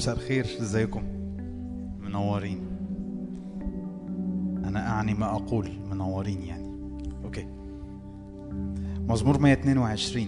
مساء الخير ازيكم منورين انا اعني ما اقول منورين يعني اوكي مزمور 122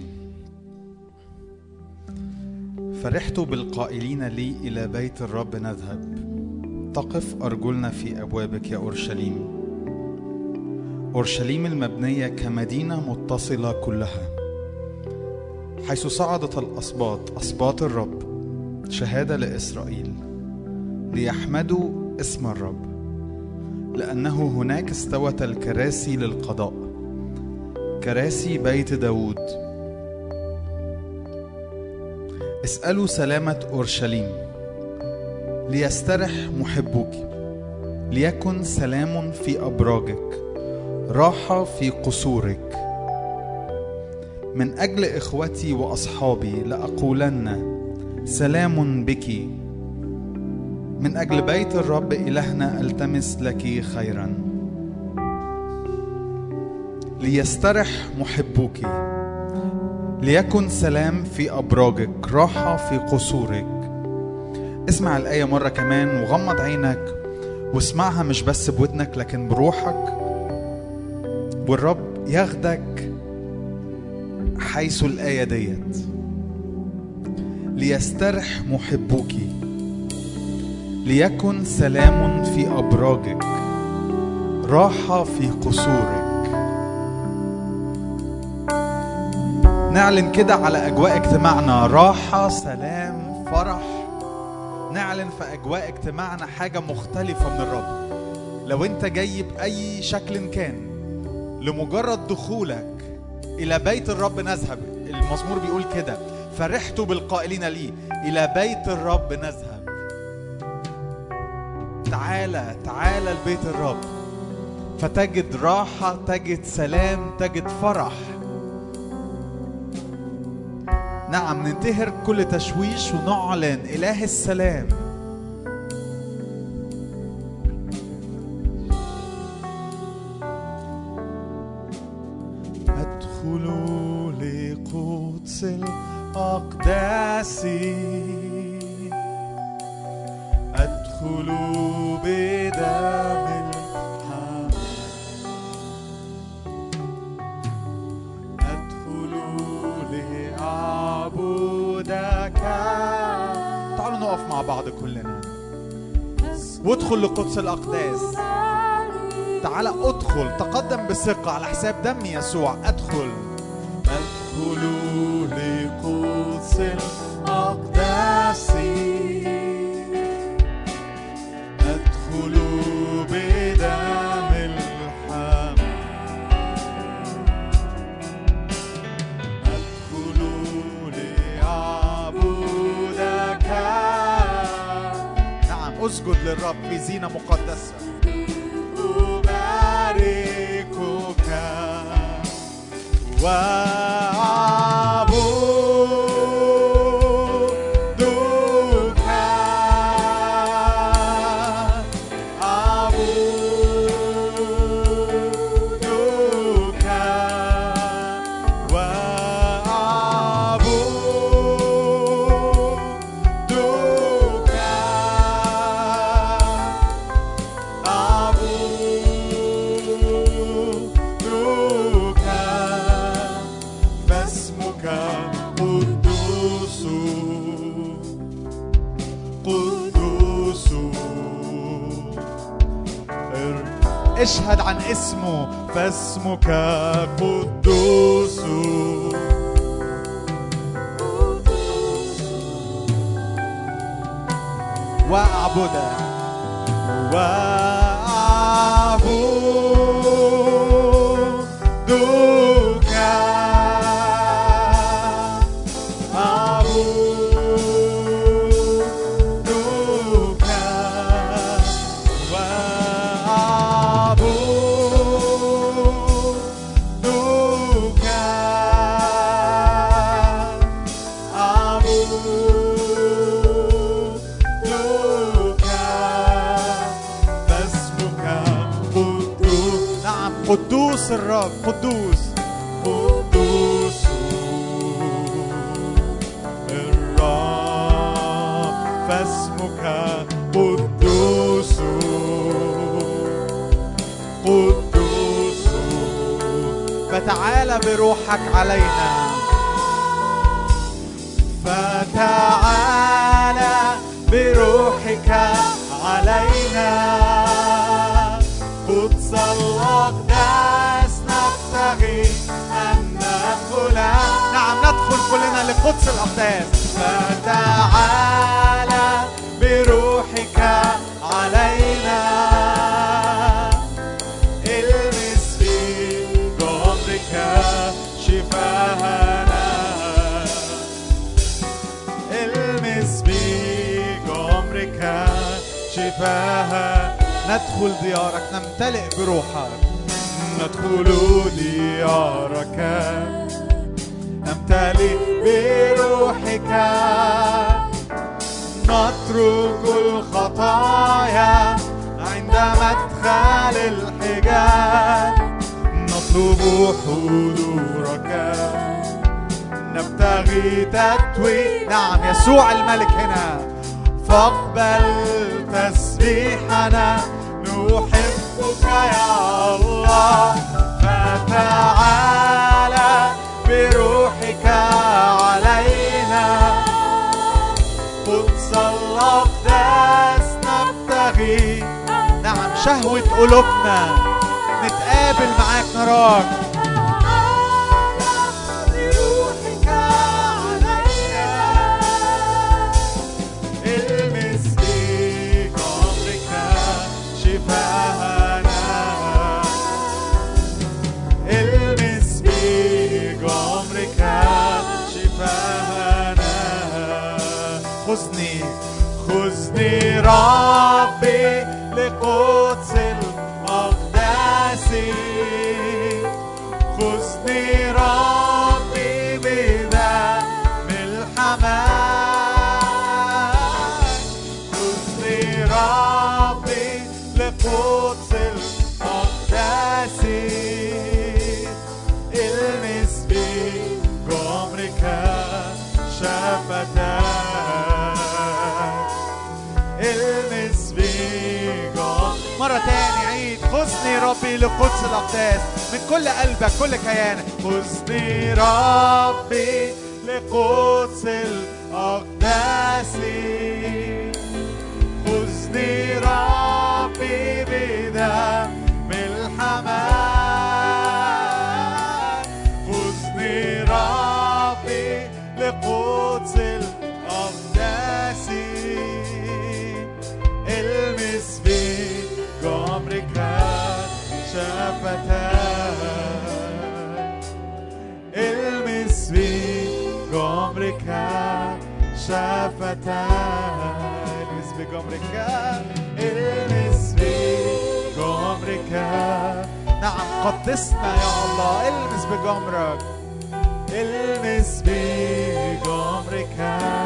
فرحت بالقائلين لي الى بيت الرب نذهب تقف ارجلنا في ابوابك يا اورشليم اورشليم المبنيه كمدينه متصله كلها حيث صعدت الاسباط اسباط الرب شهاده لاسرائيل ليحمدوا اسم الرب لانه هناك استوت الكراسي للقضاء كراسي بيت داود اسالوا سلامه اورشليم ليسترح محبوك ليكن سلام في ابراجك راحه في قصورك من اجل اخوتي واصحابي لاقولن سلام بك من اجل بيت الرب الهنا التمس لك خيرا ليسترح محبوك ليكن سلام في ابراجك راحه في قصورك اسمع الايه مره كمان وغمض عينك واسمعها مش بس بودنك لكن بروحك والرب ياخدك حيث الايه ديت ليسترح محبوك ليكن سلام في ابراجك راحه في قصورك نعلن كده على اجواء اجتماعنا راحه سلام فرح نعلن في اجواء اجتماعنا حاجه مختلفه من الرب لو انت جاي باي شكل كان لمجرد دخولك الى بيت الرب نذهب المزمور بيقول كده فرحت بالقائلين لي الى بيت الرب نذهب تعالى تعالى لبيت الرب فتجد راحة تجد سلام تجد فرح نعم ننتهر كل تشويش ونعلن إله السلام أدخل لقدس الأقداس أدخل بدم الحمام أدخل لأعبدك تعالوا نقف مع بعض كلنا وادخل لقدس الأقداس تعال ادخل تقدم بثقة على حساب دم يسوع ادخل ادخل لقدس الأقداس ادخل بدم الحمام ادخل لأعبدك نعم اسجد للرب في زينة مقدسة أباركك وأعبدك أعبدك وأعبدك أعبدك فاسمك قدوس قدوس اشهد عن اسمه فاسمك قدوس وأعبدك وأعبدك أعبدك وأعبدك أعبدك فاسمك قدوس نعم قدوس الرب قدوس قدوس الرب فاسمك فتعال بروحك علينا فتعال بروحك علينا قدس الأقداس نبتغي أن ندخل نعم ندخل كلنا لقدس الأقداس فتعال بروحك علينا المس في جمرك شفاءنا المس بجمرك شفاها ندخل ديارك نمتلئ بروحك ندخل ديارك نمتلئ بروحك نترك الخطايا عند مدخل الحجاب نطلب حضورك نبتغي تتوي نعم يسوع الملك هنا فاقبل تسبيحنا نحبك يا الله فتعالى بروحك علينا قدس الأقداس نبتغي نعم شهوة قلوبنا نتقابل معاك نراك بروحك علينا المس بقبرك شفاءنا المس بجمرك شفاءنا خذني خذني ربي لقدس الأقداس خذني ربي بدم الحمام خذني ربي لقدس الأقداس المس بجمرك شفتاك المس بجمرك مرة تاني عيد خذني ربي لقدس الأقداس من كل قلبك كل كيانك خذني ربي لقدس الأقداس خذني ربي بدم الحمام خذني ربي لقدس الأقداس المس بجمرك شفتاك المس بجمرك شفتاك المس بجمرك المس بجمرك نعم قدسنا يا الله المس بجمرك المس بجمرك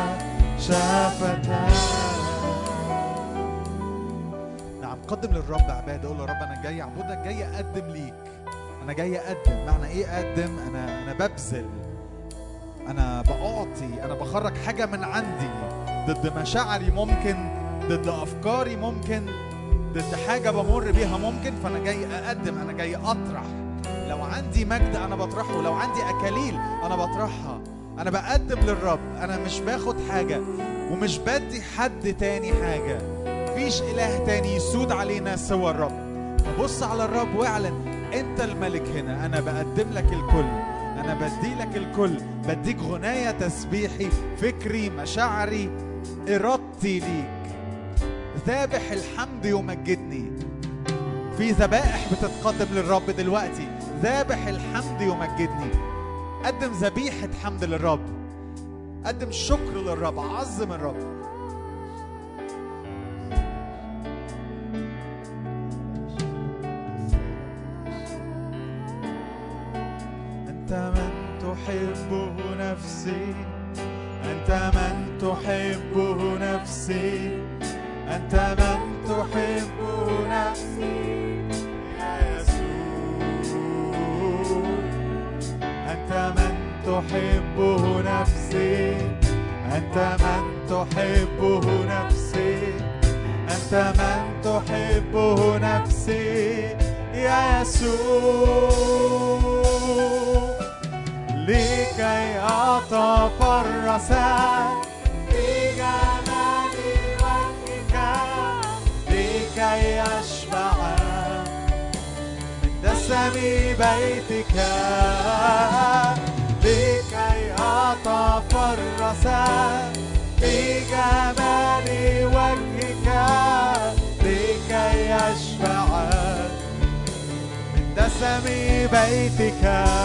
شفتاك نعم قدم للرب عباده قول له رب انا جاي اعبدك جاي اقدم ليك انا جاي اقدم معنى ايه اقدم انا انا ببذل انا بعطي انا بخرج حاجه من عندي ضد مشاعري ممكن ضد افكاري ممكن ضد حاجه بمر بيها ممكن فانا جاي اقدم انا جاي اطرح لو عندي مجد انا بطرحه لو عندي اكاليل انا بطرحها انا بقدم للرب انا مش باخد حاجه ومش بدي حد تاني حاجه مفيش اله تاني يسود علينا سوى الرب فبص على الرب واعلن انت الملك هنا انا بقدم لك الكل انا بدي لك الكل بديك غناية تسبيحي فكري مشاعري ارادتي ليك ذابح الحمد يمجدني في ذبائح بتتقدم للرب دلوقتي ذابح الحمد يمجدني قدم ذبيحة حمد للرب قدم شكر للرب عظم الرب أنت من تحبه نفسي أنت من تحبه نفسي أنت من تحبه نفسي يا يسوع أنت من تحبه نفسي أنت من تحبه نفسي أنت من تحبه نفسي يا يسوع الرسائل في جمال وجهك لكي أشبع من دسم بيتك لكي أتفرس في جمال وجهك لكي أشبع من دسم بيتك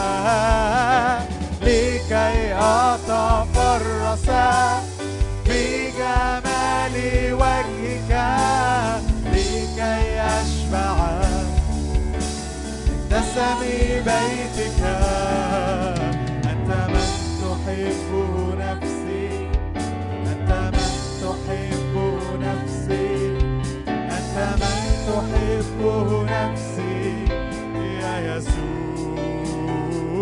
لكي أتفرس في جمال وجهك لكي أشبع من دسم بيتك أنت من تحب نفسي أنت من تحب نفسي أنت من تحب نفسي يا يسوع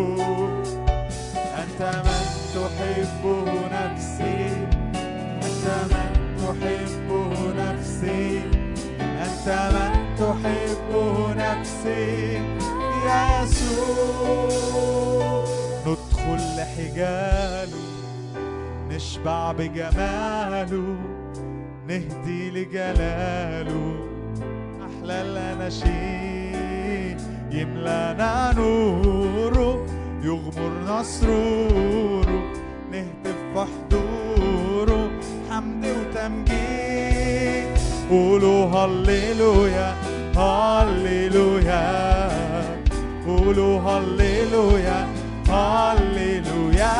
أنت من تحب نفسي أنت من تحب نفسي أنت من تحب نفسي يا يسوع ندخل لحجاله نشبع بجماله نهدي لجلاله أحلى الأناشيد يملانا نوره يغمرنا سروره نهتف في حضوره حمد وتمجيد قولوا هللويا هللويا قولوا هللويا هللويا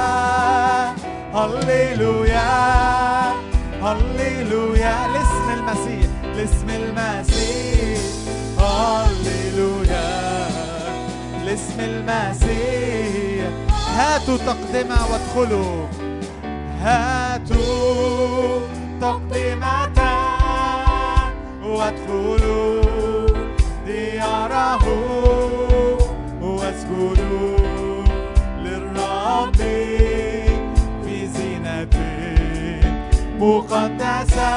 هللويا هللويا لاسم المسيح لاسم المسيح هللويا لاسم المسيح هاتوا تقدمة وادخلوا هاتوا تقدمة وادخلوا دياره واسجدوا للرب في زينة مقدسة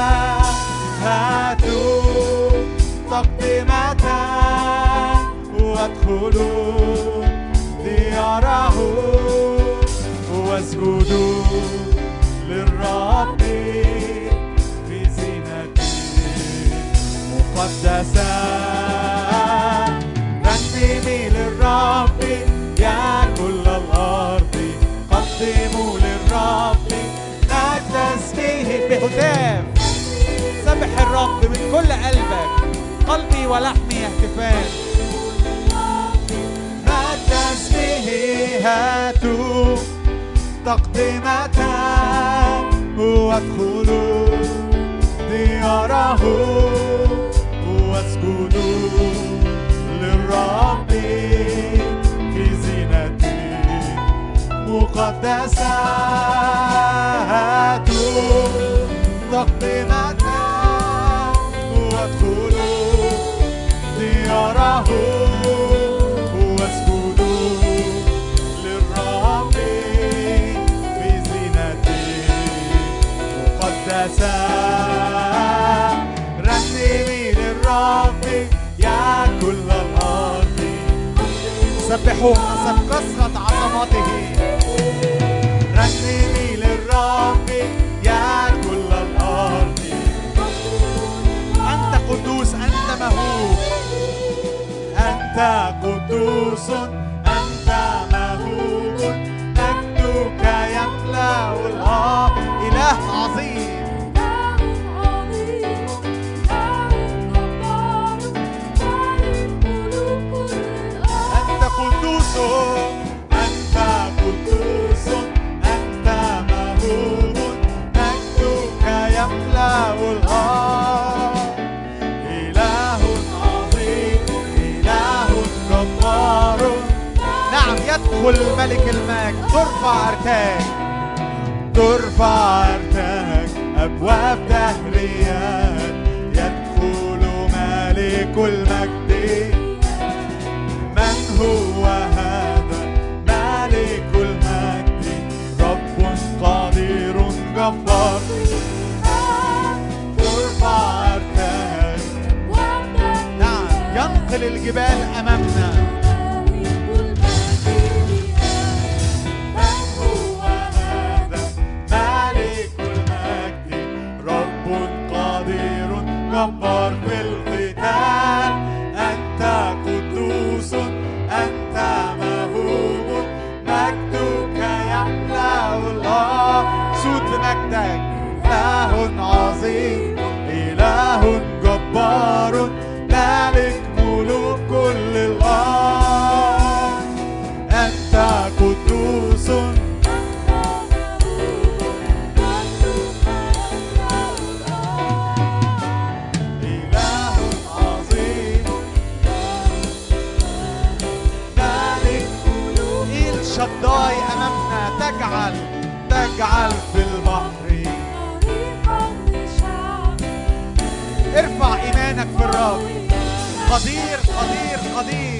هاتوا تقدمة وادخلوا دياره واسجدوا للرب في زينة مقدسة رنمي للرب يا كل الأرض قدموا للرب مجد اسمه بهتاف سبح الرب من كل قلبك قلبي ولحمي يهتفان مجد اسمه هاتوا تقدمة وادخلوا دياره واسجدوا للرب في زينة مقدسة هاتوا تقدمة وادخلوا دياره واسجدوا للرب في زينة مقدسة رنمي للرب يا كل الأرض سبحوا حسب كثرة عظمته رنمي للرب يا كل الأرض أنت قدوس أنت مهوب أنت قدوس أنت مهوب مجدك يملأ الأرض إله عظيم أنت قدوس أنت قدوس أنت مهوب مجدك يملأ الأرض إله عظيم إله جبار نعم يدخل ملك المجد ترفع أرتاج ترفع أرتاج أبواب دهريات يدخل ملك المجد من هو هذا ملك المجد رب قدير جبار ترفع أرتاج نعم ينقل الجبال أمامنا من هو هذا تراي أمامنا تجعل تجعل في البحر ارفع إيمانك في الرب قدير قدير قدير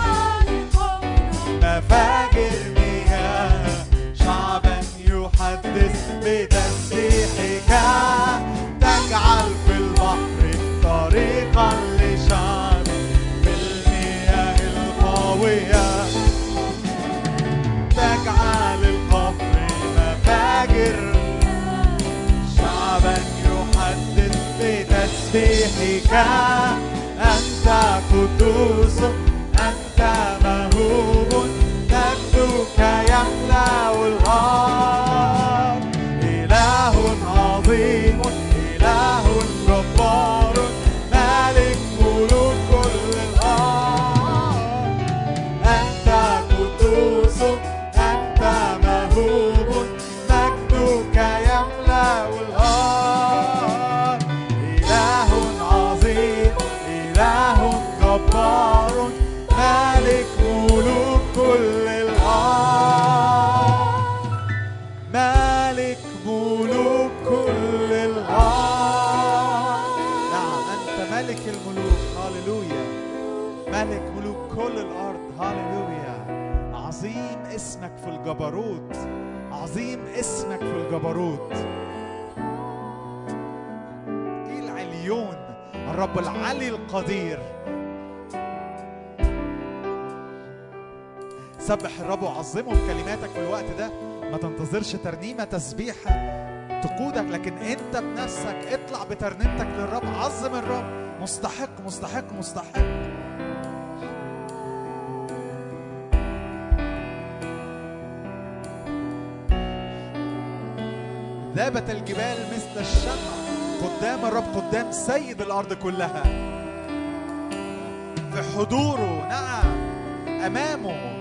مفاجر مياه شعبا يحدث بتسبيحك تجعل في البحر طريقا لشعب بالمياه القوية تجعل القفر مفاجر شعبا يحدث بتسبيحك أنت قدوس أنت مهوب مجدك يملأ الأرض إله عظيم إله جبار مالك ملوك كل الأرض أنت قدوس أنت مهوب مجدك يملأ الأرض إله عظيم إله جبار مالك ملوك كل الأرض مالك ملوك كل الأرض نعم أنت ملك الملوك هاليلويا ملك ملوك كل الأرض هاليلويا عظيم اسمك في الجبروت عظيم اسمك في الجبروت إيه العليون الرب العلي القدير سبح الرب وعظمه بكلماتك في الوقت ده ما تنتظرش ترنيمة تسبيحة تقودك لكن انت بنفسك اطلع بترنيمتك للرب عظم الرب مستحق مستحق مستحق ذابت الجبال مثل الشمع قدام الرب قدام سيد الارض كلها في حضوره نعم امامه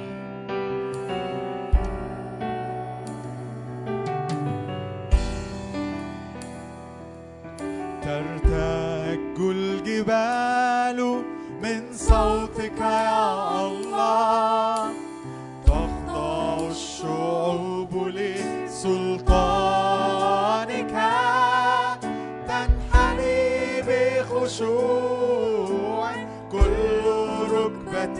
ترتج الجبال من صوتك يا الله تخضع الشعوب لسلطانك تنحني بخشوع كل ركبة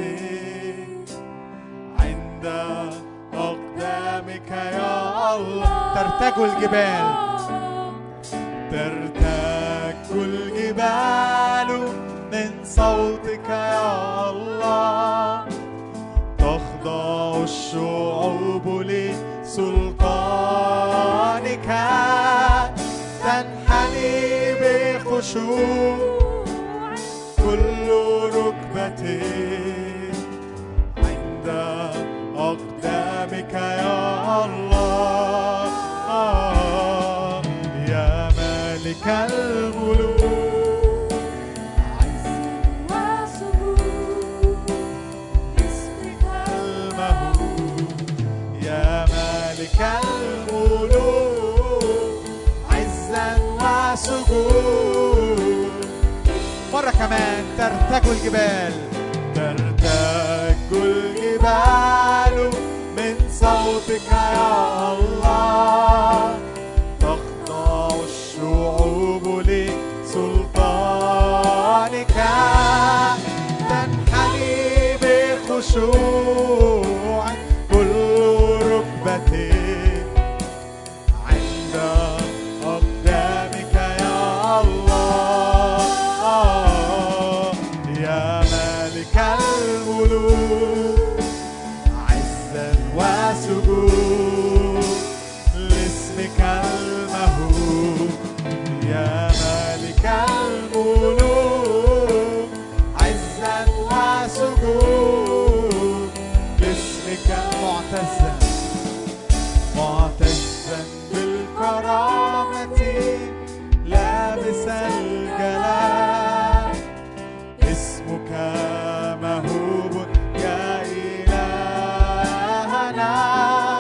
عند أقدامك يا الله ترتج الجبال ترتج الجبال من صوتك يا الله تخضع الشعوب لسلطانك تنحني بخشوع كل ركبة عند أقدامك يا الله آه يا مالك الملوك المهول يا مالك الملوك عزا وسجود مرة كمان ترتج الجبال ترتج الجبال من صوتك يا الله تخضع الشعوب لسلطانك تنحني بخشوع كل ركبة عند أقدامك يا الله يا مالك الملوك عزا وسجود لاسمك المهول يا مالك الملوك عزا وسجود لاسمك معتزا معتزا بالكرامة لابس الجلال اسمك مهوب يا إلهنا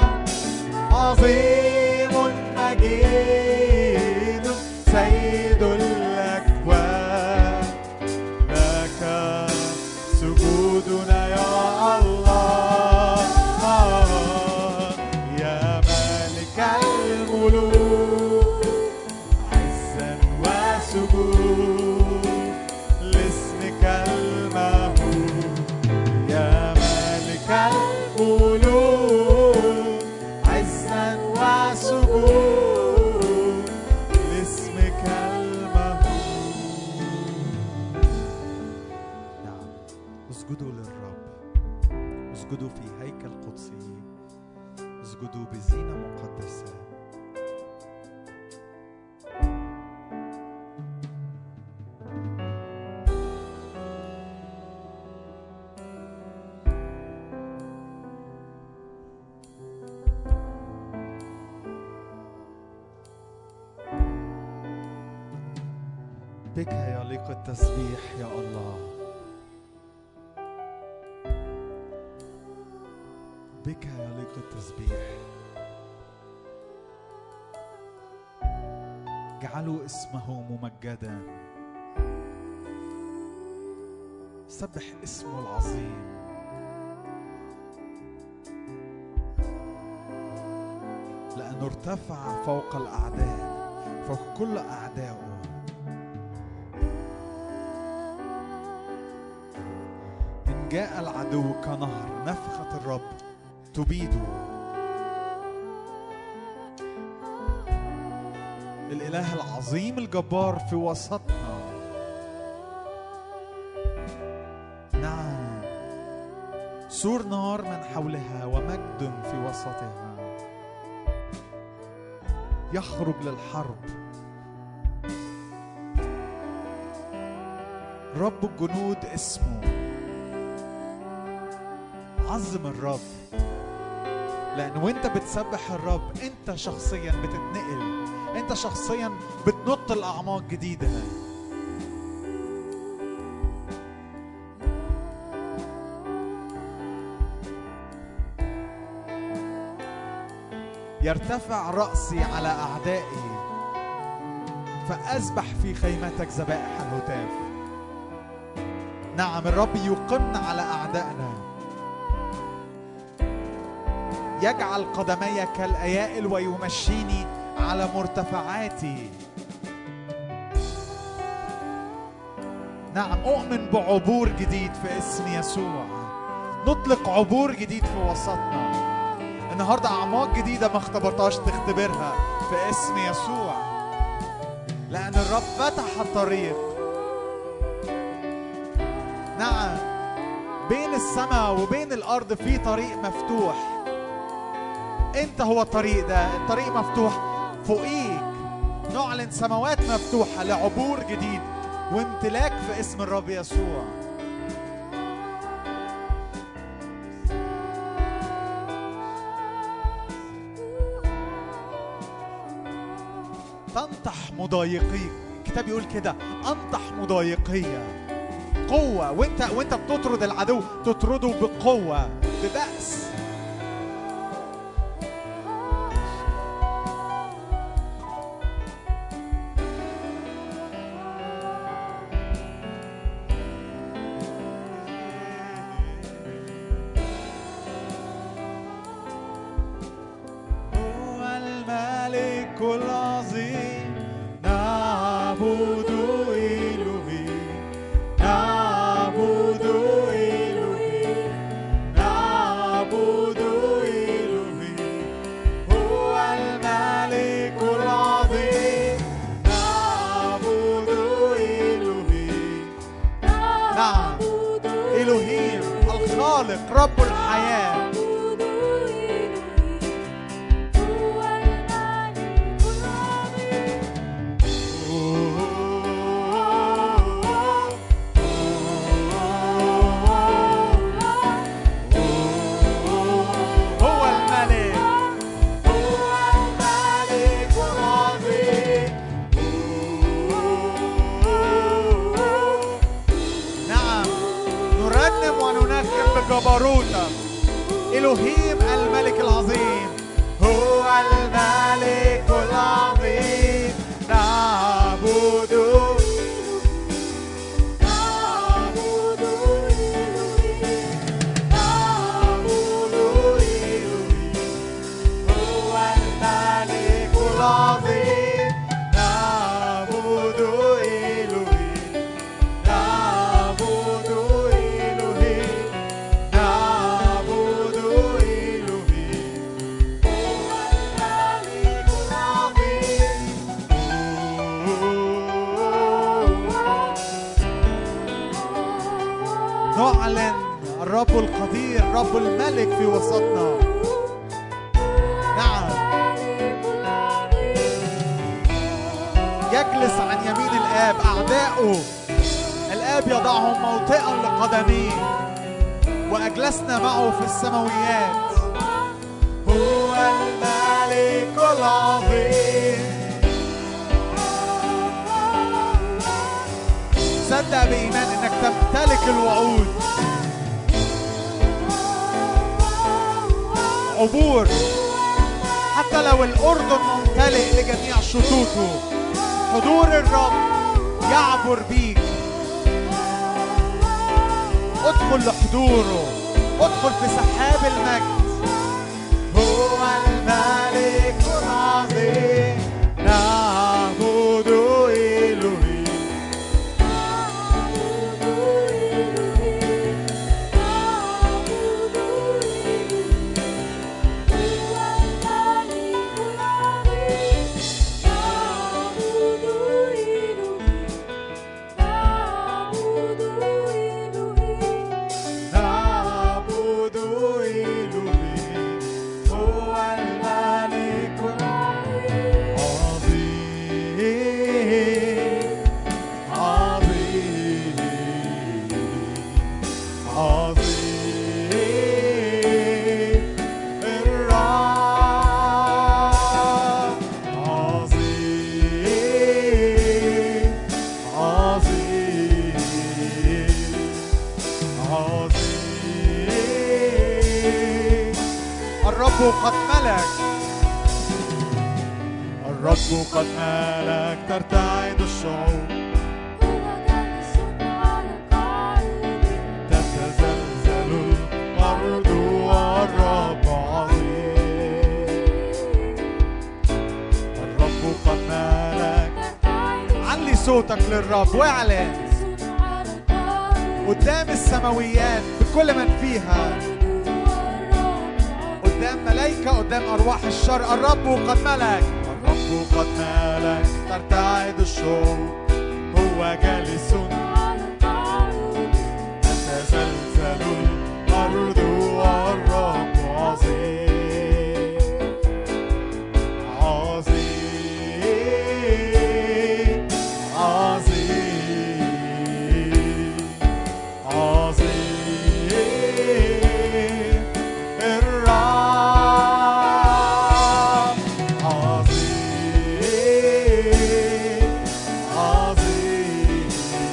اسجدوا بزينة مقدسة بك يليق التسبيح يا الله بك يليق التسبيح اجعلوا اسمه ممجدا سبح اسمه العظيم لأنه ارتفع فوق الأعداء فوق كل أعدائه إن جاء العدو كنهر نفخة الرب تبيده الإله العظيم الجبار في وسطنا نعم سور نار من حولها ومجد في وسطها يخرج للحرب رب الجنود اسمه عظم الرب لأن وانت بتسبح الرب انت شخصيا بتتنقل انت شخصيا بتنط الأعماق جديدة يرتفع رأسي على أعدائي فأسبح في خيمتك ذبائح الهتاف نعم الرب يقمنا على أعدائنا يجعل قدمي كالأيائل ويمشيني على مرتفعاتي نعم أؤمن بعبور جديد في اسم يسوع نطلق عبور جديد في وسطنا النهارده أعماق جديدة ما اختبرتهاش تختبرها في اسم يسوع لأن الرب فتح الطريق نعم بين السماء وبين الأرض في طريق مفتوح انت هو الطريق ده الطريق مفتوح فوقيك نعلن سماوات مفتوحة لعبور جديد وامتلاك في اسم الرب يسوع تنطح مضايقيك الكتاب يقول كده انطح مضايقية قوة وانت وانت بتطرد العدو تطرده بقوة ببأس هو الملك العظيم نعبد إلهي نعبد إلهي نعبد إلهي هو الملك العظيم نعبد إلهي نعم إلهيم الخالق رب الحياة هو الملك هو الملك العظيم نعم نرنم وننغم بجبروتك إلهيم الملك العظيم هو الملك العظيم نعبد نعبد نعبد إلهي هو الملك العظيم نعبد إلهي نعبد إلهي نعبد إلهي هو الملك العظيم نعلن الرب القدير رب الملك في وسطنا نعم يجلس عن يمين الآب أعداؤه الآب يضعهم موطئا لقدميه وأجلسنا معه في السماويات هو الملك العظيم صدق بإيمان إنك تمتلك الوعود عبور حتى لو الأردن ممتلئ لجميع شطوطه حضور الرب يعبر بيك ادخل لحضوره ادخل في سحاب المجد هو الملك العظيم نعبد إلهي نعبد إلهي هو الملك العظيم عظيم عظيم الرب عظيم عظيم عظيم الرب قد ملك الرب قد ملك ترتعد الشعوب تتزلزل الأرض والرب عظيم الرب قد ملك علي صوتك للرب واعلن قدام السماويات بكل من فيها قدام ملائكة قدام أرواح الشر الرب قد ملك الرب قد ملك ترتعد الشعوب هو جالس تتزلزل الأرض والرب عظيم عظيم عظيم عظيم الرب عظيم عظيم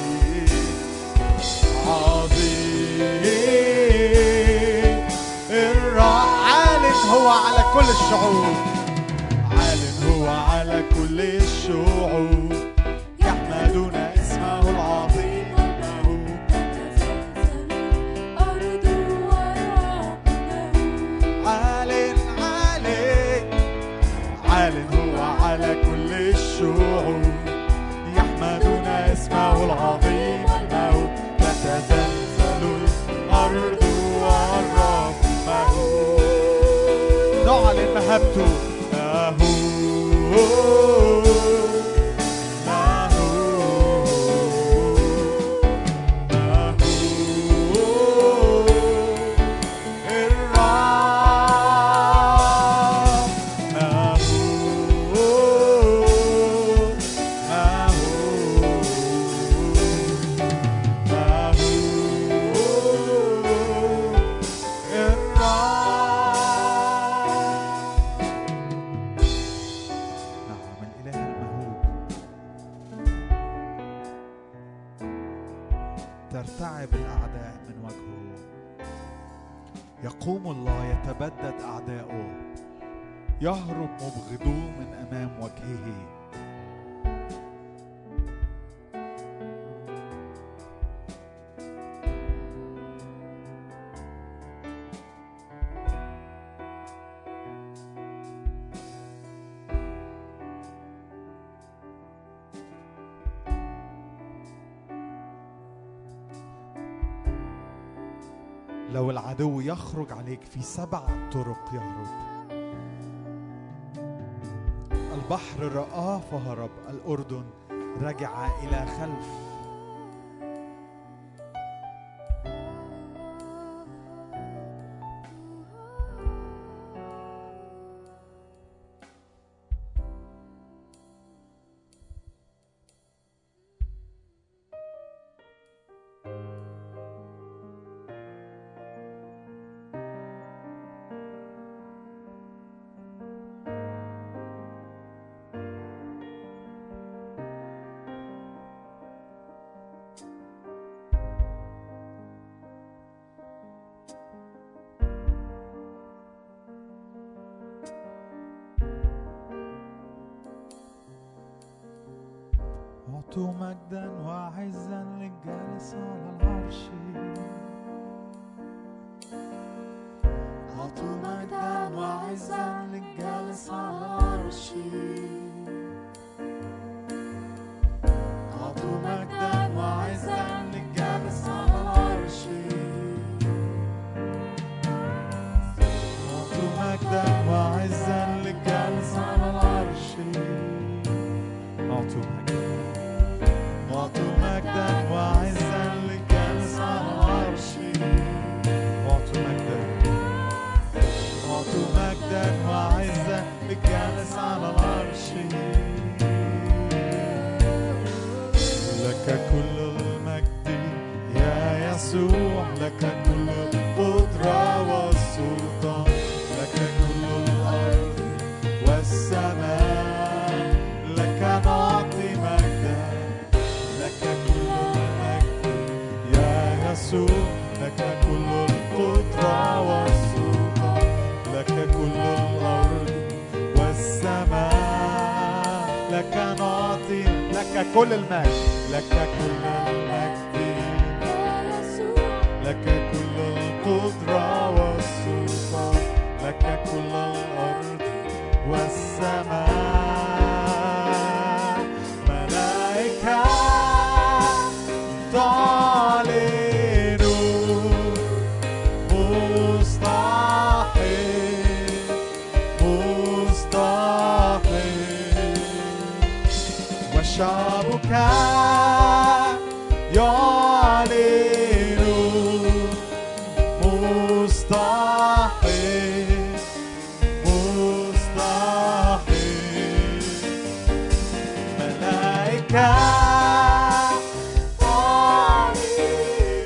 عظيم الرب عال هو على كل الشعوب عال هو على كل الشعوب يحمدون اسمه العظيم إنه عال عال عال هو على كل الشعوب يحمدون اسمه العظيم انه تتزلزل الارض والرب نعلن مهابته له له له الرب نعم الإله المهوب ترتعب الأعداء من وجهه يقوم الله يتبدد أعداؤه يهرب مبغضوه من أمام وجهه لو العدو يخرج عليك في سبع طرق يهرب البحر رآه فهرب الأردن رجع إلى خلف أعطوا مجدا وعزا للجالس على العرش أعطوا مجدا وعزا للجالس على العرش أعطوا مجدا وعزا للجالس على العرش أعطوا مجدا وعزا للجالس على العرش أعطوا مجدا أعطوا مجدا وعزا للجالس على العرش أعطوا مجدا أعطوا مجدا وعزا للجالس على العرش لك كل المجد يا يسوع لك كل القدرة والسلطان لك كل الأرض والسماء لك نعطي مجدا لك كل المجد يا يسوع لك كل القدرة والسلطان لك كل الأرض والسماء لك نعطي لك كل المجد لك كل المجد لك كل القدرة والسلطان لك كل الأرض والسماء ملائكة تعلن مستحيل مستحيل وشعبك يعلن مستحيل مستحيل ملائكة تعلن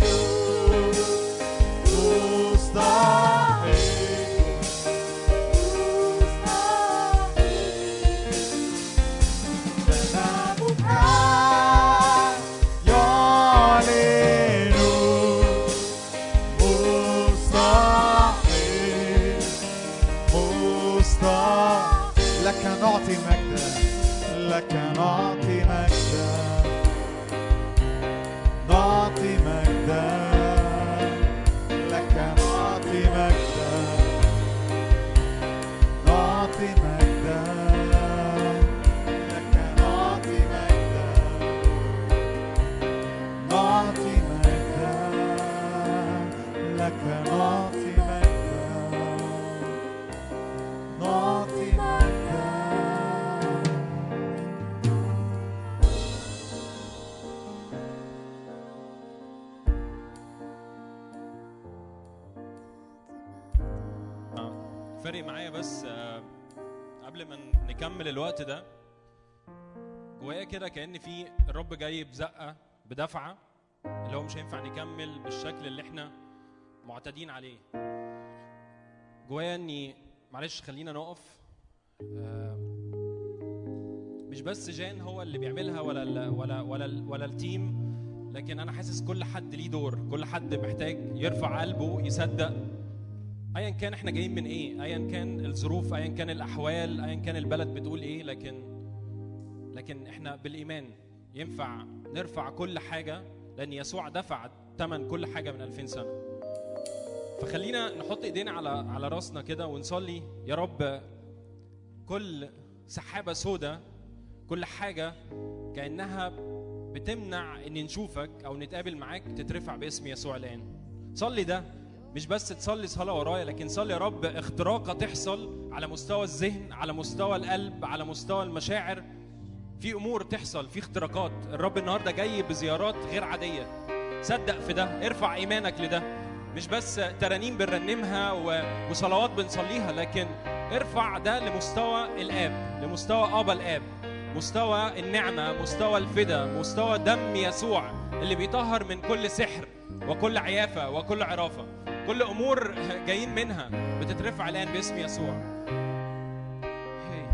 مستحيل كلامك يعلن مستحيل مستحيل لك نعطي مجدا لك نعطي مجدا نعطي مجدا لك نعطي مجدا نعطي مجدا لك نعطي مجدا نعطي مجدا لك نعطي مجدا نعطي مجدا فارق معايا بس آه، قبل ما نكمل الوقت ده جوايا كده كأن في الرب جاي بزقة بدفعة اللي هو مش هينفع نكمل بالشكل اللي احنا معتادين عليه جوايا اني معلش خلينا نقف آه، مش بس جان هو اللي بيعملها ولا ال ولا ولا ال ولا التيم لكن انا حاسس كل حد ليه دور كل حد محتاج يرفع قلبه يصدق ايا كان احنا جايين من ايه ايا كان الظروف ايا كان الاحوال ايا كان البلد بتقول ايه لكن لكن احنا بالايمان ينفع نرفع كل حاجه لان يسوع دفع ثمن كل حاجه من 2000 سنه فخلينا نحط ايدينا على على راسنا كده ونصلي يا رب كل سحابه سودة كل حاجه كانها بتمنع ان نشوفك او نتقابل معاك تترفع باسم يسوع الان صلي ده مش بس تصلي صلاه ورايا لكن صلي يا رب اختراقه تحصل على مستوى الذهن على مستوى القلب على مستوى المشاعر في امور تحصل في اختراقات الرب النهارده جاي بزيارات غير عاديه صدق في ده ارفع ايمانك لده مش بس ترانيم بنرنمها و- وصلوات بنصليها لكن ارفع ده لمستوى الاب لمستوى ابا الاب مستوى النعمه مستوى الفدا مستوى دم يسوع اللي بيطهر من كل سحر وكل عيافه وكل عرافه كل امور جايين منها بتترفع الان باسم يسوع هي.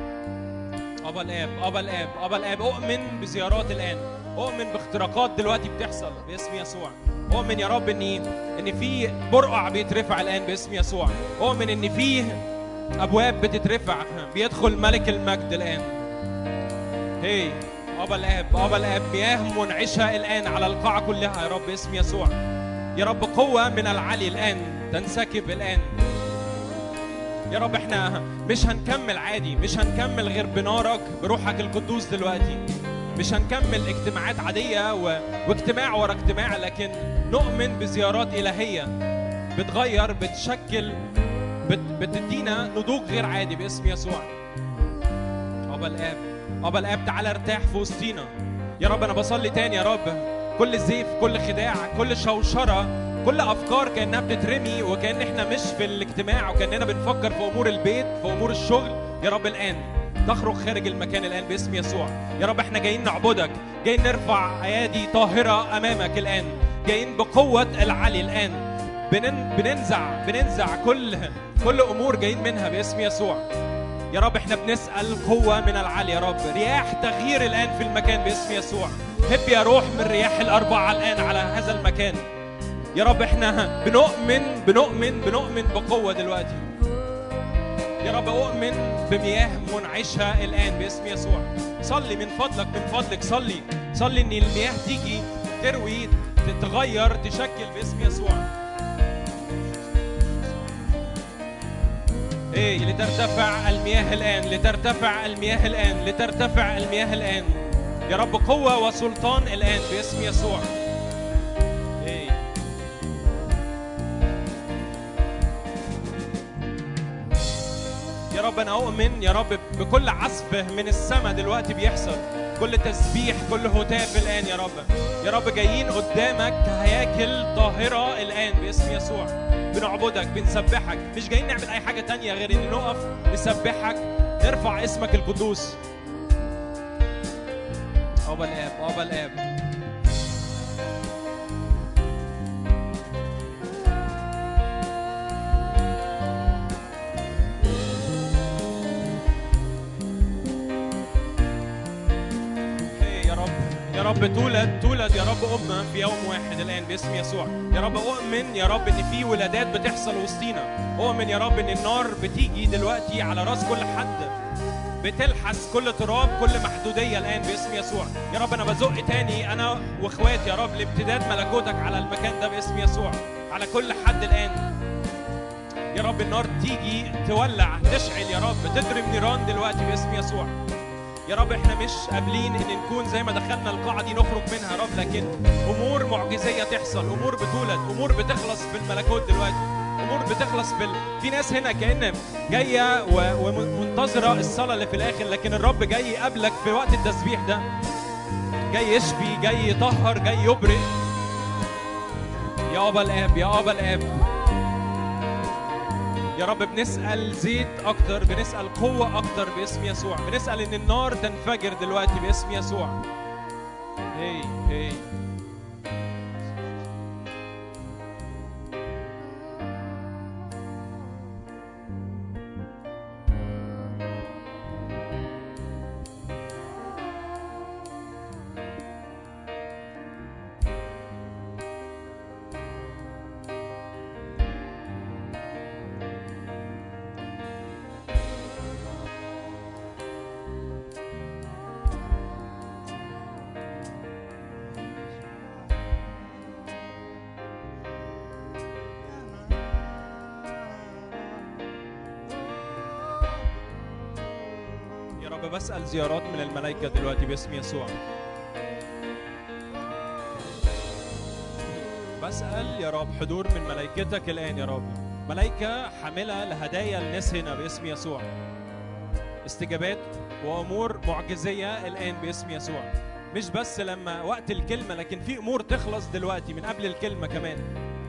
ابا الاب ابا الاب ابا الاب اؤمن بزيارات الان اؤمن باختراقات دلوقتي بتحصل باسم يسوع اؤمن يا رب ان ان في برقع بيترفع الان باسم يسوع اؤمن ان في ابواب بتترفع بيدخل ملك المجد الان هي ابا الاب ابا الاب مياه منعشه الان على القاعه كلها يا رب باسم يسوع يا رب قوه من العلي الان تنسكب الان يا رب احنا مش هنكمل عادي مش هنكمل غير بنارك بروحك القدوس دلوقتي مش هنكمل اجتماعات عادية و... واجتماع ورا اجتماع لكن نؤمن بزيارات إلهية بتغير بتشكل بت... بتدينا نضوج غير عادي باسم يسوع أبا الآب أبا الآب تعالى ارتاح في وسطينا يا رب أنا بصلي تاني يا رب كل زيف كل خداع كل شوشرة كل افكار كانها بتترمي وكان احنا مش في الاجتماع وكاننا بنفكر في امور البيت في امور الشغل يا رب الان تخرج خارج المكان الان باسم يسوع يا رب احنا جايين نعبدك جايين نرفع ايادي طاهره امامك الان جايين بقوه العلي الان بنن بننزع بننزع كل كل امور جايين منها باسم يسوع يا رب احنا بنسال قوه من العلي يا رب رياح تغيير الان في المكان باسم يسوع هب يا روح من رياح الاربعه الان على هذا المكان يا رب احنا بنؤمن بنؤمن بنؤمن بقوة دلوقتي يا رب أؤمن بمياه منعشة الآن باسم يسوع صلي من فضلك من فضلك صلي صلي إن المياه تيجي تروي تتغير تشكل باسم يسوع ايه لترتفع المياه الآن لترتفع المياه الآن لترتفع المياه الآن يا رب قوة وسلطان الآن باسم يسوع ايه يا رب انا اؤمن يا رب بكل عزف من السماء دلوقتي بيحصل كل تسبيح كل هتاف الان يا رب يا رب جايين قدامك كهياكل طاهره الان باسم يسوع بنعبدك بنسبحك مش جايين نعمل اي حاجه تانية غير ان نقف نسبحك نرفع اسمك القدوس ابا الاب ابا الاب إيه يا رب يا رب تولد تولد يا رب أمة في يوم واحد الآن باسم يسوع يا رب أؤمن يا رب إن في ولادات بتحصل وسطينا أؤمن يا رب إن النار بتيجي دلوقتي على راس كل حد بتلحس كل تراب كل محدودية الآن باسم يسوع يا رب أنا بزق تاني أنا وإخواتي يا رب لامتداد ملكوتك على المكان ده باسم يسوع على كل حد الآن يا رب النار تيجي تولع تشعل يا رب تضرب نيران دلوقتي باسم يسوع يا رب احنا مش قابلين ان نكون زي ما دخلنا القاعه دي نخرج منها يا رب لكن امور معجزيه تحصل امور بتولد امور بتخلص في الملكوت دلوقتي امور بتخلص في ال... في ناس هنا كان جايه و... ومنتظره الصلاه اللي في الاخر لكن الرب جاي يقابلك في وقت التسبيح ده جاي يشفي جاي يطهر جاي يبرئ يا ابا الاب يا ابا الاب يا رب بنسأل زيت أكتر بنسأل قوة أكتر باسم يسوع بنسأل إن النار تنفجر دلوقتي باسم يسوع هي هي يا رب بسأل زيارات من الملائكة دلوقتي باسم يسوع بسأل يا رب حضور من ملائكتك الآن يا رب ملائكة حاملة لهدايا الناس هنا باسم يسوع استجابات وأمور معجزية الآن باسم يسوع مش بس لما وقت الكلمة لكن في أمور تخلص دلوقتي من قبل الكلمة كمان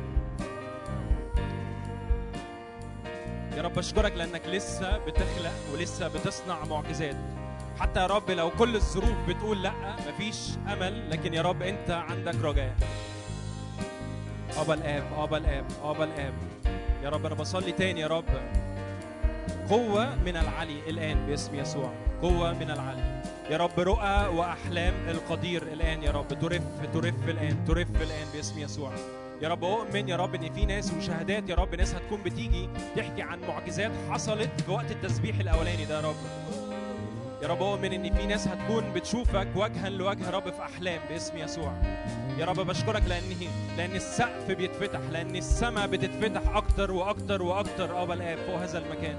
يا رب اشكرك لانك لسه بتخلق ولسه بتصنع معجزات حتى يا رب لو كل الظروف بتقول لا مفيش امل لكن يا رب انت عندك رجاء ابا الاب ابا الاب ابا الاب يا رب انا بصلي تاني يا رب قوة من العلي الآن باسم يسوع قوة من العلي يا رب رؤى وأحلام القدير الآن يا رب ترف ترف الآن ترف الآن باسم يسوع يا رب أؤمن يا رب إن في ناس وشهادات يا رب ناس هتكون بتيجي تحكي عن معجزات حصلت في وقت التسبيح الأولاني ده يا رب يا رب أؤمن إن في ناس هتكون بتشوفك وجها لوجه يا رب في أحلام باسم يسوع يا رب بشكرك لأن لأن السقف بيتفتح لأن السماء بتتفتح أكتر وأكتر وأكتر أبا الآب فوق هذا المكان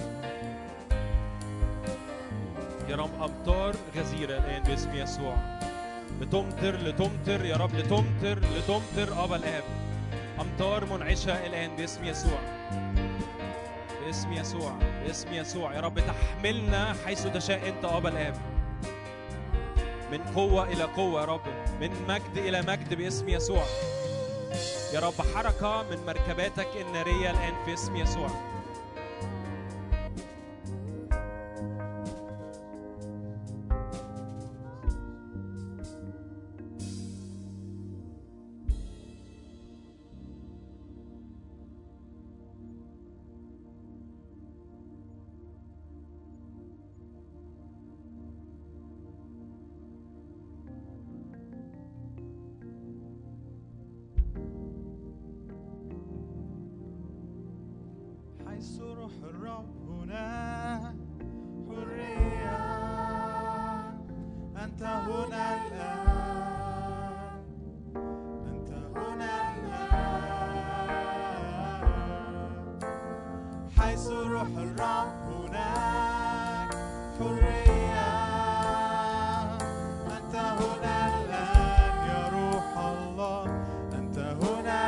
يا رب أمطار غزيرة الآن باسم يسوع لتمطر لتمطر يا رب لتمطر لتمطر أبا الآب أمطار منعشة الآن باسم يسوع باسم يسوع باسم يسوع يا رب تحملنا حيث تشاء أنت أبا الآب من قوة إلى قوة يا رب من مجد إلى مجد باسم يسوع يا رب حركة من مركباتك النارية الآن في اسم يسوع حيث روح الرب هنا حرية أنت هنا الآن أنت هنا الآن حيث روح الرب هناك حرية أنت هنا الآن يا روح الله أنت هنا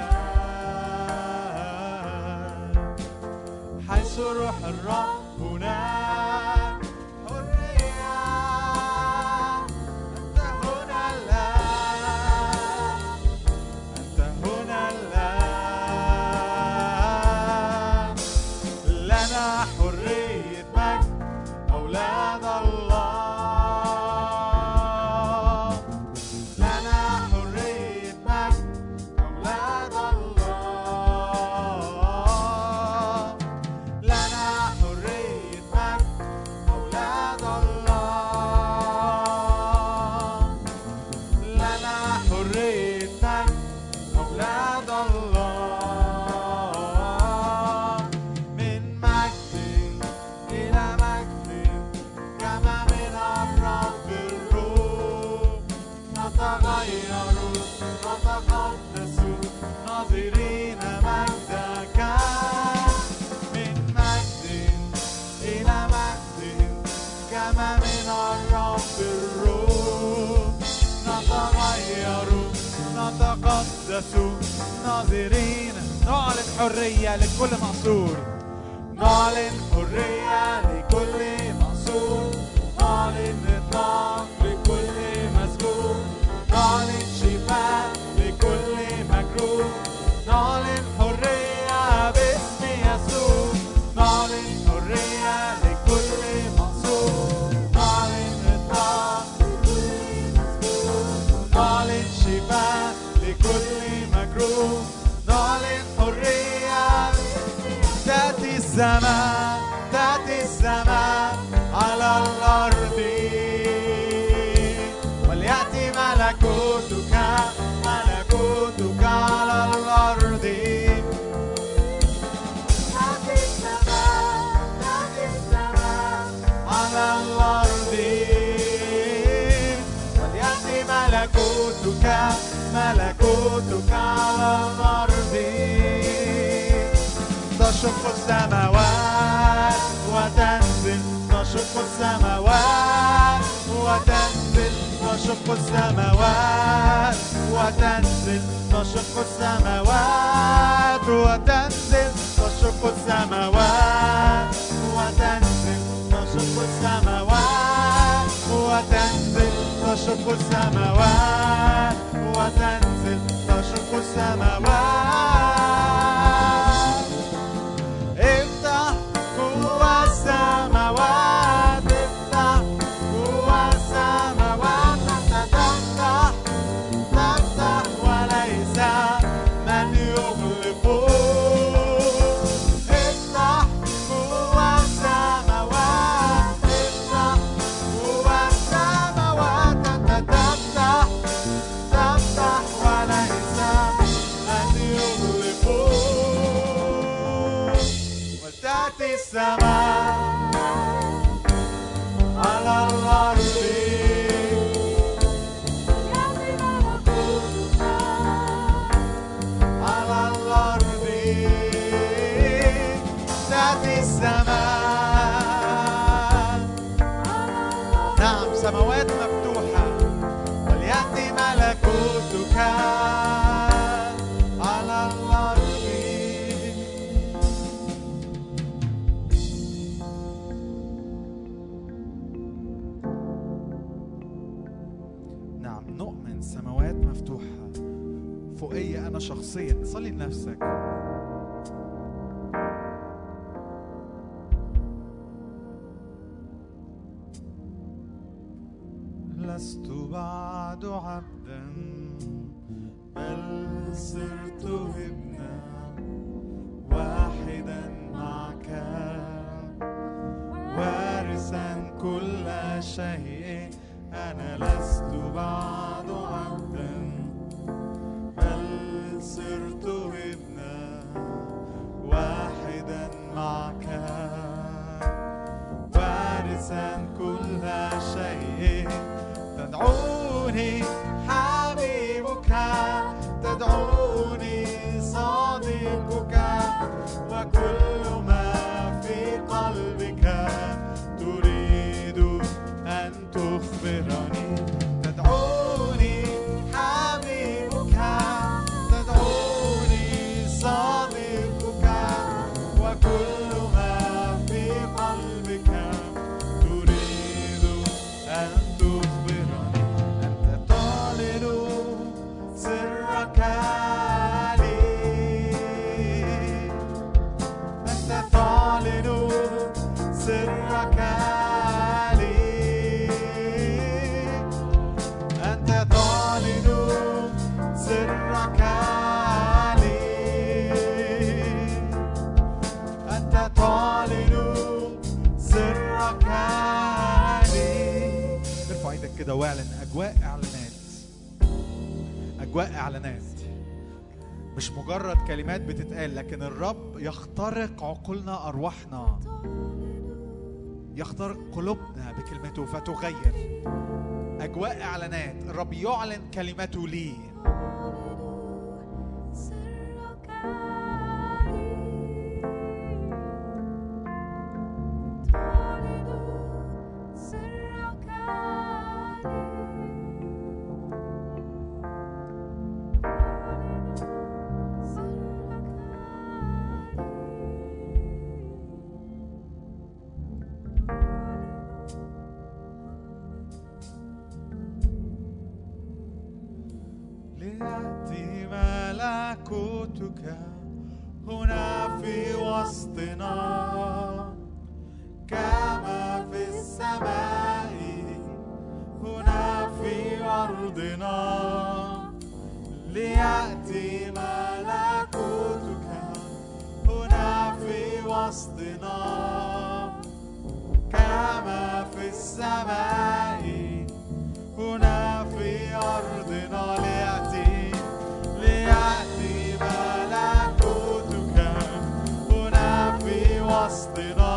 الآن حيث روح الرب هناك حرية أنت هنا الآن أنت هنا الآن لنا حرية مجد أولاد الله لنا حرية مجد أولاد الله لنا حرية مجد أولاد الله لنا حرية مجد أولاد الله من مجد إلى مجد كما من الرب الروح نتغير نتقدس ناظرين مجدك من مجد إلى مجد كما من الرب الروح نتغير نتقدس ناظرين نعلن حرية لكل مقصور نعلن حرية لكل مقصور نعلن إطلاق لكل مسجون نعلن شفاء لكل مجروح نعلن حرية باسم يسوع نعلن حرية لكل مقصور نعلن إطلاق لكل مسجون نعلن شفاء لكل مجروح نعلن حرية تأتي السماء تأتي السماء على الأرض وليأتي ملكوتك ملكوتك على الأرض تأتي السماء تأتي السماء على الأرض وليأتي ملكوتك ملكوتك على الأرض تشق السماوات وتنزل تشق السماوات وتنزل تشق السماوات وتنزل تشق السماوات وتنزل تشق السماوات وتنزل تشق السماوات وتنزل تشق السماوات وتنزل تشق السماوات افتح جوا السماوات افتح جوا السماوات تفتح تفتح وليس من يغلق افتح جوا السماوات افتح جوا السماوات تفتح تفتح فوقيه انا شخصيا صلي لنفسك لست بعد عبدا بل صرت ابنا واحدا معك وارثا كل شيء انا لست بعد عبدا بل صرت ابنا واحدا معك وارثا كل شيء تدعوني حبيبك تدعوني صديقك وكل ما في قلبك تريد أن تخبرني تدعوني حبيبك تدعوني صديقك وكل ما في قلبك تريد أن تخبرني أنت تعلن سرك لي أنت تعلن سرك لي أنت تعلن سرك لي أنت تعلن سرك لي ارفع ايدك كده واعلن أجواء إعلانات أجواء إعلانات مش مجرد كلمات بتتقال لكن الرب يخترق عقولنا أرواحنا يخترق قلوبنا بكلمته فتغير أجواء إعلانات الرب يعلن كلمته لي سرك تعلن سرك ليأتي ملكوتك هنا في وسطنا كما في السماء هنا في أرضنا ليأتي ملكوتك هنا في وسطنا كما في السماء هنا في أرضنا ليأتي ليأتي ملكوتك هنا في وسطنا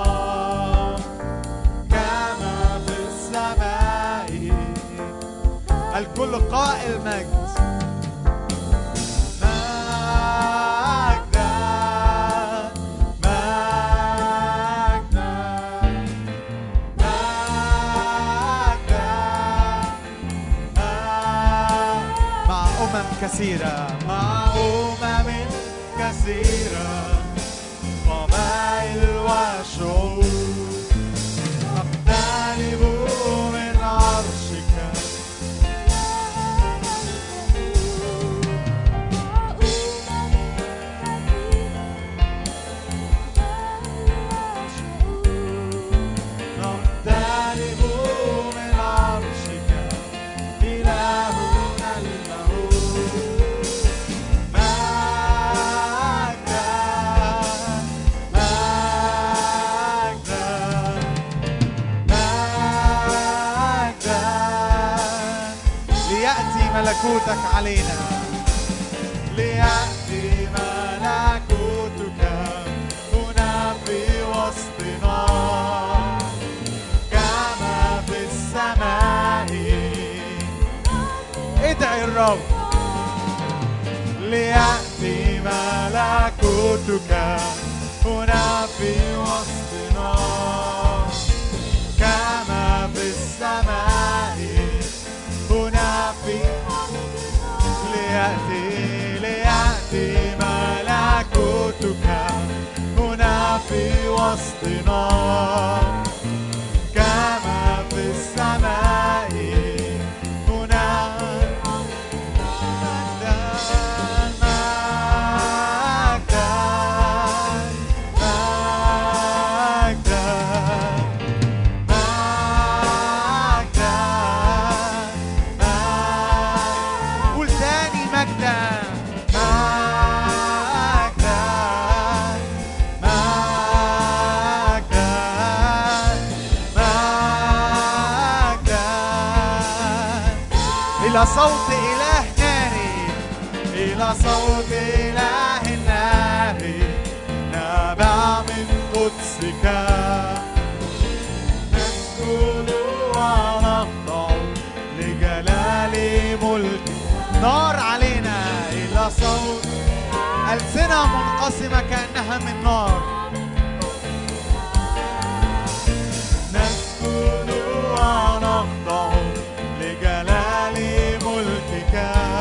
كما في السماء الكل قائل مجد مجدا مجدا مع أمم كثيرة مع أمم كثيرة قبائل وشعوب نقترب من عرشك نقترب من عرشك إلهنا المهول مجدا مجدا مجدا ليأتي ملكوتك علينا ليأتي ملكوتك هنا في وسطنا كما في السماء ادعي الرب ليأتي ملكوتك هنا في وسطنا كما في السماء هنا في ليأتي ليأتي ملكوتك هنا في وسطنا كما في السماء هنا مجدا إلى صوت إله ناري إلى صوت إله ناري نابع من قدسك نسجد ونخضع لجلال ملكك نار علينا إلى صوت ألسنة منقسمة كأنها من نار نسجد ونخضع لجلال ملكك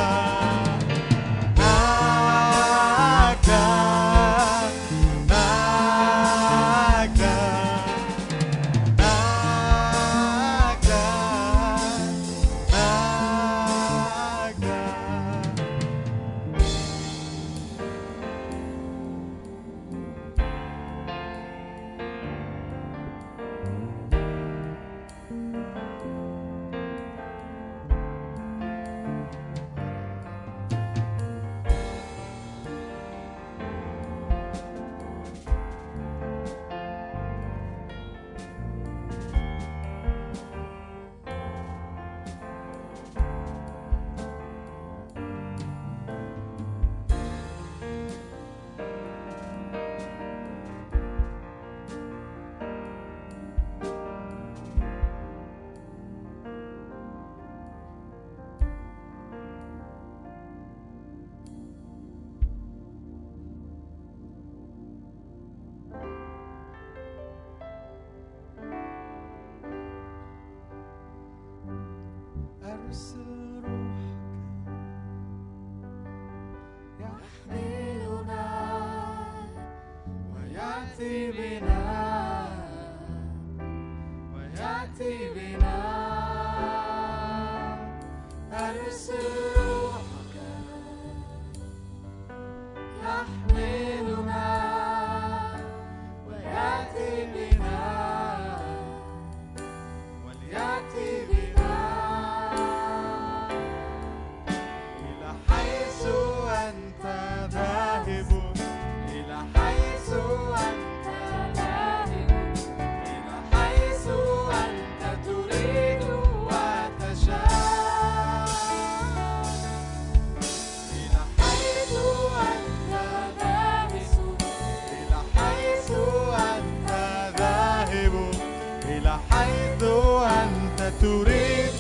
مجدا مجدا مجدا مجدا أرسل روحك يحملنا ويأتي بنا ويأتي بنا أرسل روحك يحملنا ويأتي بنا وليأتي بنا إلى حيث أنت ذاهب إلى حيث أنت ذاهب إلى حيث أنت تريد وتشاء إلى حيث أنت ذاهب إلى حيث أنت ذاهب إلى حيث أنت تريد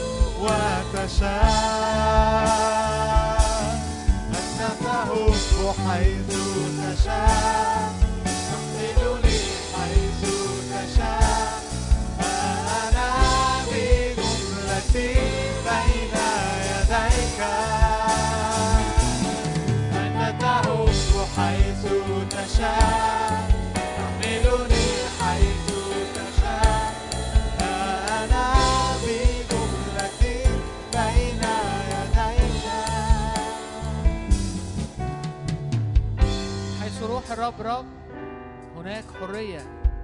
وتشاء أنت تهب حيث تشاء تحملني حيث تشاء أنا بجملتي بين يديك أنت تهب حيث تشاء تحملني حيث تشاء أنا بجملتي بين يديك حيث روح الرب رب هناك حرية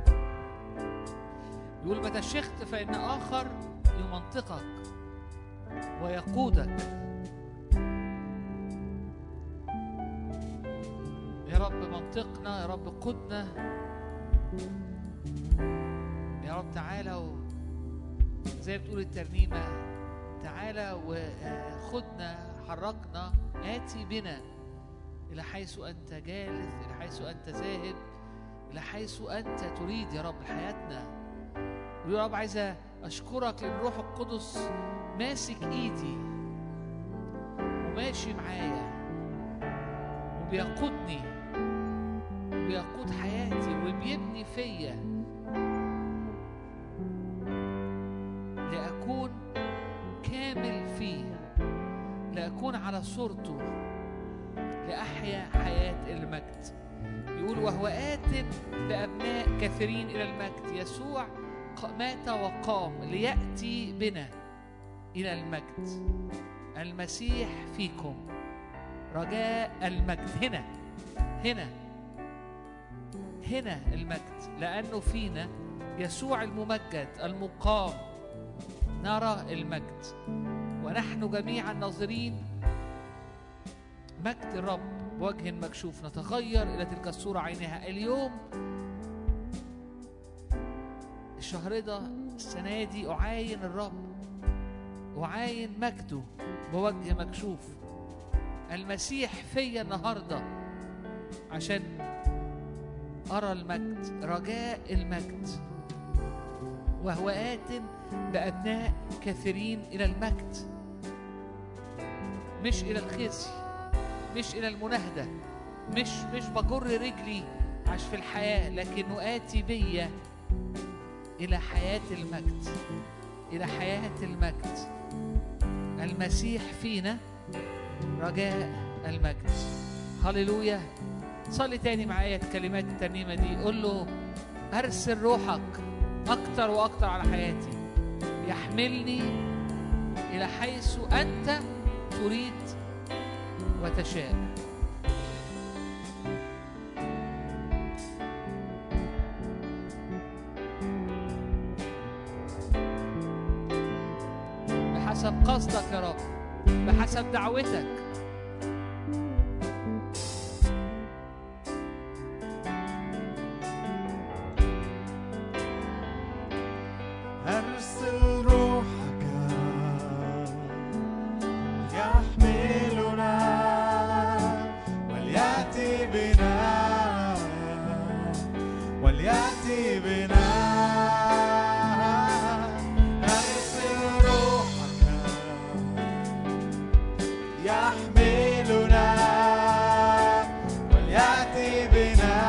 يقول متى شخت فإن آخر يمنطقك ويقودك يا رب منطقنا يا رب قدنا يا رب تعالى و... زي ما بتقول الترنيمة تعالى وخدنا حركنا آتي بنا إلى حيث أنت جالس إلى حيث أنت ذاهب إلى حيث أنت تريد يا رب حياتنا ويا رب عايز أشكرك لأن الروح القدس ماسك إيدي وماشي معايا وبيقودني وبيقود حياتي وبيبني فيا لأكون كامل فيه لأكون على صورته لأحيا حياة المجد يقول وهو آت بأبناء كثيرين إلى المجد يسوع ق- مات وقام ليأتي بنا إلى المجد المسيح فيكم رجاء المجد هنا هنا هنا المجد لأنه فينا يسوع الممجد المقام نرى المجد ونحن جميعا ناظرين مجد الرب بوجه مكشوف نتغير إلى تلك الصورة عينها اليوم الشهر ده السنة دي أعاين الرب أعاين مجده بوجه مكشوف المسيح فيا النهارده عشان أرى المجد رجاء المجد وهو آت بأبناء كثيرين إلى المجد مش إلى الخزي مش إلى المناهدة مش مش بجر رجلي عش في الحياة لكنه آتي بيا إلى حياة المجد إلى حياة المجد المسيح فينا رجاء المجد هللويا صلي تاني معايا كلمات الترنيمة دي قول له أرسل روحك أكتر وأكتر على حياتي يحملني إلى حيث أنت تريد وتشاء بحسب قصدك يا رب بحسب دعوتك أرسل روحك يحملنا وليأتي بنا وليأتي بنا أرسل روحك يحملنا وليأتي بنا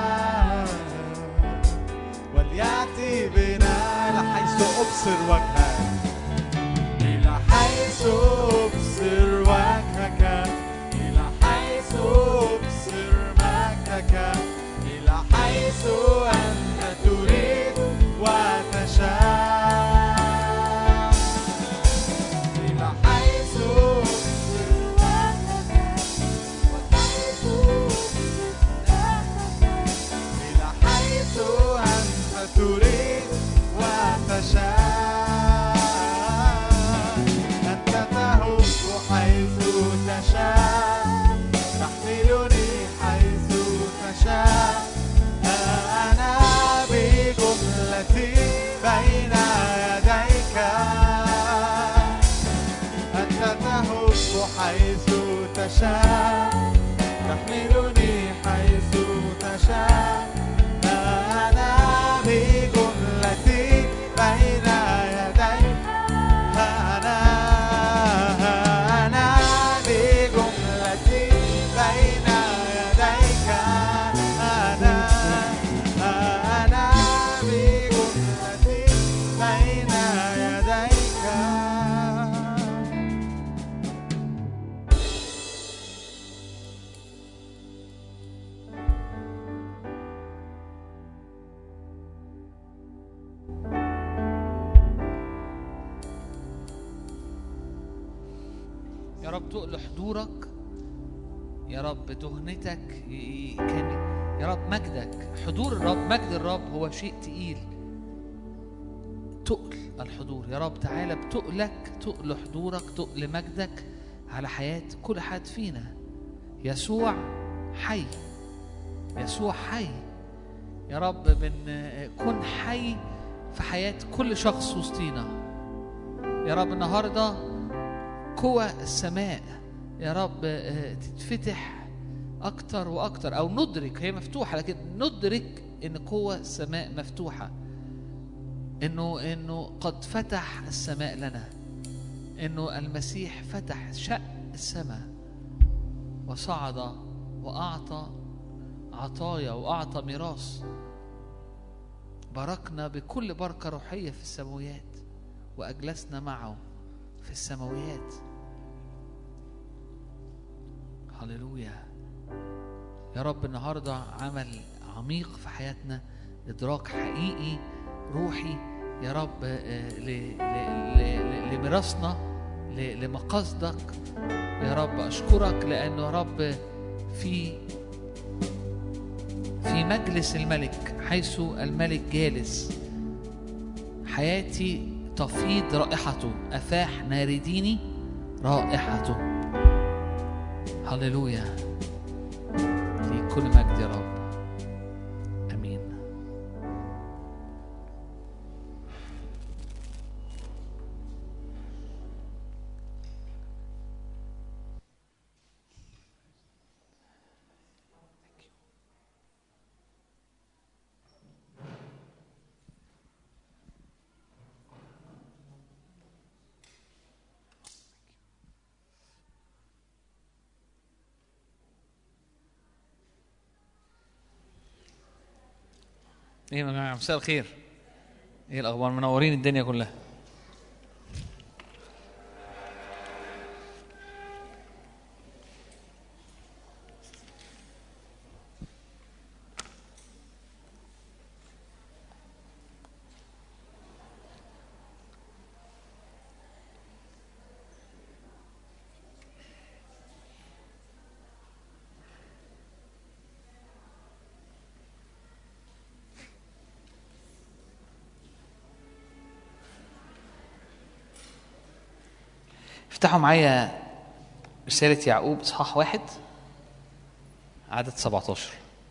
وليأتي بنا إلى حيث أبصر وجهك إلى حيث أبصر وجهك إلى حيث أبصر مجدك إلى حيث أنت تريد وتشاء إلى حيث أبصر إلى حيث أنت تريد وتشاء أنت تهب حيث تشاء تحملني حيث تشاء أنا بجملتي بين يديك أنت تهب حيث تشاء تحملني حيث تشاء أنا بجملتي بين يديك أنا أنا بجملتي بين يديك أنا أنا بجملتي بين يديك يا رب تقل حضورك يا رب دهنتك ي- ي- كان يا رب مجدك حضور الرب مجد الرب هو شيء تقيل تقل الحضور يا رب تعالى بتقلك تقل حضورك تقل مجدك على حياة كل حد فينا يسوع حي يسوع حي يا رب من كن حي في حياة كل شخص وسطينا يا رب النهارده قوى السماء يا رب آه، تتفتح أكتر وأكتر أو ندرك هي مفتوحة لكن ندرك إن قوى السماء مفتوحة إنه إنه قد فتح السماء لنا إنه المسيح فتح شق السماء وصعد وأعطى عطايا وأعطى ميراث باركنا بكل بركة روحية في السماويات وأجلسنا معه في السماويات هللويا يا رب النهارده عمل عميق في حياتنا ادراك حقيقي روحي يا رب آه، ل- ل- ل- لميراثنا ل- لمقاصدك يا رب اشكرك لانه يا رب في في مجلس الملك حيث الملك جالس حياتي تفيض رائحته أفاح نارديني رائحته هللويا ليك كل مجد يا رب امين ايه يا جماعه مساء الخير ايه الاخبار منورين الدنيا كلها افتحوا معايا رسالة يعقوب إصحاح واحد عدد 17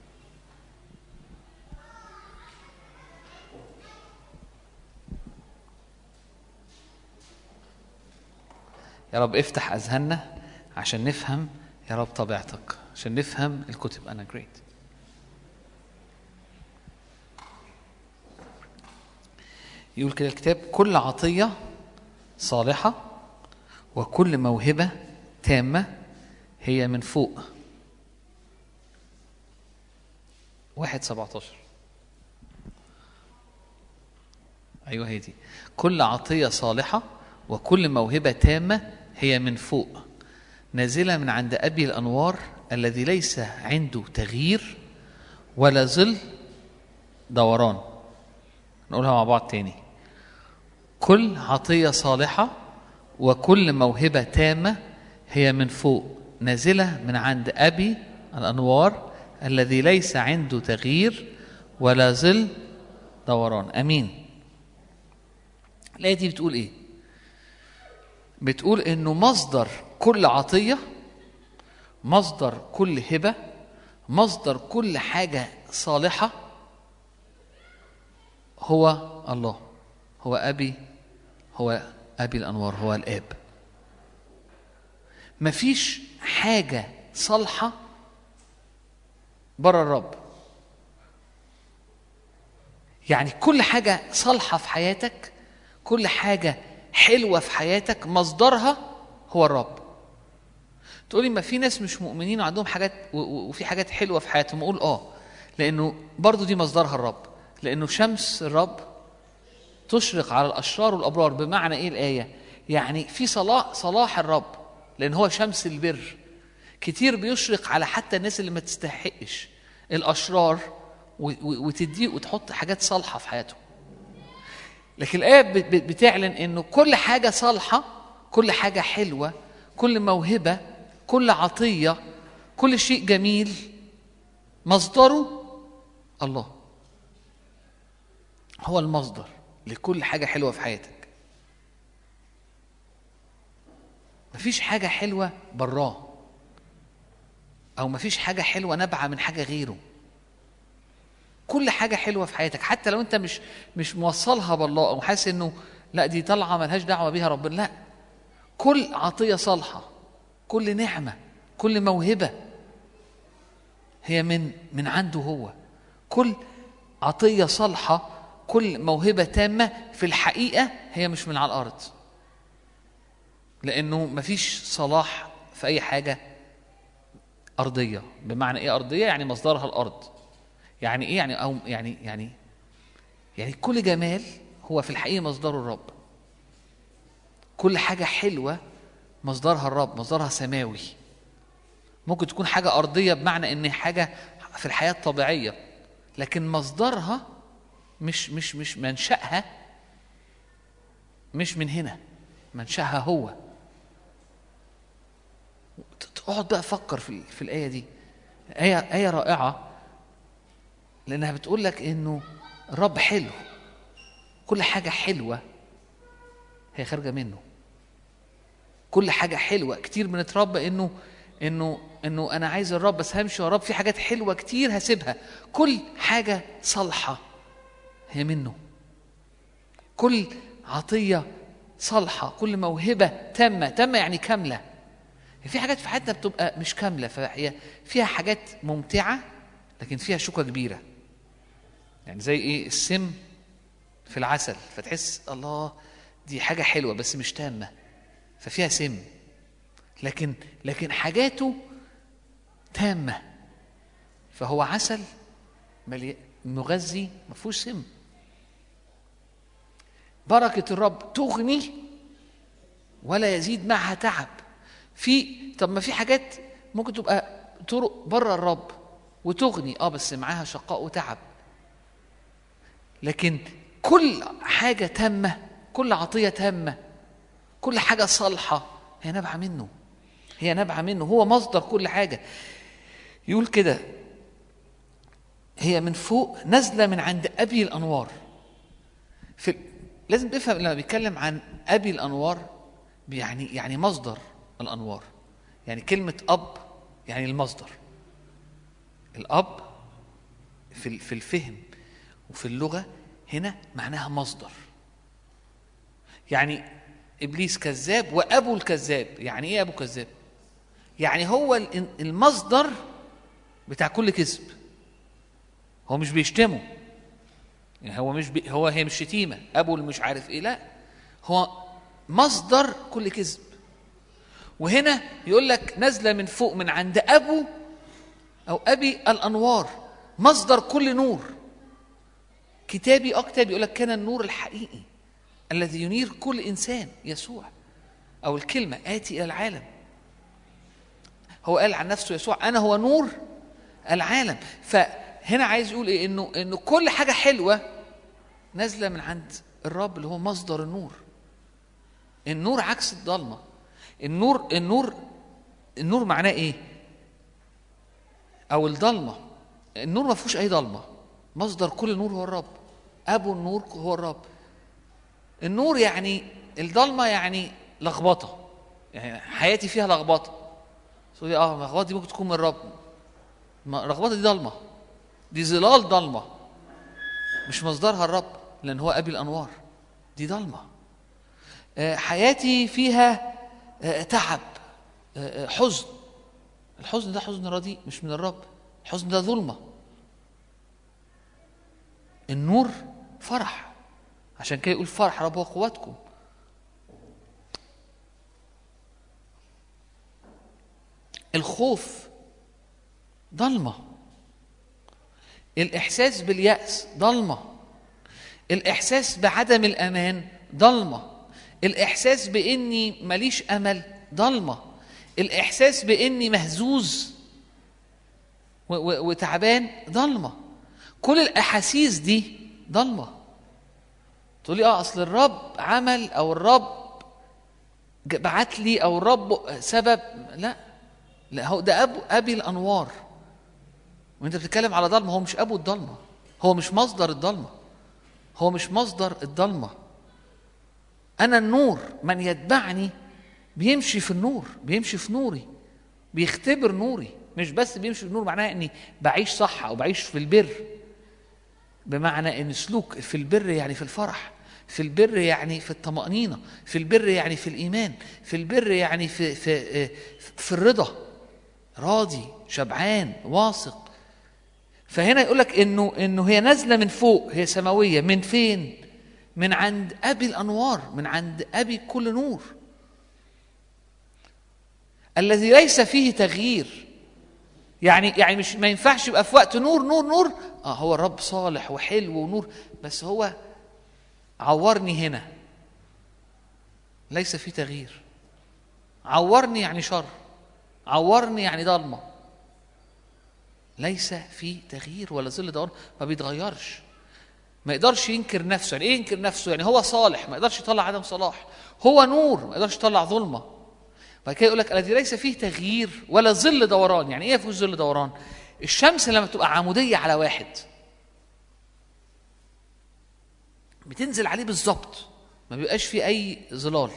يا رب افتح أذهاننا عشان نفهم يا رب طبيعتك عشان نفهم الكتب أنا جريت يقول كده الكتاب كل عطية صالحة وكل موهبة تامة هي من فوق واحد سبعتاشر أيوة هي دي كل عطية صالحة وكل موهبة تامة هي من فوق نازلة من عند أبي الأنوار الذي ليس عنده تغيير ولا ظل دوران نقولها مع بعض تاني كل عطية صالحة وكل موهبة تامة هي من فوق نازلة من عند أبي الأنوار الذي ليس عنده تغيير ولا ظل دوران أمين الآية دي بتقول إيه؟ بتقول إنه مصدر كل عطية مصدر كل هبة مصدر كل حاجة صالحة هو الله هو أبي هو أبي الأنوار هو الآب مفيش حاجة صالحة بره الرب يعني كل حاجة صالحة في حياتك كل حاجة حلوة في حياتك مصدرها هو الرب تقولي ما في ناس مش مؤمنين وعندهم حاجات و- و- وفي حاجات حلوة في حياتهم أقول آه لأنه برضو دي مصدرها الرب لأنه شمس الرب تشرق على الاشرار والابرار بمعنى ايه الايه يعني في صلاح صلاح الرب لان هو شمس البر كتير بيشرق على حتى الناس اللي ما تستحقش الاشرار و- و- وتديه وتحط حاجات صالحه في حياتهم لكن الايه بت- بت- بتعلن انه كل حاجه صالحه كل حاجه حلوه كل موهبه كل عطيه كل شيء جميل مصدره الله هو المصدر لكل حاجة حلوة في حياتك مفيش حاجة حلوة براه أو مفيش حاجة حلوة نابعة من حاجة غيره كل حاجة حلوة في حياتك حتى لو أنت مش مش موصلها بالله أو حاسس إنه لا دي طالعة ملهاش دعوة بيها ربنا لا كل عطية صالحة كل نعمة كل موهبة هي من من عنده هو كل عطية صالحة كل موهبة تامة في الحقيقة هي مش من على الأرض لأنه مفيش صلاح في أي حاجة أرضية بمعنى إيه أرضية يعني مصدرها الأرض يعني إيه يعني أو يعني يعني يعني كل جمال هو في الحقيقة مصدره الرب كل حاجة حلوة مصدرها الرب مصدرها سماوي ممكن تكون حاجة أرضية بمعنى إن حاجة في الحياة الطبيعية لكن مصدرها مش مش مش منشأها مش من هنا منشأها هو تقعد بقى فكر في في الآية دي آية آية رائعة لأنها بتقول لك إنه الرب حلو كل حاجة حلوة هي خارجة منه كل حاجة حلوة كتير بنتربى إنه إنه إنه أنا عايز الرب بس همشي ورا الرب في حاجات حلوة كتير هسيبها كل حاجة صالحة هي منه كل عطية صالحة كل موهبة تامة تامة يعني كاملة في حاجات في حياتنا بتبقى مش كاملة فهي فيها حاجات ممتعة لكن فيها شوكة كبيرة يعني زي ايه السم في العسل فتحس الله دي حاجة حلوة بس مش تامة ففيها سم لكن لكن حاجاته تامة فهو عسل مليان مغذي ما فيهوش سم بركة الرب تغني ولا يزيد معها تعب في طب ما في حاجات ممكن تبقى طرق بره الرب وتغني اه بس معاها شقاء وتعب لكن كل حاجة تامة كل عطية تامة كل حاجة صالحة هي نابعة منه هي نابعة منه هو مصدر كل حاجة يقول كده هي من فوق نازلة من عند أبي الأنوار في لازم تفهم لما بيتكلم عن أبي الأنوار يعني يعني مصدر الأنوار يعني كلمة أب يعني المصدر الأب في ال- في الفهم وفي اللغة هنا معناها مصدر يعني إبليس كذاب وأبو الكذاب يعني إيه أبو كذاب يعني هو ال- المصدر بتاع كل كذب هو مش بيشتمه يعني هو مش بي هو هي مش شتيمه ابو اللي مش عارف ايه لا هو مصدر كل كذب وهنا يقول لك نازله من فوق من عند ابو او ابي الانوار مصدر كل نور كتابي اه كتابي يقول لك كان النور الحقيقي الذي ينير كل انسان يسوع او الكلمه اتي الى العالم هو قال عن نفسه يسوع انا هو نور العالم فهنا عايز يقول ايه انه انه كل حاجه حلوه نازله من عند الرب اللي هو مصدر النور النور عكس الضلمه النور النور النور معناه ايه او الضلمه النور ما فيهوش اي ضلمه مصدر كل نور هو الرب ابو النور هو الرب النور يعني الضلمه يعني لخبطه يعني حياتي فيها لخبطه تقولي اه اللخبطه دي ممكن تكون من الرب ما اللخبطه دي ضلمه دي ظلال ضلمه مش مصدرها الرب لان هو ابي الانوار دي ضلمه آه، حياتي فيها آه، تعب آه، آه، حزن الحزن ده حزن رديء مش من الرب الحزن ده ظلمه النور فرح عشان كده يقول فرح رب هو قوتكم الخوف ضلمه الاحساس بالياس ضلمه الاحساس بعدم الامان ضلمه الاحساس باني ماليش امل ضلمه الاحساس باني مهزوز و- و- وتعبان ضلمه كل الاحاسيس دي ضلمه تقولي اه اصل الرب عمل او الرب ج- بعت لي او الرب سبب لا لا هو ده ابو ابي الانوار وانت بتتكلم على ضلمه هو مش ابو الضلمه هو مش مصدر الضلمه هو مش مصدر الضلمه انا النور من يتبعني بيمشي في النور بيمشي في نوري بيختبر نوري مش بس بيمشي في النور معناها اني بعيش صح او بعيش في البر بمعنى ان سلوك في البر يعني في الفرح في البر يعني في الطمأنينة في البر يعني في الإيمان في البر يعني في في في الرضا راضي شبعان واثق فهنا يقول لك انه انه هي نازله من فوق هي سماويه من فين؟ من عند ابي الانوار من عند ابي كل نور الذي ليس فيه تغيير يعني يعني مش ما ينفعش يبقى في وقت نور نور نور اه هو الرب صالح وحلو ونور بس هو عورني هنا ليس فيه تغيير عورني يعني شر عورني يعني ضلمه ليس في تغيير ولا ظل دوران ما بيتغيرش ما يقدرش ينكر نفسه يعني ايه ينكر نفسه يعني هو صالح ما يقدرش يطلع عدم صلاح هو نور ما يقدرش يطلع ظلمه بعد كده يقول لك الذي ليس فيه تغيير ولا ظل دوران يعني ايه فيه ظل دوران الشمس لما تبقى عموديه على واحد بتنزل عليه بالظبط ما بيبقاش فيه اي ظلال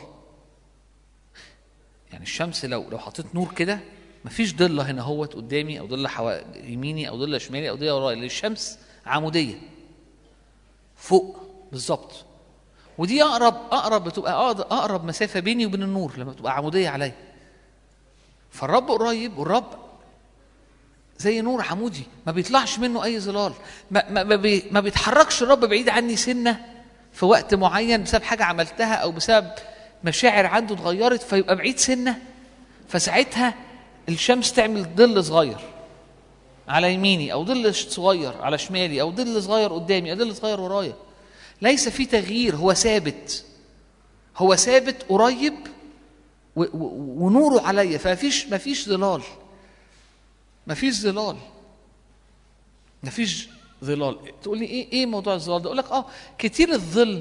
يعني الشمس لو لو حطيت نور كده مفيش ضله هنا هوت قدامي او ضله حوا... يميني او ضله شمالي او ضله ورايا لأن الشمس عموديه فوق بالظبط ودي اقرب اقرب بتبقى أقد- اقرب مسافه بيني وبين النور لما بتبقى عموديه عليا فالرب قريب والرب زي نور عمودي ما بيطلعش منه اي ظلال ما, ما, ما, بي ما بيتحركش الرب بعيد عني سنه في وقت معين بسبب حاجه عملتها او بسبب مشاعر عنده اتغيرت فيبقى بعيد سنه فساعتها الشمس تعمل ظل صغير على يميني او ظل صغير على شمالي او ظل صغير قدامي او ظل صغير ورايا ليس في تغيير هو ثابت هو ثابت قريب و- و- ونوره عليا فمفيش مفيش ظلال مفيش ظلال مفيش ظلال تقول لي ايه ايه موضوع الظلال ده اقول لك اه كتير الظل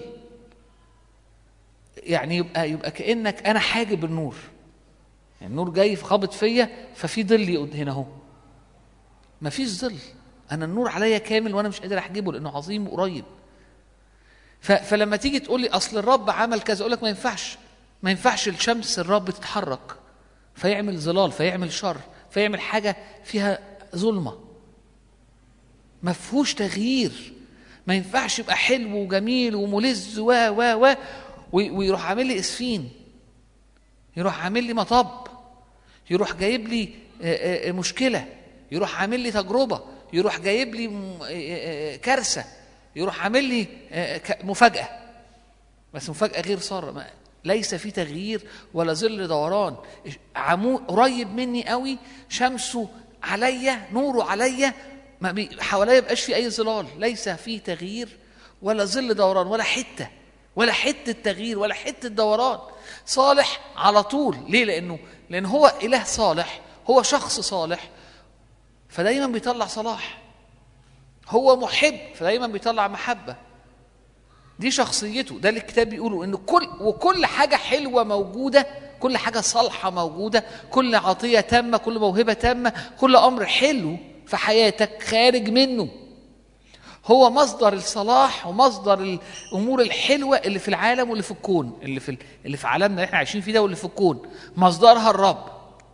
يعني يبقى يبقى كانك انا حاجب النور يعني النور جاي خابط فيا ففي ظل قد- هنا اهو مفيش ظل انا النور عليا كامل وانا مش قادر احجبه لانه عظيم وقريب ف- فلما تيجي تقول لي اصل الرب عمل كذا اقول لك ما ينفعش ما ينفعش الشمس الرب تتحرك فيعمل ظلال فيعمل شر فيعمل حاجه فيها ظلمه ما فيهوش تغيير ما ينفعش يبقى حلو وجميل وملذ و و و وي- ويروح عامل لي اسفين يروح عامل لي مطب يروح جايب لي آه، آه، مشكله يروح عامل لي تجربه يروح جايب لي م- آه، آه، كارثه يروح عامل لي آه، ك- مفاجاه بس مفاجاه غير ساره ما- ليس في تغيير ولا ظل دوران عمود قريب مني قوي شمسه عليا نوره عليا ما بي- حواليا يبقاش في اي ظلال ليس في تغيير ولا ظل دوران ولا حته ولا حته تغيير ولا حته دوران صالح على طول ليه لانه لان هو اله صالح هو شخص صالح فدايما بيطلع صلاح هو محب فدايما بيطلع محبه دي شخصيته ده اللي الكتاب بيقوله ان كل وكل حاجه حلوه موجوده كل حاجه صالحه موجوده كل عطيه تامه كل موهبه تامه كل امر حلو في حياتك خارج منه هو مصدر الصلاح ومصدر الامور الحلوه اللي في العالم واللي في الكون اللي في اللي في عالمنا اللي احنا عايشين فيه ده واللي في الكون مصدرها الرب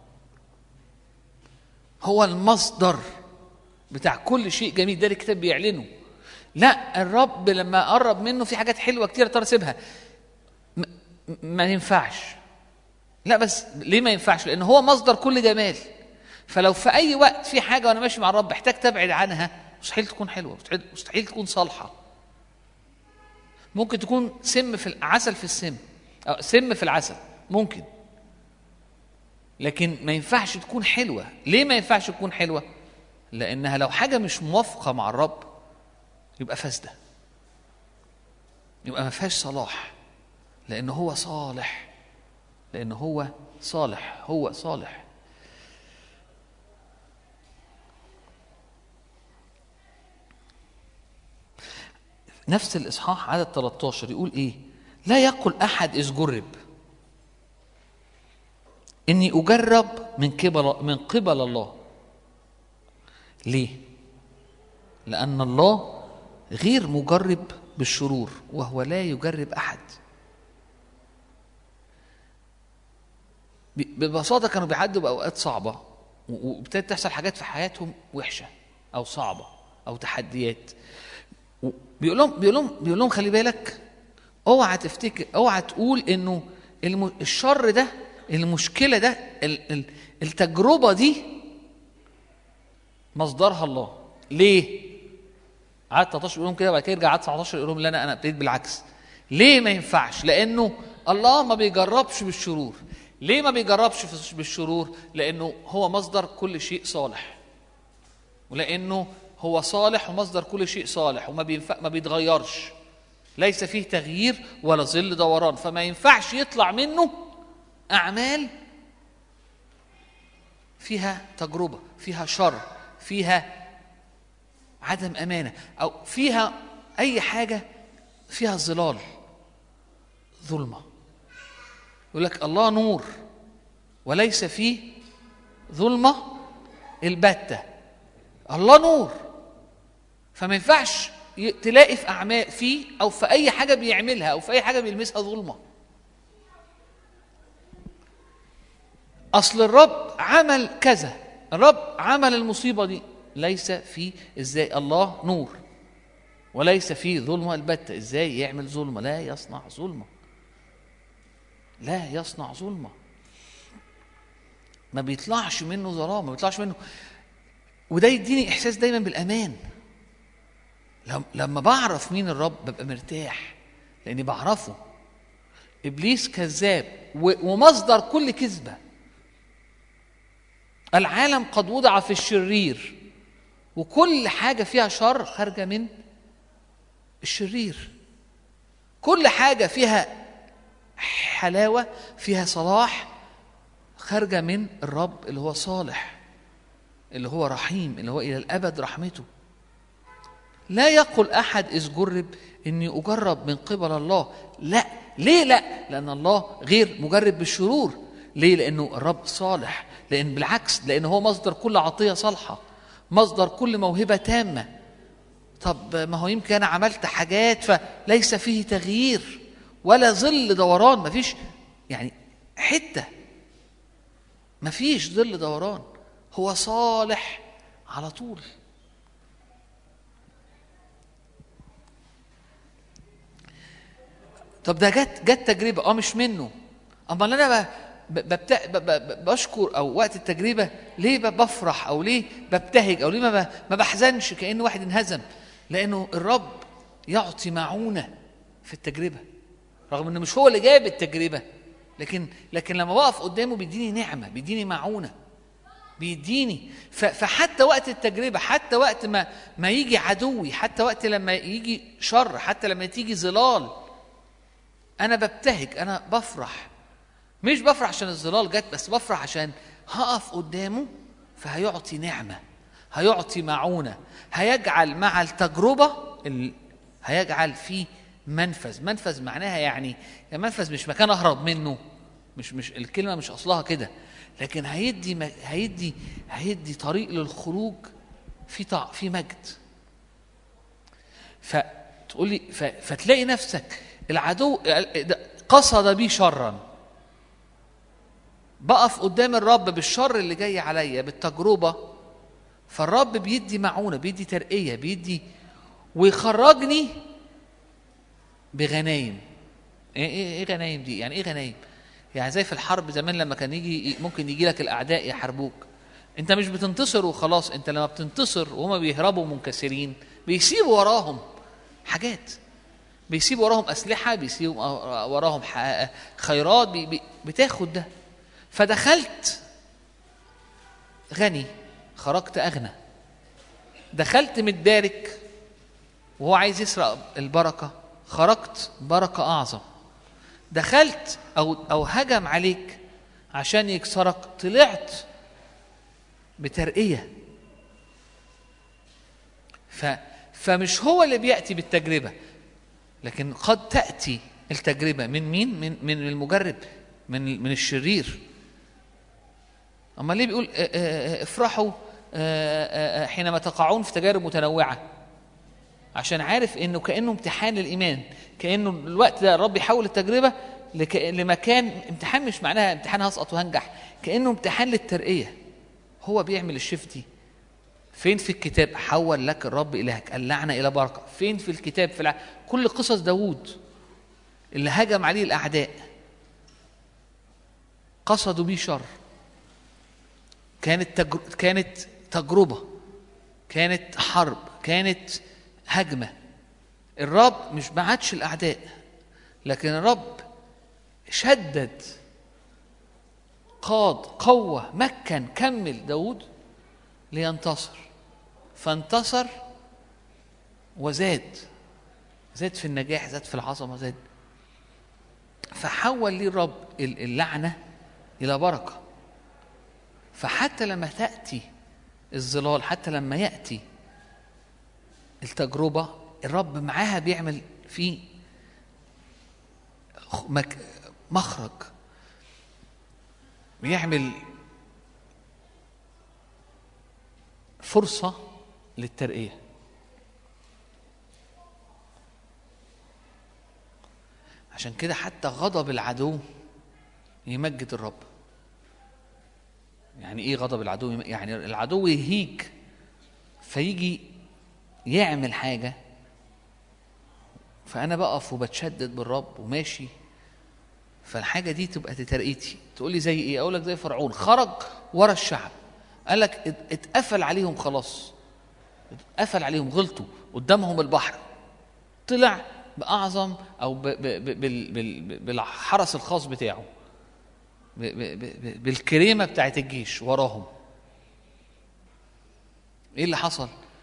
هو المصدر بتاع كل شيء جميل ده اللي الكتاب بيعلنه لا الرب لما قرب منه في حاجات حلوه كتير ترى سيبها م- م- ما ينفعش لا بس ليه ما ينفعش لان هو مصدر كل جمال فلو في اي وقت في حاجه وانا ماشي مع الرب محتاج تبعد عنها مستحيل تكون حلوه مستحيل, مستحيل تكون صالحه ممكن تكون سم في العسل في السم أو سم في العسل ممكن لكن ما ينفعش تكون حلوه ليه ما ينفعش تكون حلوه لانها لو حاجه مش موافقه مع الرب يبقى فاسده يبقى ما فيهاش صلاح لان هو صالح لان هو صالح هو صالح نفس الاصحاح عدد 13 يقول ايه لا يقل احد اذ جرب اني اجرب من قبل من قبل الله ليه لان الله غير مجرب بالشرور وهو لا يجرب احد ب- ببساطه كانوا بيعدوا باوقات صعبه و- وابتدت تحصل حاجات في حياتهم وحشه او صعبه او تحديات و- بيقول لهم بيقول لهم بيقول لهم خلي بالك اوعى تفتكر اوعى تقول انه الم- الشر ده المشكله ده ال- ال- التجربه دي مصدرها الله ليه عدد 13 يقول لهم كده وبعد كده يرجع عدد 19 يقول لهم لا انا انا ابتديت بالعكس ليه ما ينفعش لانه الله ما بيجربش بالشرور ليه ما بيجربش في- بالشرور لانه هو مصدر كل شيء صالح ولانه هو صالح ومصدر كل شيء صالح وما بينفع ما بيتغيرش ليس فيه تغيير ولا ظل دوران فما ينفعش يطلع منه اعمال فيها تجربه فيها شر فيها عدم امانه او فيها اي حاجه فيها ظلال ظلمه يقول لك الله نور وليس فيه ظلمه البته الله نور فما ينفعش ي- تلاقي في اعمال فيه او في اي حاجه بيعملها او في اي حاجه بيلمسها ظلمه اصل الرب عمل كذا الرب عمل المصيبه دي ليس في ازاي الله نور وليس فيه ظلمه البته ازاي يعمل ظلمه لا يصنع ظلمه لا يصنع ظلمه ما بيطلعش منه ظلام ما بيطلعش منه وده يديني احساس دايما بالامان لم- لما بعرف مين الرب ببقى مرتاح لاني بعرفه ابليس كذاب و- ومصدر كل كذبه العالم قد وضع في الشرير وكل حاجه فيها شر خارجه من الشرير كل حاجه فيها حلاوه فيها صلاح خارجه من الرب اللي هو صالح اللي هو رحيم اللي هو الى الابد رحمته لا يقل احد اذ جرب اني اجرب من قبل الله لا ليه لا لان الله غير مجرب بالشرور ليه لانه الرب صالح لان بالعكس لان هو مصدر كل عطيه صالحه مصدر كل موهبه تامه طب ما هو يمكن انا عملت حاجات فليس فيه تغيير ولا ظل دوران مفيش يعني حته مفيش ظل دوران هو صالح على طول طب ده جت جت تجربه اه مش منه امال انا ب- ب- ببت... ب- ب- بشكر او وقت التجربه ليه ب- بفرح او ليه ببتهج او ليه ما, ب... ما بحزنش كان واحد انهزم لانه الرب يعطي معونه في التجربه رغم انه مش هو اللي جاب التجربه لكن لكن لما بقف قدامه بيديني نعمه بيديني معونه بيديني ف- فحتى وقت التجربه حتى وقت ما ما يجي عدوي حتى وقت لما يجي شر حتى لما تيجي ظلال انا ببتهج انا بفرح مش بفرح عشان الظلال جت بس بفرح عشان هقف قدامه فهيعطي نعمه هيعطي معونه هيجعل مع التجربه ال... هيجعل في منفذ منفذ معناها يعني يعني منفذ مش مكان اهرب منه مش مش الكلمه مش اصلها كده لكن هيدي م- هيدي هيدي طريق للخروج في طع... في مجد فتقول لي ف... فتلاقي نفسك العدو قصد بي شرا بقف قدام الرب بالشر اللي جاي عليا بالتجربه فالرب بيدي معونه بيدي ترقيه بيدي ويخرجني بغنايم ايه ايه ايه غنايم دي يعني ايه غنايم يعني زي في الحرب زمان لما كان يجي ممكن يجي لك الاعداء يحاربوك انت مش بتنتصر وخلاص انت لما بتنتصر وهما بيهربوا منكسرين بيسيبوا وراهم حاجات بيسيبوا وراهم اسلحه بيسيبوا وراهم ح- خيرات بي بي بتاخد ده فدخلت غني خرجت اغنى دخلت متدارك وهو عايز يسرق البركه خرجت بركه اعظم دخلت او او هجم عليك عشان يكسرك طلعت بترقيه ف فمش هو اللي بياتي بالتجربه لكن قد تاتي التجربه من مين من من المجرب من من الشرير اما ليه بيقول آه، آه، آه، افرحوا آه، آه، حينما تقعون في تجارب متنوعه عشان عارف انه كانه امتحان للايمان كانه الوقت ده الرب يحول التجربه لك... لمكان امتحان مش معناها امتحان هسقط وهنجح كانه امتحان للترقيه هو بيعمل الشيفت دي فين في الكتاب حول لك الرب الهك اللعنه الى بركه فين في الكتاب في الع... كل قصص داوود اللي هجم عليه الاعداء قصدوا بيه شر كانت تجر... كانت تجربه كانت حرب كانت هجمه الرب مش بعتش الاعداء لكن الرب شدد قاد قوه مكن كمل داود لينتصر فانتصر وزاد زاد في النجاح زاد في العظمه زاد فحول لي الرب اللعنه الى بركه فحتى لما تاتي الظلال حتى لما ياتي التجربه الرب معاها بيعمل في مك- مخرج بيعمل فرصه للترقيه عشان كده حتى غضب العدو يمجد الرب يعني ايه غضب العدو يم- يعني العدو يهيج فيجي يعمل حاجه فانا بقف وبتشدد بالرب وماشي فالحاجه دي تبقى ترقيتي تقول لي زي ايه اقول لك زي فرعون خرج ورا الشعب قال لك ات- اتقفل عليهم خلاص اتقفل عليهم غلطوا قدامهم البحر طلع باعظم او ب- ب- ب- بال- بال- بالحرس الخاص بتاعه ب- ب- ب- بالكريمه بتاعت الجيش وراهم ايه اللي حصل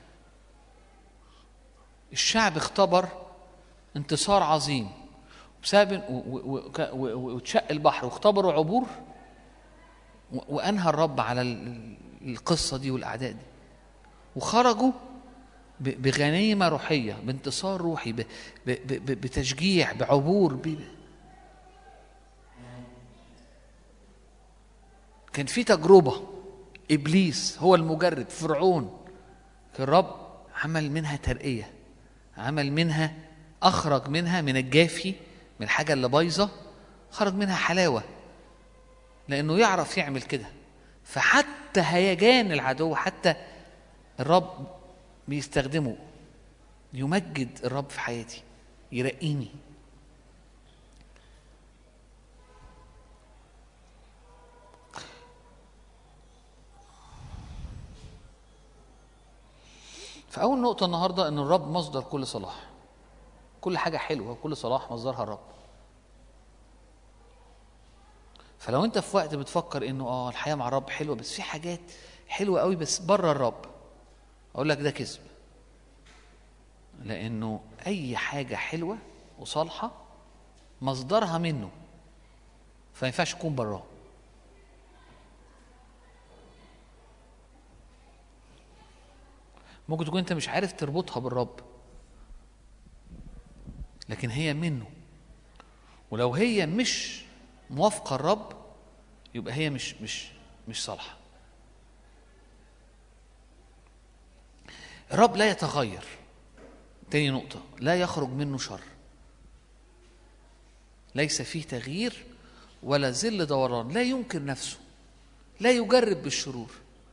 الشعب اختبر انتصار عظيم بسبب و- و- و- ك- و- و- واتشق البحر واختبروا عبور و- وانهى الرب على ال- القصه دي والاعداء دي وخرجوا ب- بغنيمه روحيه بانتصار روحي ب- ب- ب- ب- بتشجيع بعبور ب- كان في تجربه ابليس هو المجرب فرعون الرب عمل منها ترقيه عمل منها اخرج منها من الجافي من الحاجه اللي بايظه خرج منها حلاوه لانه يعرف يعمل كده فحتى هيجان العدو حتى الرب بيستخدمه يمجد الرب في حياتي يرقيني فأول نقطة النهاردة إن الرب مصدر كل صلاح كل حاجة حلوة وكل صلاح مصدرها الرب فلو أنت في وقت بتفكر إنه آه الحياة مع الرب حلوة بس في حاجات حلوة قوي بس بره الرب أقول لك ده كذب لأنه أي حاجة حلوة وصالحة مصدرها منه فما ينفعش تكون براه ممكن تكون انت مش عارف تربطها بالرب لكن هي منه ولو هي مش موافقه الرب يبقى هي مش مش مش صالحه الرب لا يتغير تاني نقطة لا يخرج منه شر ليس فيه تغيير ولا ذل دوران لا ينكر نفسه لا يجرب بالشرور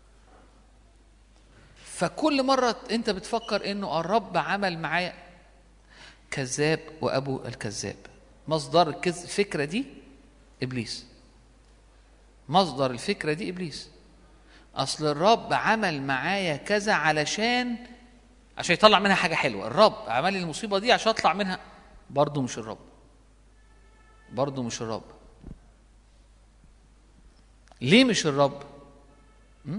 فكل مرة أنت بتفكر إنه الرب عمل معايا كذاب وأبو الكذاب مصدر الكذب الفكرة دي إبليس مصدر الفكرة دي إبليس أصل الرب عمل معايا كذا علشان عشان يطلع منها حاجة حلوة الرب عمل لي المصيبة دي عشان أطلع منها برضه مش الرب برضه مش الرب ليه مش الرب؟ م?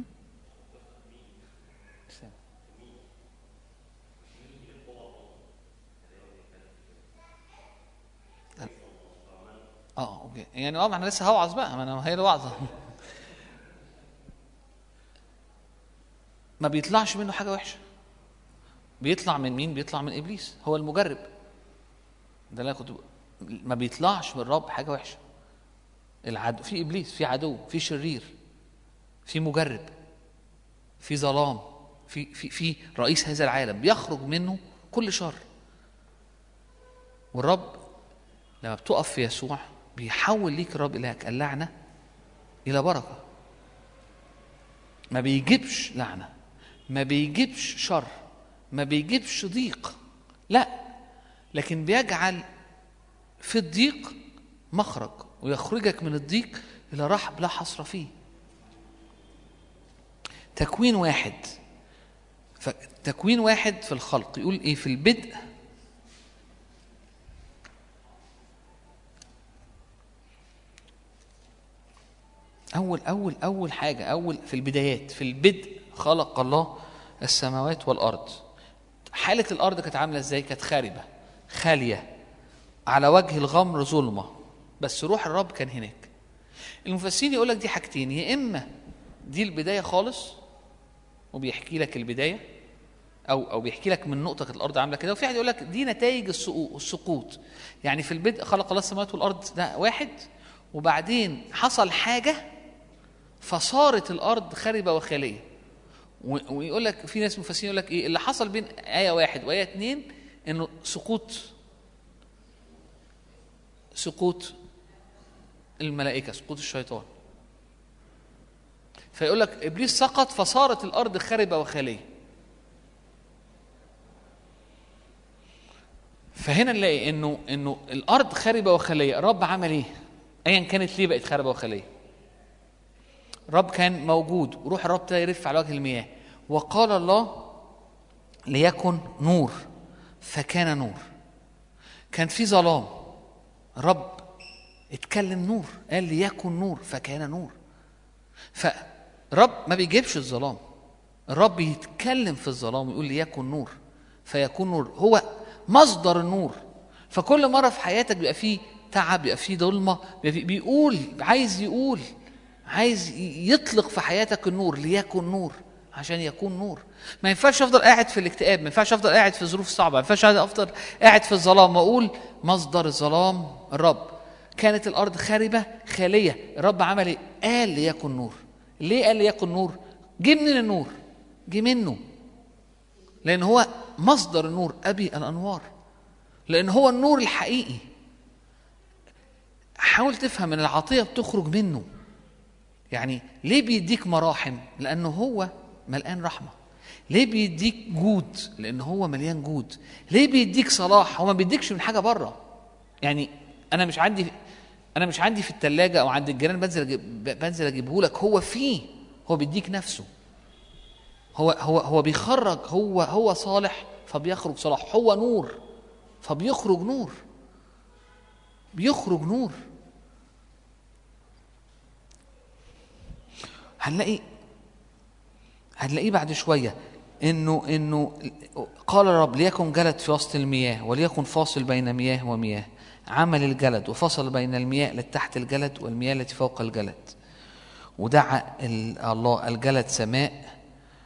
اه اوكي يعني اه ما احنا لسه هوعظ بقى ما انا هي الوعظه ما بيطلعش منه حاجه وحشه بيطلع من مين بيطلع من ابليس هو المجرب ده اللي انا كنت بقول. ما بيطلعش من الرب حاجه وحشه العدو في ابليس في عدو في شرير في مجرب في ظلام في في في رئيس هذا العالم بيخرج منه كل شر والرب لما بتقف في يسوع بيحول ليك الرب إلهك اللعنة إلى بركة ما بيجيبش لعنة ما بيجيبش شر ما بيجيبش ضيق لا لكن بيجعل في الضيق مخرج ويخرجك من الضيق إلى رحب لا حصر فيه تكوين واحد فتكوين واحد في الخلق يقول ايه في البدء أول أول أول حاجة أول في البدايات في البدء خلق الله السماوات والأرض حالة الأرض كانت عاملة إزاي؟ كانت خاربة خالية على وجه الغمر ظلمة بس روح الرب كان هناك المفسرين يقول لك دي حاجتين يا إما دي البداية خالص وبيحكي لك البداية أو أو بيحكي لك من نقطة كانت الأرض عاملة كده وفي واحد يقول لك دي نتائج السقوط السقوط يعني في البدء خلق الله السماوات والأرض ده واحد وبعدين حصل حاجة فصارت الارض خربه وخاليه و- ويقول لك في ناس مفسرين يقول لك ايه اللي حصل بين ايه واحد وايه اتنين انه سقوط سقوط الملائكه سقوط الشيطان فيقول لك ابليس سقط فصارت الارض خربه وخاليه فهنا نلاقي انه انه الارض خربه وخاليه الرب عمل ايه ايا كانت ليه بقت خربه وخاليه الرب كان موجود وروح الرب ابتدى يرف على وجه المياه وقال الله ليكن نور فكان نور كان في ظلام الرب اتكلم نور قال ليكن نور فكان نور فالرب ما بيجيبش الظلام الرب يتكلم في الظلام ويقول ليكن نور فيكون نور هو مصدر النور فكل مره في حياتك بيبقى فيه تعب بيبقى فيه ضلمه بيبقى فيه بيقول عايز يقول عايز ي- يطلق في حياتك النور ليكن نور عشان يكون نور ما ينفعش افضل قاعد في الاكتئاب ما ينفعش افضل قاعد في ظروف صعبه ما ينفعش افضل قاعد في الظلام واقول مصدر الظلام الرب كانت الارض خاربه خاليه الرب عمل ايه قال ليكن نور ليه قال ليكن نور جه منين النور جه منه لان هو مصدر النور ابي الانوار لان هو النور الحقيقي حاول تفهم ان العطيه بتخرج منه يعني ليه بيديك مراحم لانه هو ملقان رحمه ليه بيديك جود لان هو مليان جود ليه بيديك صلاح هو ما بيديكش من حاجه بره يعني انا مش عندي انا مش عندي في الثلاجه او عند الجيران بنزل أجيب بنزل اجيبه لك هو فيه هو بيديك نفسه هو هو هو بيخرج هو هو صالح فبيخرج صلاح هو نور فبيخرج نور بيخرج نور هنلاقي هنلاقيه بعد شويه انه انه قال الرب ليكن جلد في وسط المياه وليكن فاصل بين مياه ومياه عمل الجلد وفصل بين المياه التي تحت الجلد والمياه التي فوق الجلد ودعا ال- الله الجلد سماء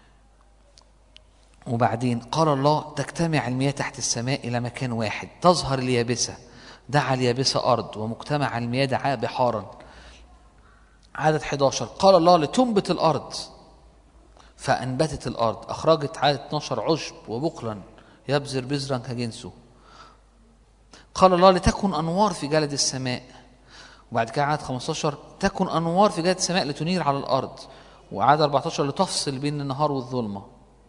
وبعدين قال الله تجتمع المياه تحت السماء إلى مكان واحد تظهر اليابسة دعا اليابسة أرض ومجتمع المياه دعاه بحارا عدد 11 قال الله لتنبت الأرض فأنبتت الأرض أخرجت عدد 12 عشب وبقلا يبذر بذرا كجنسه قال الله لتكن أنوار في جلد السماء وبعد كده عدد 15 تكن أنوار في جلد السماء لتنير على الأرض وعدد 14 لتفصل بين النهار والظلمة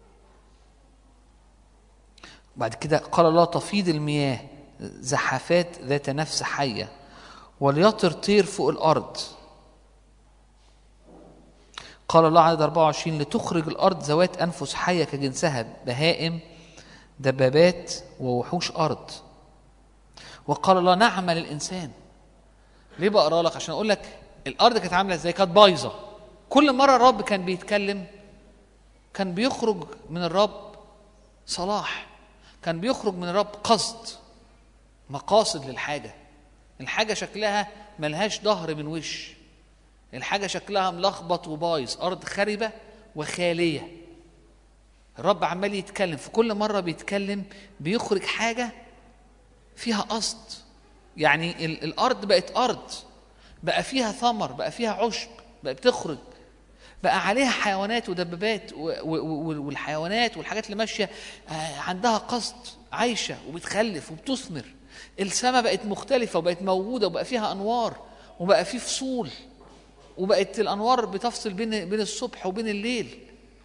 بعد كده قال الله تفيض المياه زحفات ذات نفس حية وليطر طير فوق الأرض قال الله عدد 24 لتخرج الأرض ذوات أنفس حية كجنسها بهائم دبابات ووحوش أرض وقال الله نعمل الإنسان ليه بقرا لك عشان أقول لك الأرض كانت عاملة إزاي كانت بايظة كل مرة الرب كان بيتكلم كان بيخرج من الرب صلاح كان بيخرج من الرب قصد مقاصد للحاجة الحاجة شكلها ملهاش ظهر من وش الحاجة شكلها ملخبط وبايظ أرض خربة وخالية الرب عمال يتكلم في كل مرة بيتكلم بيخرج حاجة فيها قصد يعني ال- الأرض بقت أرض بقى فيها ثمر بقى فيها عشب بقى بتخرج بقى عليها حيوانات ودبابات و- و- و- والحيوانات والحاجات اللي ماشيه آه، عندها قصد عايشه وبتخلف وبتثمر السماء بقت مختلفه وبقت موجوده وبقى فيها انوار وبقى في فصول وبقت الانوار بتفصل بين بين الصبح وبين الليل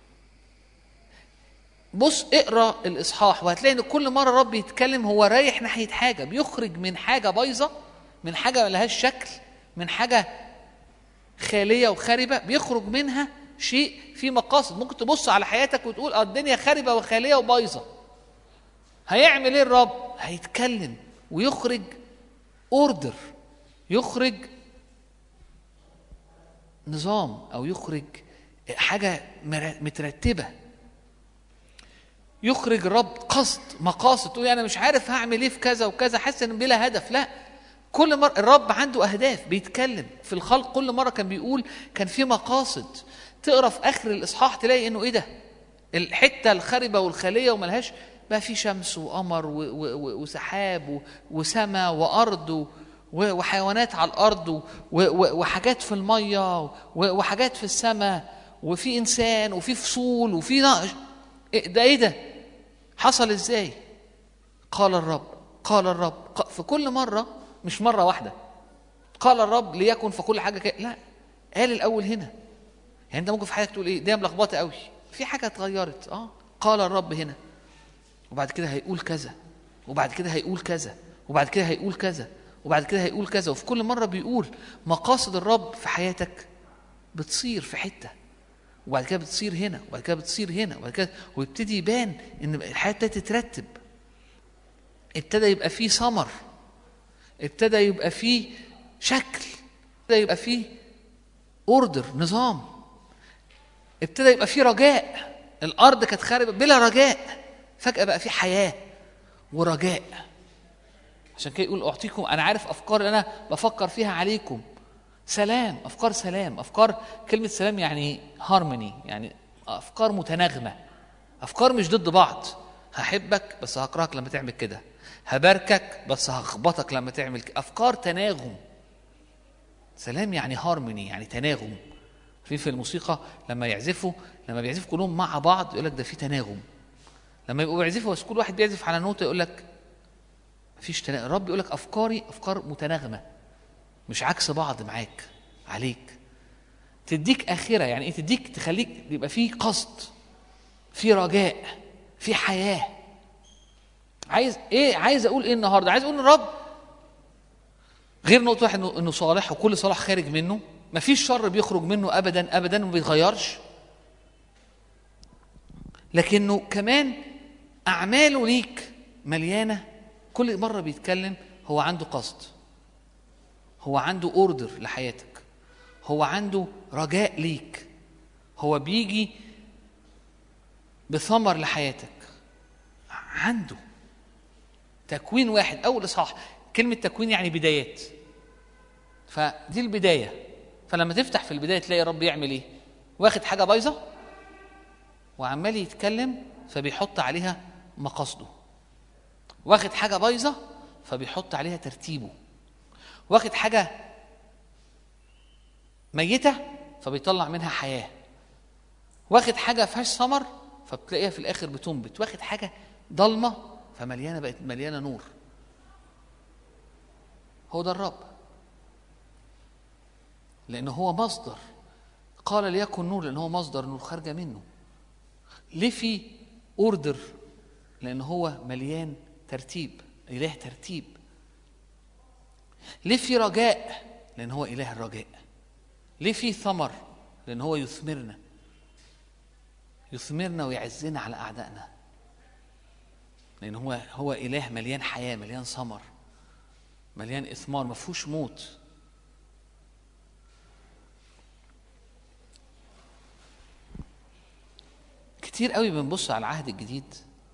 بص اقرا الاصحاح وهتلاقي ان كل مره الرب يتكلم هو رايح ناحيه حاجه بيخرج من حاجه بايظه من حاجه ملهاش شكل من حاجه خاليه وخاربه بيخرج منها شيء فيه مقاصد ممكن تبص على حياتك وتقول اه الدنيا خاربه وخاليه وبايظه هيعمل ايه الرب هيتكلم ويخرج اوردر يخرج نظام او يخرج حاجه مر- مترتبه يخرج الرب قصد مقاصد تقول انا مش عارف هعمل ايه في كذا وكذا حاسس ان بلا هدف لا كل مره الرب عنده اهداف بيتكلم في الخلق كل مره كان بيقول كان في مقاصد تقرا في اخر الاصحاح تلاقي انه ايه ده الحته الخربه والخاليه وملهاش بقى في شمس وقمر و- و- و- وسحاب و- وسماء وارض و- و- وحيوانات على الارض و- و- وحاجات في الميه و- وحاجات في السماء وفي انسان وفي فصول وفي نقش إيه ده ايه ده حصل ازاي قال الرب قال الرب ق- في كل مره مش مره واحده قال الرب ليكن في كل حاجه كده لا قال الاول هنا يعني انت ممكن في حياتك تقول ايه دي ملخبطه قوي في حاجه اتغيرت اه قال الرب هنا وبعد كده هيقول كذا وبعد كده هيقول كذا وبعد كده هيقول كذا وبعد كده هيقول كذا وفي كل مره بيقول مقاصد الرب في حياتك بتصير في حته وبعد كده بتصير هنا وبعد كده بتصير هنا وبعد كده ويبتدي يبان ان الحياه ابتدت تترتب ابتدى يبقى فيه ثمر ابتدى يبقى فيه شكل ابتدى يبقى فيه اوردر نظام ابتدى يبقى فيه رجاء الارض كانت خاربه بلا رجاء فجاه بقى في حياه ورجاء عشان كده يقول اعطيكم انا عارف افكار اللي انا بفكر فيها عليكم سلام افكار سلام افكار كلمه سلام يعني هارموني يعني افكار متناغمه افكار مش ضد بعض هحبك بس هكرهك لما تعمل كده هباركك بس هخبطك لما تعمل كده افكار تناغم سلام يعني هارموني يعني تناغم في في الموسيقى لما يعزفوا لما بيعزفوا كلهم مع بعض يقول لك ده في تناغم لما يبقوا بيعزفوا بس كل واحد بيعزف على نوتة يقول لك مفيش تناغم الرب يقول لك افكاري افكار متناغمه مش عكس بعض معاك عليك تديك اخره يعني ايه تديك تخليك يبقى في قصد في رجاء في حياه عايز ايه عايز اقول ايه النهارده عايز اقول الرب غير نقطه واحد انه انه صالح وكل صلاح خارج منه مفيش شر بيخرج منه ابدا ابدا وما بيتغيرش لكنه كمان اعماله ليك مليانه كل مره بيتكلم هو عنده قصد هو عنده اوردر لحياتك هو عنده رجاء ليك هو بيجي بثمر لحياتك عنده تكوين واحد اول اصحاح كلمه تكوين يعني بدايات فدي البدايه فلما تفتح في البدايه تلاقي الرب يعمل ايه واخد حاجه بايظه وعمال يتكلم فبيحط عليها مقاصده واخد حاجه بايظه فبيحط عليها ترتيبه واخد حاجه ميته فبيطلع منها حياه واخد حاجه فيهاش ثمر فبتلاقيها في الاخر بتنبت واخد حاجه ضلمه فمليانه بقت مليانه نور هو ده الرب لأنه هو مصدر قال ليكن نور لأن هو مصدر نور خارجة منه ليه في اوردر لأن هو مليان ترتيب إله ترتيب ليه في رجاء لأن هو إله الرجاء ليه في ثمر لأن هو يثمرنا يثمرنا ويعزنا على أعدائنا لأن هو هو إله مليان حياة مليان ثمر مليان إثمار ما فيهوش موت كتير قوي بنبص على العهد الجديد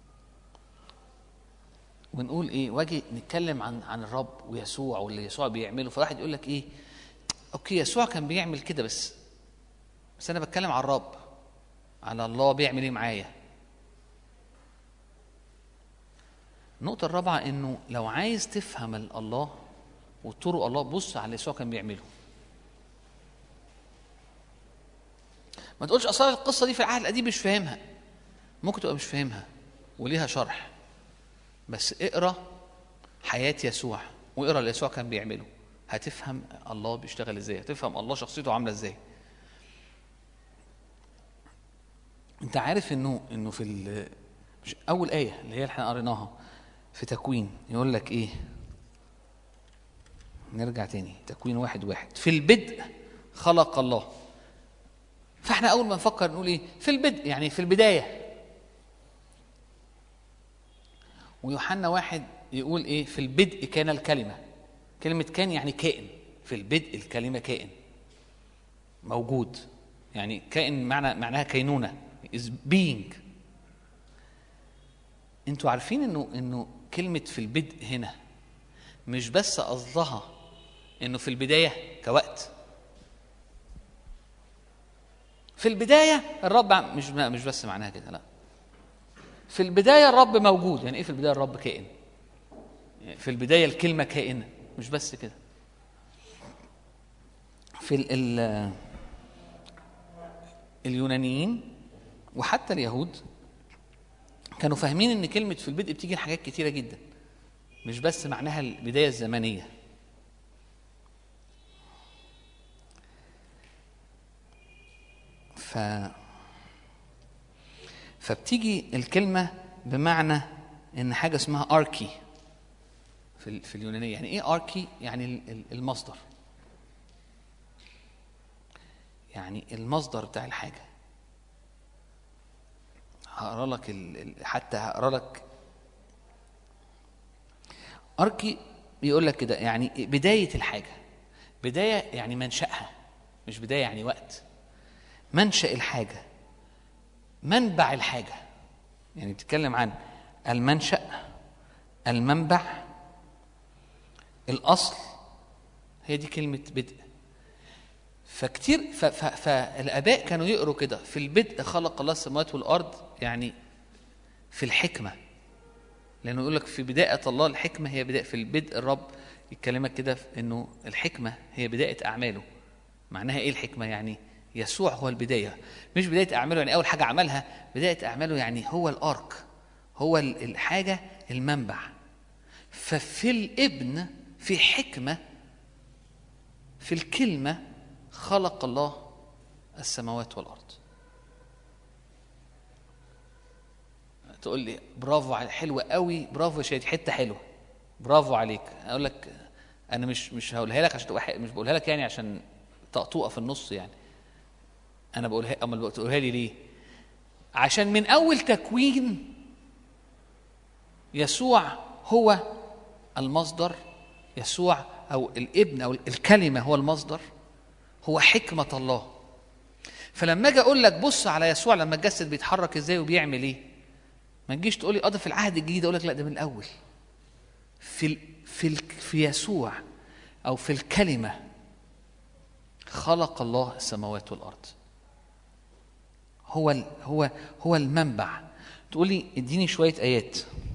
ونقول ايه واجي نتكلم عن عن الرب ويسوع واللي يسوع بيعمله فواحد يقول لك ايه اوكي يسوع كان بيعمل كده بس بس انا بتكلم عن الرب على الله بيعمل ايه معايا النقطة الرابعة انه لو عايز تفهم ال- الله وطرق الله بص على اللي يسوع كان بيعمله ما تقولش اصلا القصة دي في العهد القديم مش فاهمها ممكن تبقى مش فاهمها وليها شرح بس اقرا حياة يسوع واقرا اللي يسوع كان بيعمله هتفهم الله بيشتغل ازاي هتفهم الله شخصيته عاملة ازاي انت عارف انه انه في ال- مش اول ايه اللي هي اللي احنا قريناها في تكوين يقول لك ايه نرجع تاني تكوين واحد واحد في البدء خلق الله فاحنا اول ما نفكر نقول ايه في البدء يعني في البدايه ويوحنا واحد يقول ايه في البدء كان الكلمه كلمه كان يعني كائن في البدء الكلمه كائن موجود يعني كائن معنى معناها كينونه is being انتوا عارفين انه انه كلمه في البدء هنا مش بس قصدها انه في البدايه كوقت في البدايه الرب عم- مش مش بس معناها كده لا في البدايه الرب موجود يعني ايه في البدايه الرب كائن يعني في البدايه الكلمه كائنه مش بس كده في ال ال اليونانيين وحتى اليهود كانوا فاهمين ان كلمه في البدء بتيجي لحاجات كتيره جدا مش بس معناها البدايه الزمنيه ف فبتيجي الكلمه بمعنى ان حاجه اسمها اركي في ال- في اليونانيه يعني ايه اركي يعني ال- ال- المصدر يعني المصدر بتاع الحاجه هقرا لك ال... ال- حتى هقرا لك اركي بيقول لك كده يعني بدايه الحاجه بدايه يعني منشاها مش بدايه يعني وقت منشا الحاجه منبع الحاجه يعني بتتكلم عن المنشأ المنبع الأصل هي دي كلمة بدء فكتير ف- ف- فالآباء كانوا يقروا كده في البدء خلق الله السماوات والأرض يعني في الحكمة لأنه يقول لك في بداية الله الحكمة هي بداية في البدء الرب يكلمك كده في إنه الحكمة هي بداية أعماله معناها إيه الحكمة يعني يسوع هو البداية مش بداية أعماله يعني أول حاجة عملها بداية أعماله يعني هو الأرك هو ال- الحاجة المنبع ففي الابن في حكمة في الكلمة خلق الله السماوات والأرض تقول لي برافو على حلوة قوي برافو يا شادي حتة حلوة برافو عليك أقول لك أنا مش مش هقولها لك عشان تبقى ح- مش بقولها لك يعني عشان طقطوقة في النص يعني أنا بقولها أما بتقولها لي ليه؟ عشان من أول تكوين يسوع هو المصدر يسوع او الابن او الكلمه هو المصدر هو حكمه الله فلما اجي اقول لك بص على يسوع لما الجسد بيتحرك ازاي وبيعمل ايه ما تجيش تقول لي اه ده في العهد الجديد اقول لك لا ده من الاول في ال في ال في يسوع او في الكلمه خلق الله السماوات والارض هو ال هو هو المنبع تقول لي اديني شويه ايات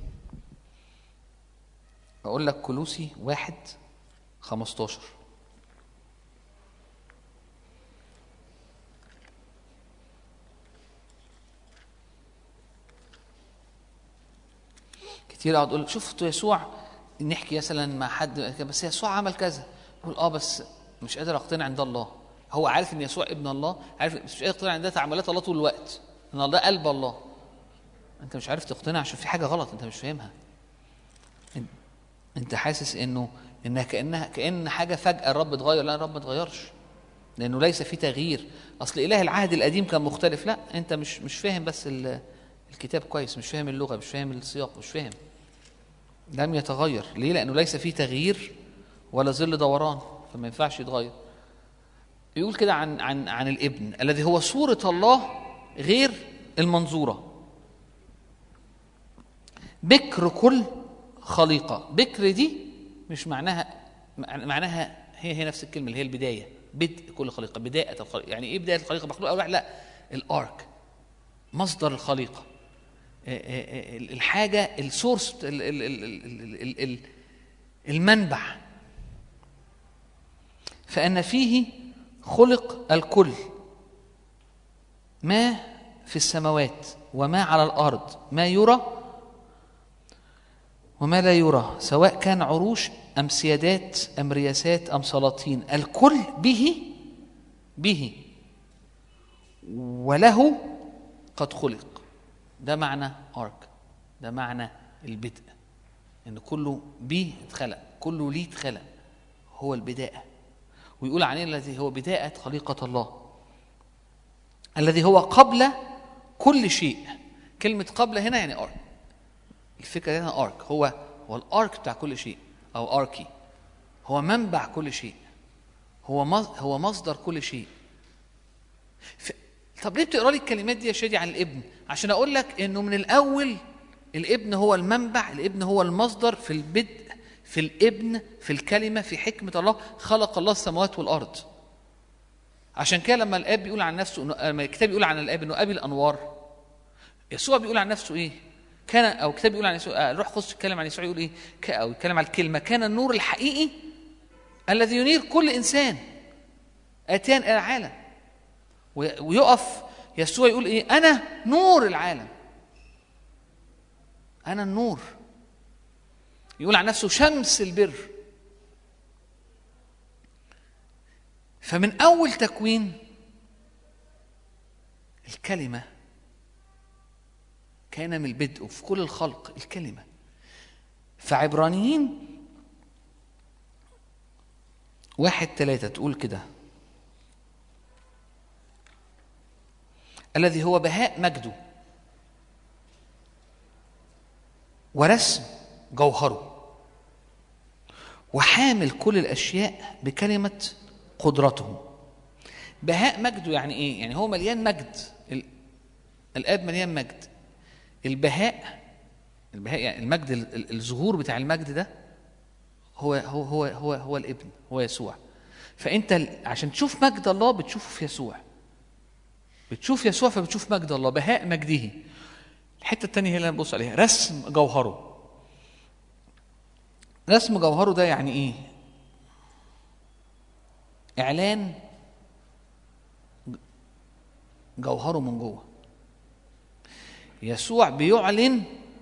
أقول لك كلوسي واحد خمستاشر كتير اقعد اقول شفت يسوع نحكي مثلا مع حد بس يسوع عمل كذا يقول اه بس مش قادر اقتنع عند الله هو عارف ان يسوع ابن الله عارف بس مش قادر يقتنع ان ده تعاملات الله طول الوقت ان الله قلب الله انت مش عارف تقتنع عشان في حاجه غلط انت مش فاهمها انت حاسس انه انها كانها كان حاجه فجاه الرب اتغير لا الرب ما اتغيرش لانه ليس في تغيير اصل اله العهد القديم كان مختلف لا انت مش مش فاهم بس ال- الكتاب كويس مش فاهم اللغه مش فاهم السياق مش فاهم لم يتغير ليه لانه ليس فيه تغيير ولا ظل دوران فما ينفعش يتغير يقول كده عن عن عن الابن الذي هو صوره الله غير المنظوره بكر كل خليقة بكر دي مش معناها معناها هي هي نفس الكلمة اللي هي البداية بدء كل خليقة بداية الخليقة يعني ايه بداية الخليقة مخلوق أول واحد لا الارك مصدر الخليقة آه، آه، آه، الحاجة السورس ال- ال- ال- ال- ال- ال- المنبع فأن فيه خلق الكل ما في السماوات وما على الأرض ما يرى وما لا يرى سواء كان عروش أم سيادات أم رياسات أم سلاطين الكل به به وله قد خلق ده معنى أرك ده معنى البدء إن كله به اتخلق كله ليه اتخلق هو البداية ويقول عنه الذي هو بداية خليقة الله الذي هو قبل كل شيء كلمة قبل هنا يعني أرك الفكره هنا ارك هو هو الارك بتاع كل شيء او اركي هو منبع كل شيء هو مص- هو مصدر كل شيء ف... طب ليه بتقرا لي الكلمات دي يا شادي عن الابن عشان اقول لك انه من الاول الابن هو المنبع الابن هو المصدر في البدء في الابن في الكلمه في حكمه الله خلق الله السماوات والارض عشان كده لما الاب بيقول عن نفسه إنه لما الكتاب بيقول عن الاب انه ابي الانوار يسوع بيقول عن نفسه ايه؟ كان او الكتاب بيقول عن يسوع آه، الروح القدس يتكلم عن يسوع يقول ايه؟ ك- او يتكلم عن الكلمه كان النور الحقيقي الذي ينير كل انسان اتيان الى العالم وي- ويقف يسوع يقول ايه؟ انا نور العالم انا النور يقول عن نفسه شمس البر فمن اول تكوين الكلمه كان من البدء في كل الخلق الكلمة فعبرانيين واحد ثلاثة تقول كده الذي هو بهاء مجده ورسم جوهره وحامل كل الأشياء بكلمة قدرته بهاء مجده يعني إيه؟ يعني هو مليان مجد ال- الآب مليان مجد البهاء البهاء يعني المجد ال- ال- الظهور بتاع المجد ده هو هو هو هو هو الابن هو يسوع فانت ال- عشان تشوف مجد الله بتشوفه في يسوع بتشوف يسوع فبتشوف مجد الله بهاء مجده الحته الثانيه هي اللي انا ببص عليها رسم جوهره رسم جوهره ده يعني ايه اعلان جوهره من جوه يسوع بيعلن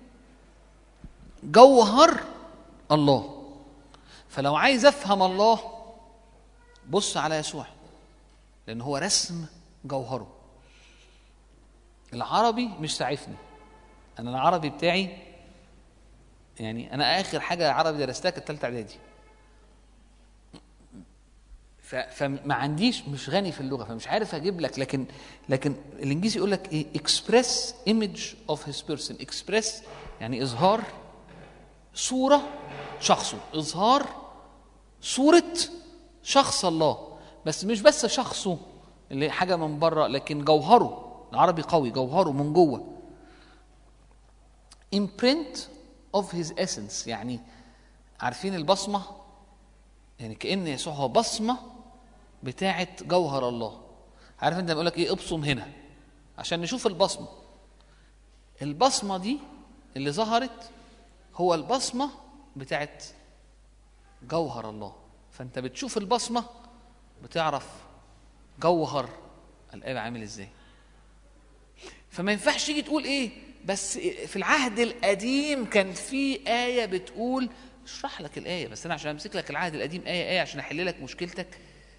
جوهر الله فلو عايز افهم الله بص على يسوع لان هو رسم جوهره العربي مش ساعفني انا العربي بتاعي يعني انا اخر حاجه عربي درستها كانت ثالثه اعدادي ف- فما عنديش مش غني في اللغه فمش عارف اجيب لك لكن لكن الانجليزي يقول لك ايه اكسبريس ايمج اوف هيز بيرسون اكسبريس يعني اظهار صوره شخصه اظهار صوره شخص الله بس مش بس شخصه اللي حاجه من بره لكن جوهره العربي قوي جوهره من جوه imprint of his essence يعني عارفين البصمه يعني كأن يسوع هو بصمة بتاعة جوهر الله عارف انت بيقول لك ايه ابصم هنا عشان نشوف البصمة البصمة دي اللي ظهرت هو البصمة بتاعة جوهر الله فانت بتشوف البصمة بتعرف جوهر الآب عامل ازاي فما ينفعش تيجي تقول ايه بس في العهد القديم كان في آية بتقول اشرح لك الآية بس أنا عشان أمسك لك العهد القديم آية آية عشان أحل لك مشكلتك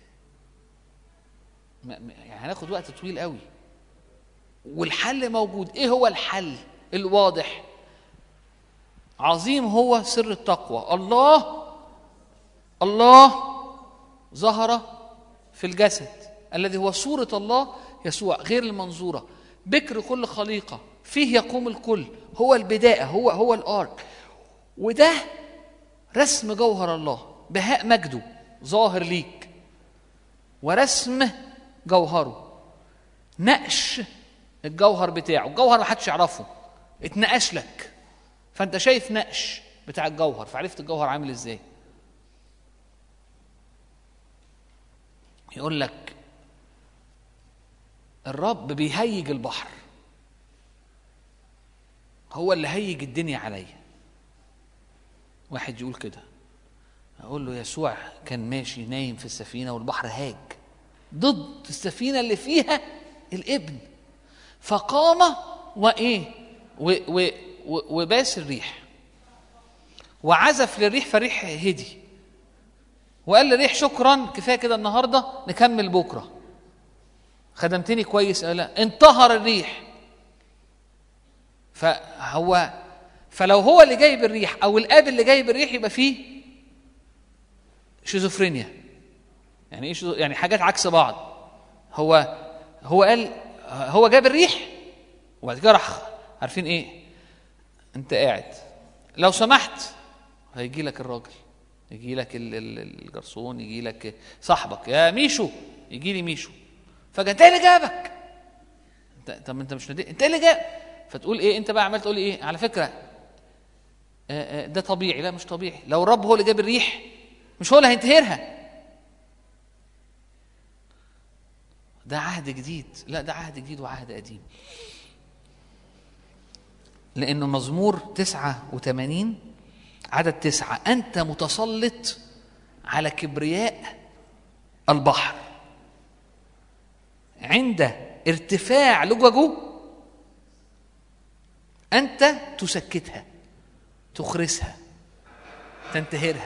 ما ما- يعني هناخد وقت طويل قوي والحل موجود ايه هو الحل الواضح عظيم هو سر التقوى الله الله ظهر في الجسد الذي هو صورة الله يسوع غير المنظورة بكر كل خليقة فيه يقوم الكل هو البداية هو هو الآرك وده رسم جوهر الله بهاء مجده ظاهر ليك ورسم جوهره نقش الجوهر بتاعه الجوهر ما حدش يعرفه اتنقش لك فانت شايف نقش بتاع الجوهر فعرفت الجوهر عامل ازاي يقول لك الرب بيهيج البحر هو اللي هيج الدنيا عليا واحد يقول كده اقول له يسوع كان ماشي نايم في السفينه والبحر هاج ضد السفينه اللي فيها الابن فقام وايه و و و وباس الريح وعزف للريح فالريح هدي وقال للريح شكرا كفايه كده النهارده نكمل بكره خدمتني كويس قال لا انتهر الريح فهو فلو هو اللي جايب الريح او الاب اللي جايب الريح يبقى فيه شيزوفرينيا يعني ايه شيزو- يعني حاجات عكس بعض هو هو قال هو جاب الريح وبعد كده راح عارفين ايه انت قاعد لو سمحت هيجي لك الراجل يجي لك ال- ال- الجرسون يجي لك صاحبك يا ميشو يجي لي ميشو فجاه انت إيه اللي جابك انت طب انت مش ندي... انت إيه اللي جاب فتقول ايه انت بقى عمال تقول ايه على فكره آه، آه، ده طبيعي لا مش طبيعي لو الرب هو اللي جاب الريح مش هو اللي هينتهرها ده عهد جديد لا ده عهد جديد وعهد قديم لأنه مزمور تسعة وثمانين عدد تسعة أنت متسلط على كبرياء البحر عند ارتفاع لجوجه أنت تسكتها تخرسها تنتهرها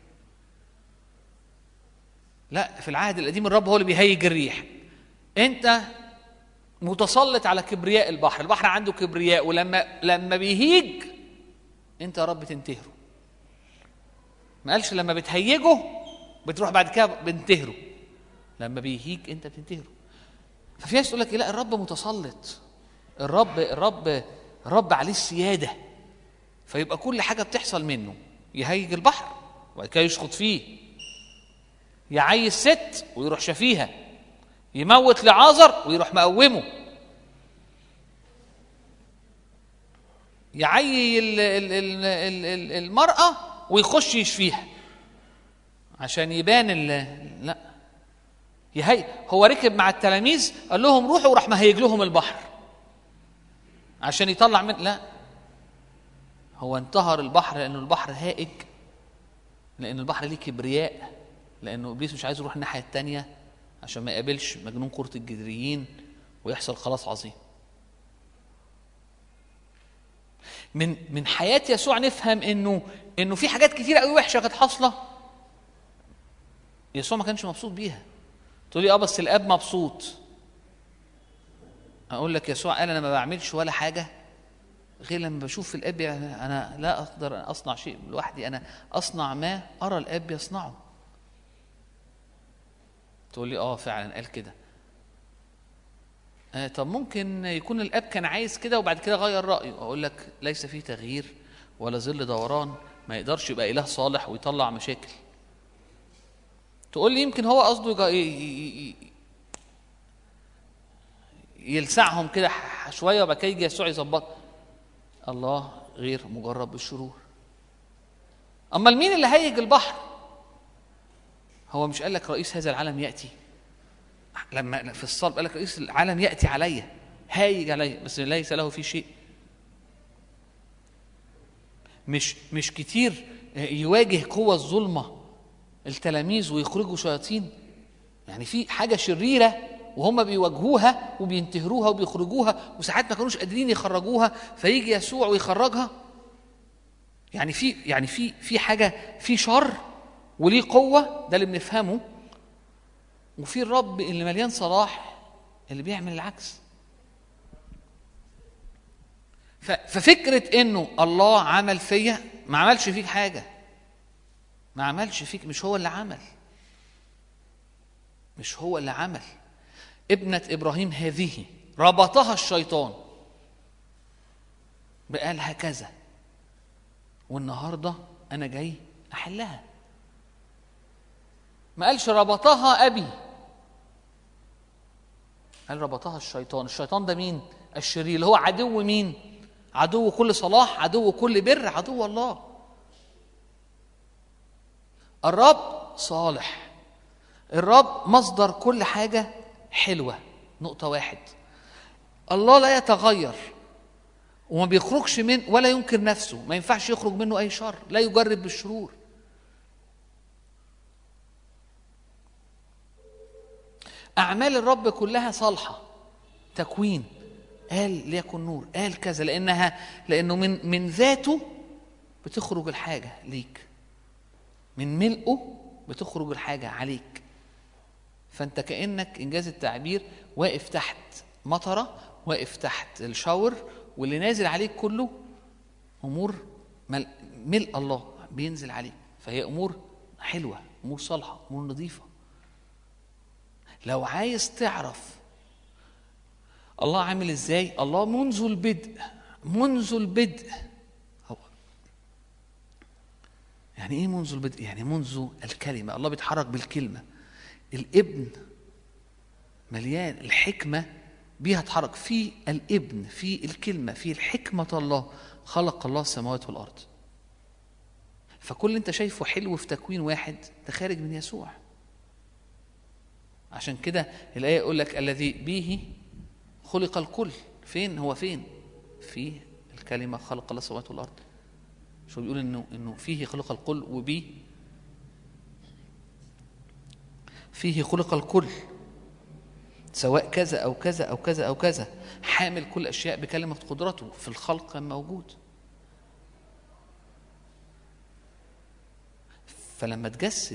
لا في العهد القديم الرب هو اللي بيهيج الريح انت متسلط على كبرياء البحر البحر عنده كبرياء ولما لما بيهيج انت يا رب تنتهره ما قالش لما بتهيجه بتروح بعد كده بنتهره لما بيهيج انت بتنتهره ففي ناس تقول لك إيه، لا الرب متسلط الرب الرب الرب عليه السياده فيبقى كل حاجه بتحصل منه يهيج البحر وبعد كده يشخط فيه يعيش ست ويروح شافيها يموت لعازر ويروح مقومه يعيي ال- ال- ال- ال- ال- المرأة ويخش يشفيها عشان يبان ال- لا يهي هو ركب مع التلاميذ قال لهم روحوا وراح مهيج لهم البحر عشان يطلع من لا هو انتهر البحر لانه البحر هائج لان البحر ليه كبرياء لانه ابليس مش عايز يروح الناحيه التانية عشان ما يقابلش مجنون كرة الجدريين ويحصل خلاص عظيم من من حياة يسوع نفهم انه انه في حاجات كتيرة قوي وحشة كانت حاصلة يسوع ما كانش مبسوط بيها تقول لي اه بس الاب مبسوط اقول لك يسوع قال انا ما بعملش ولا حاجه غير لما بشوف في الاب انا لا اقدر أن اصنع شيء لوحدي انا اصنع ما ارى الاب يصنعه تقول لي اه فعلا قال كده آه طب ممكن يكون الاب كان عايز كده وبعد كده غير رايه اقول لك ليس فيه تغيير ولا ظل دوران ما يقدرش يبقى اله صالح ويطلع مشاكل تقول لي يمكن هو قصده يجا- ي- ي- ي- يلسعهم كده ح- شويه وبعد كده يجي يسوع يظبط الله غير مجرب بالشرور اما مين اللي هيج البحر هو مش قال لك رئيس هذا العالم ياتي لما في الصلب قال لك رئيس العالم ياتي علي هايج علي بس ليس له في شيء مش مش كتير يواجه قوى الظلمه التلاميذ ويخرجوا شياطين يعني في حاجه شريره وهم بيواجهوها وبينتهروها وبيخرجوها وساعات ما كانوش قادرين يخرجوها فيجي يسوع ويخرجها يعني في يعني في في حاجه في شر وليه قوه ده اللي بنفهمه وفي الرب اللي مليان صلاح اللي بيعمل العكس ف- ففكره انه الله عمل فيا ما عملش فيك حاجه ما عملش فيك مش هو اللي عمل مش هو اللي عمل ابنة إبراهيم هذه ربطها الشيطان بقال هكذا والنهاردة أنا جاي أحلها ما قالش ربطها أبي قال ربطها الشيطان الشيطان ده مين الشرير اللي هو عدو مين عدو كل صلاح عدو كل بر عدو الله الرب صالح الرب مصدر كل حاجة حلوة نقطة واحد الله لا يتغير وما بيخرجش من ولا ينكر نفسه ما ينفعش يخرج منه أي شر لا يجرب بالشرور أعمال الرب كلها صالحة تكوين قال ليكن نور قال كذا لأنها لأنه من من ذاته بتخرج الحاجة ليك من ملئه بتخرج الحاجة عليك فأنت كأنك إنجاز التعبير واقف تحت مطرة واقف تحت الشاور واللي نازل عليك كله أمور مل- ملء الله بينزل عليك فهي أمور حلوة أمور صالحة أمور نظيفة لو عايز تعرف الله عامل ازاي الله منذ البدء منذ البدء هو يعني ايه منذ البدء يعني منذ الكلمه الله بيتحرك بالكلمه الابن مليان الحكمه بيها اتحرك في الابن في الكلمه في الحكمه الله خلق الله السماوات والارض فكل اللي انت شايفه حلو في تكوين واحد ده خارج من يسوع عشان كده الآية يقول لك الذي به خلق الكل فين هو فين في الكلمة خلق الله السماوات والأرض شو بيقول إنه إنه فيه خلق الكل وبه فيه خلق الكل سواء كذا أو كذا أو كذا أو كذا حامل كل أشياء بكلمة قدرته في الخلق كان موجود فلما تجسد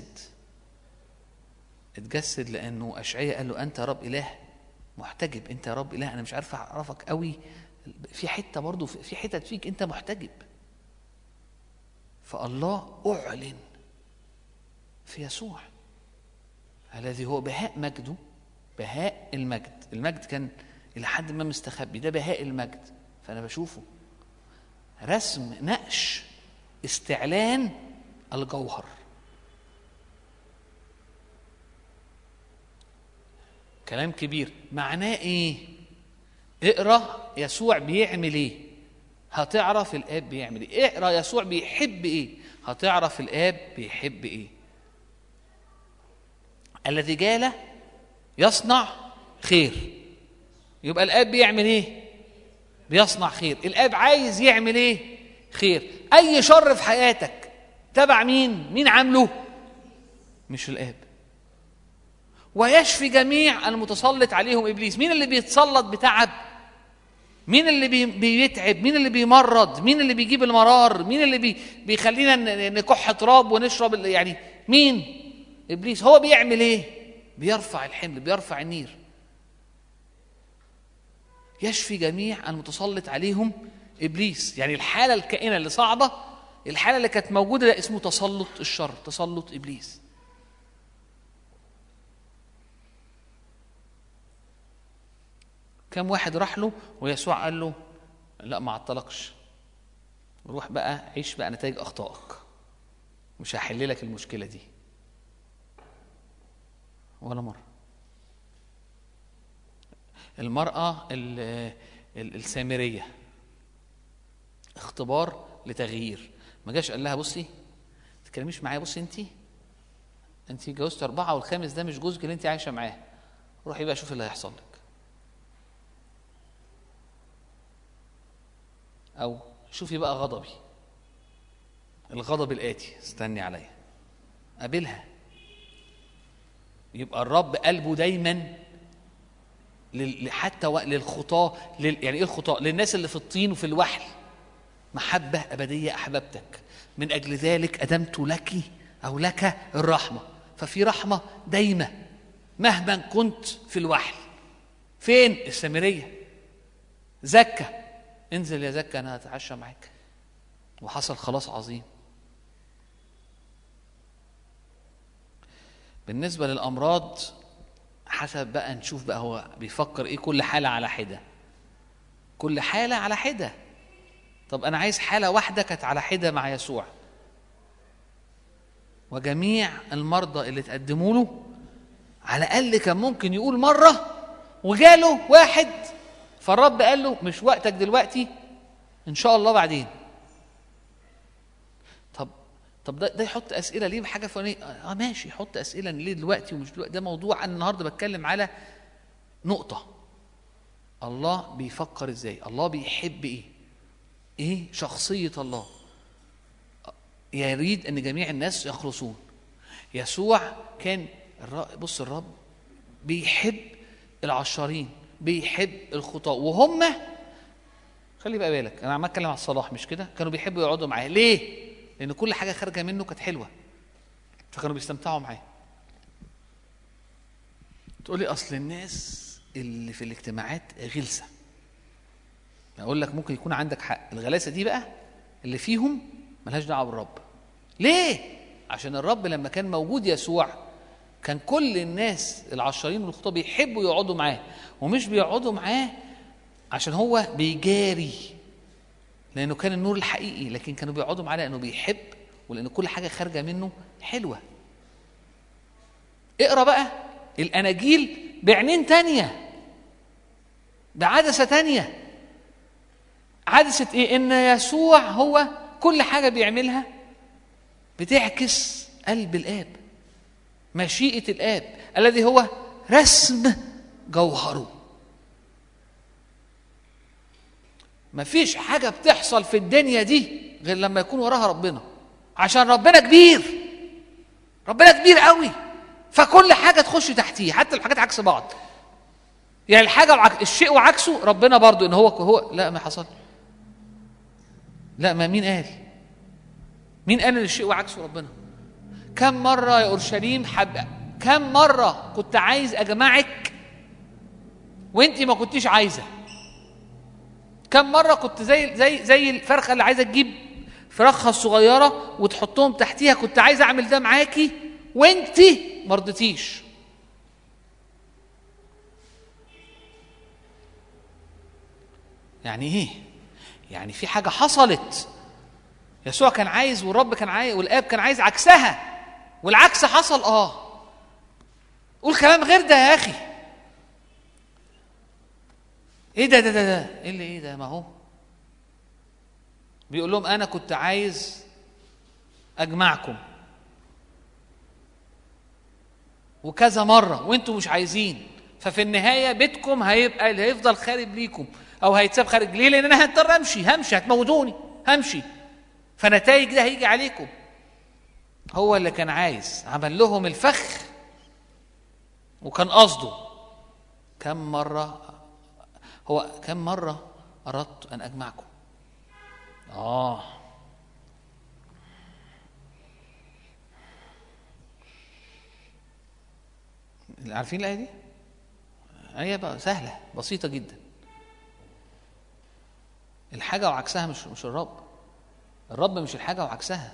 اتجسد لانه اشعياء قال له انت يا رب اله محتجب انت يا رب اله انا مش عارف اعرفك قوي في حته برضه في حتت فيك انت محتجب فالله اعلن في يسوع الذي هو بهاء مجده بهاء المجد المجد كان الى حد ما مستخبي ده بهاء المجد فانا بشوفه رسم نقش استعلان الجوهر كلام كبير معناه ايه اقرا يسوع بيعمل ايه هتعرف الاب بيعمل ايه اقرا يسوع بيحب ايه هتعرف الاب بيحب ايه الذي جال يصنع خير يبقى الاب بيعمل ايه بيصنع خير الاب عايز يعمل ايه خير اي شر في حياتك تبع مين مين عامله مش الاب ويشفي جميع المتسلط عليهم ابليس مين اللي بيتسلط بتعب مين اللي بي- بيتعب مين اللي بيمرض مين اللي بيجيب المرار مين اللي بي بيخلينا ن- نكح تراب ونشرب ال- يعني مين ابليس هو بيعمل ايه بيرفع الحمل بيرفع النير يشفي جميع المتسلط عليهم ابليس يعني الحاله الكائنه اللي صعبه الحاله اللي كانت موجوده ده اسمه تسلط الشر تسلط ابليس كم واحد راح له ويسوع قال له لا ما عطلكش روح بقى عيش بقى نتائج اخطائك مش هحل لك المشكله دي ولا مره المراه ال- ال- السامريه اختبار لتغيير ما جاش قال لها بصي ما تتكلميش معايا بصي انت انت جوزت اربعه والخامس ده مش جوزك اللي انت عايشه معاه روحي بقى شوفي اللي هيحصل لك او شوفي بقى غضبي الغضب الاتي استني عليا قابلها يبقى الرب قلبه دايما لل- حتى و- للخطاة لل... يعني ايه الخطاة؟ للناس اللي في الطين وفي الوحل محبة أبدية أحببتك من أجل ذلك أدمت لك أو لك الرحمة ففي رحمة دايمة مهما كنت في الوحل فين السامرية زكى انزل يا زكى أنا هتعشى معاك وحصل خلاص عظيم بالنسبة للأمراض حسب بقى نشوف بقى هو بيفكر ايه كل حالة على حدة كل حالة على حدة طب أنا عايز حالة واحدة كانت على حدة مع يسوع وجميع المرضى اللي تقدموا له على الأقل كان ممكن يقول مرة وجاله واحد فالرب قال له مش وقتك دلوقتي إن شاء الله بعدين طب طب ده, ده يحط اسئله ليه بحاجه فلانيه اه ماشي يحط اسئله ليه دلوقتي ومش دلوقتي ده موضوع انا النهارده بتكلم على نقطه الله بيفكر ازاي الله بيحب ايه ايه شخصيه الله يريد ان جميع الناس يخلصون يسوع كان الر- بص الرب بيحب العشارين بيحب الخطاة وهم خلي بقى بالك انا عمال اتكلم على الصلاح مش كده كانوا بيحبوا يقعدوا معاه ليه لان كل حاجه خارجه منه كانت حلوه فكانوا بيستمتعوا معاه تقول لي اصل الناس اللي في الاجتماعات غلسه اقول لك ممكن يكون عندك حق الغلاسه دي بقى اللي فيهم ملهاش دعوه بالرب ليه عشان الرب لما كان موجود يسوع كان كل الناس العشارين والخطاه بيحبوا يقعدوا معاه ومش بيقعدوا معاه عشان هو بيجاري لانه كان النور الحقيقي لكن كانوا بيقعدوا معاه لانه بيحب ولان كل حاجه خارجه منه حلوه اقرا بقى الاناجيل بعينين تانية بعدسه تانية عدسه ايه ان يسوع هو كل حاجه بيعملها بتعكس قلب الاب مشيئه الاب الذي هو رسم جوهره مفيش حاجة بتحصل في الدنيا دي غير لما يكون وراها ربنا عشان ربنا كبير ربنا كبير قوي فكل حاجة تخش تحتيه حتى الحاجات عكس بعض يعني الحاجة وعك... الشيء وعكسه ربنا برضو ان هو هو لا ما حصل لا ما مين قال مين قال ان الشيء وعكسه ربنا كم مرة يا أورشليم حب كم مرة كنت عايز أجمعك وانت ما كنتيش عايزة كم مرة كنت زي زي زي الفرخة اللي عايزة تجيب فراخها الصغيرة وتحطهم تحتيها كنت عايز أعمل ده معاكي وانت ما رضيتيش يعني ايه؟ يعني في حاجة حصلت يسوع كان عايز والرب كان عايز والآب كان عايز عكسها والعكس حصل اه قول كلام غير ده يا أخي ايه ده ده ده ده ايه اللي ايه ده ما هو بيقول لهم انا كنت عايز اجمعكم وكذا مره وانتم مش عايزين ففي النهايه بيتكم هيبقى اللي هيفضل خارب ليكم او هيتساب خارج ليه لان انا هضطر امشي همشي هتموتوني همشي فنتائج ده هيجي عليكم هو اللي كان عايز عمل لهم الفخ وكان قصده كم مرة هو كم مرة أردت أن أجمعكم آه عارفين الآية دي؟ آية بقى سهلة بسيطة جدا الحاجة وعكسها مش مش الرب الرب مش الحاجة وعكسها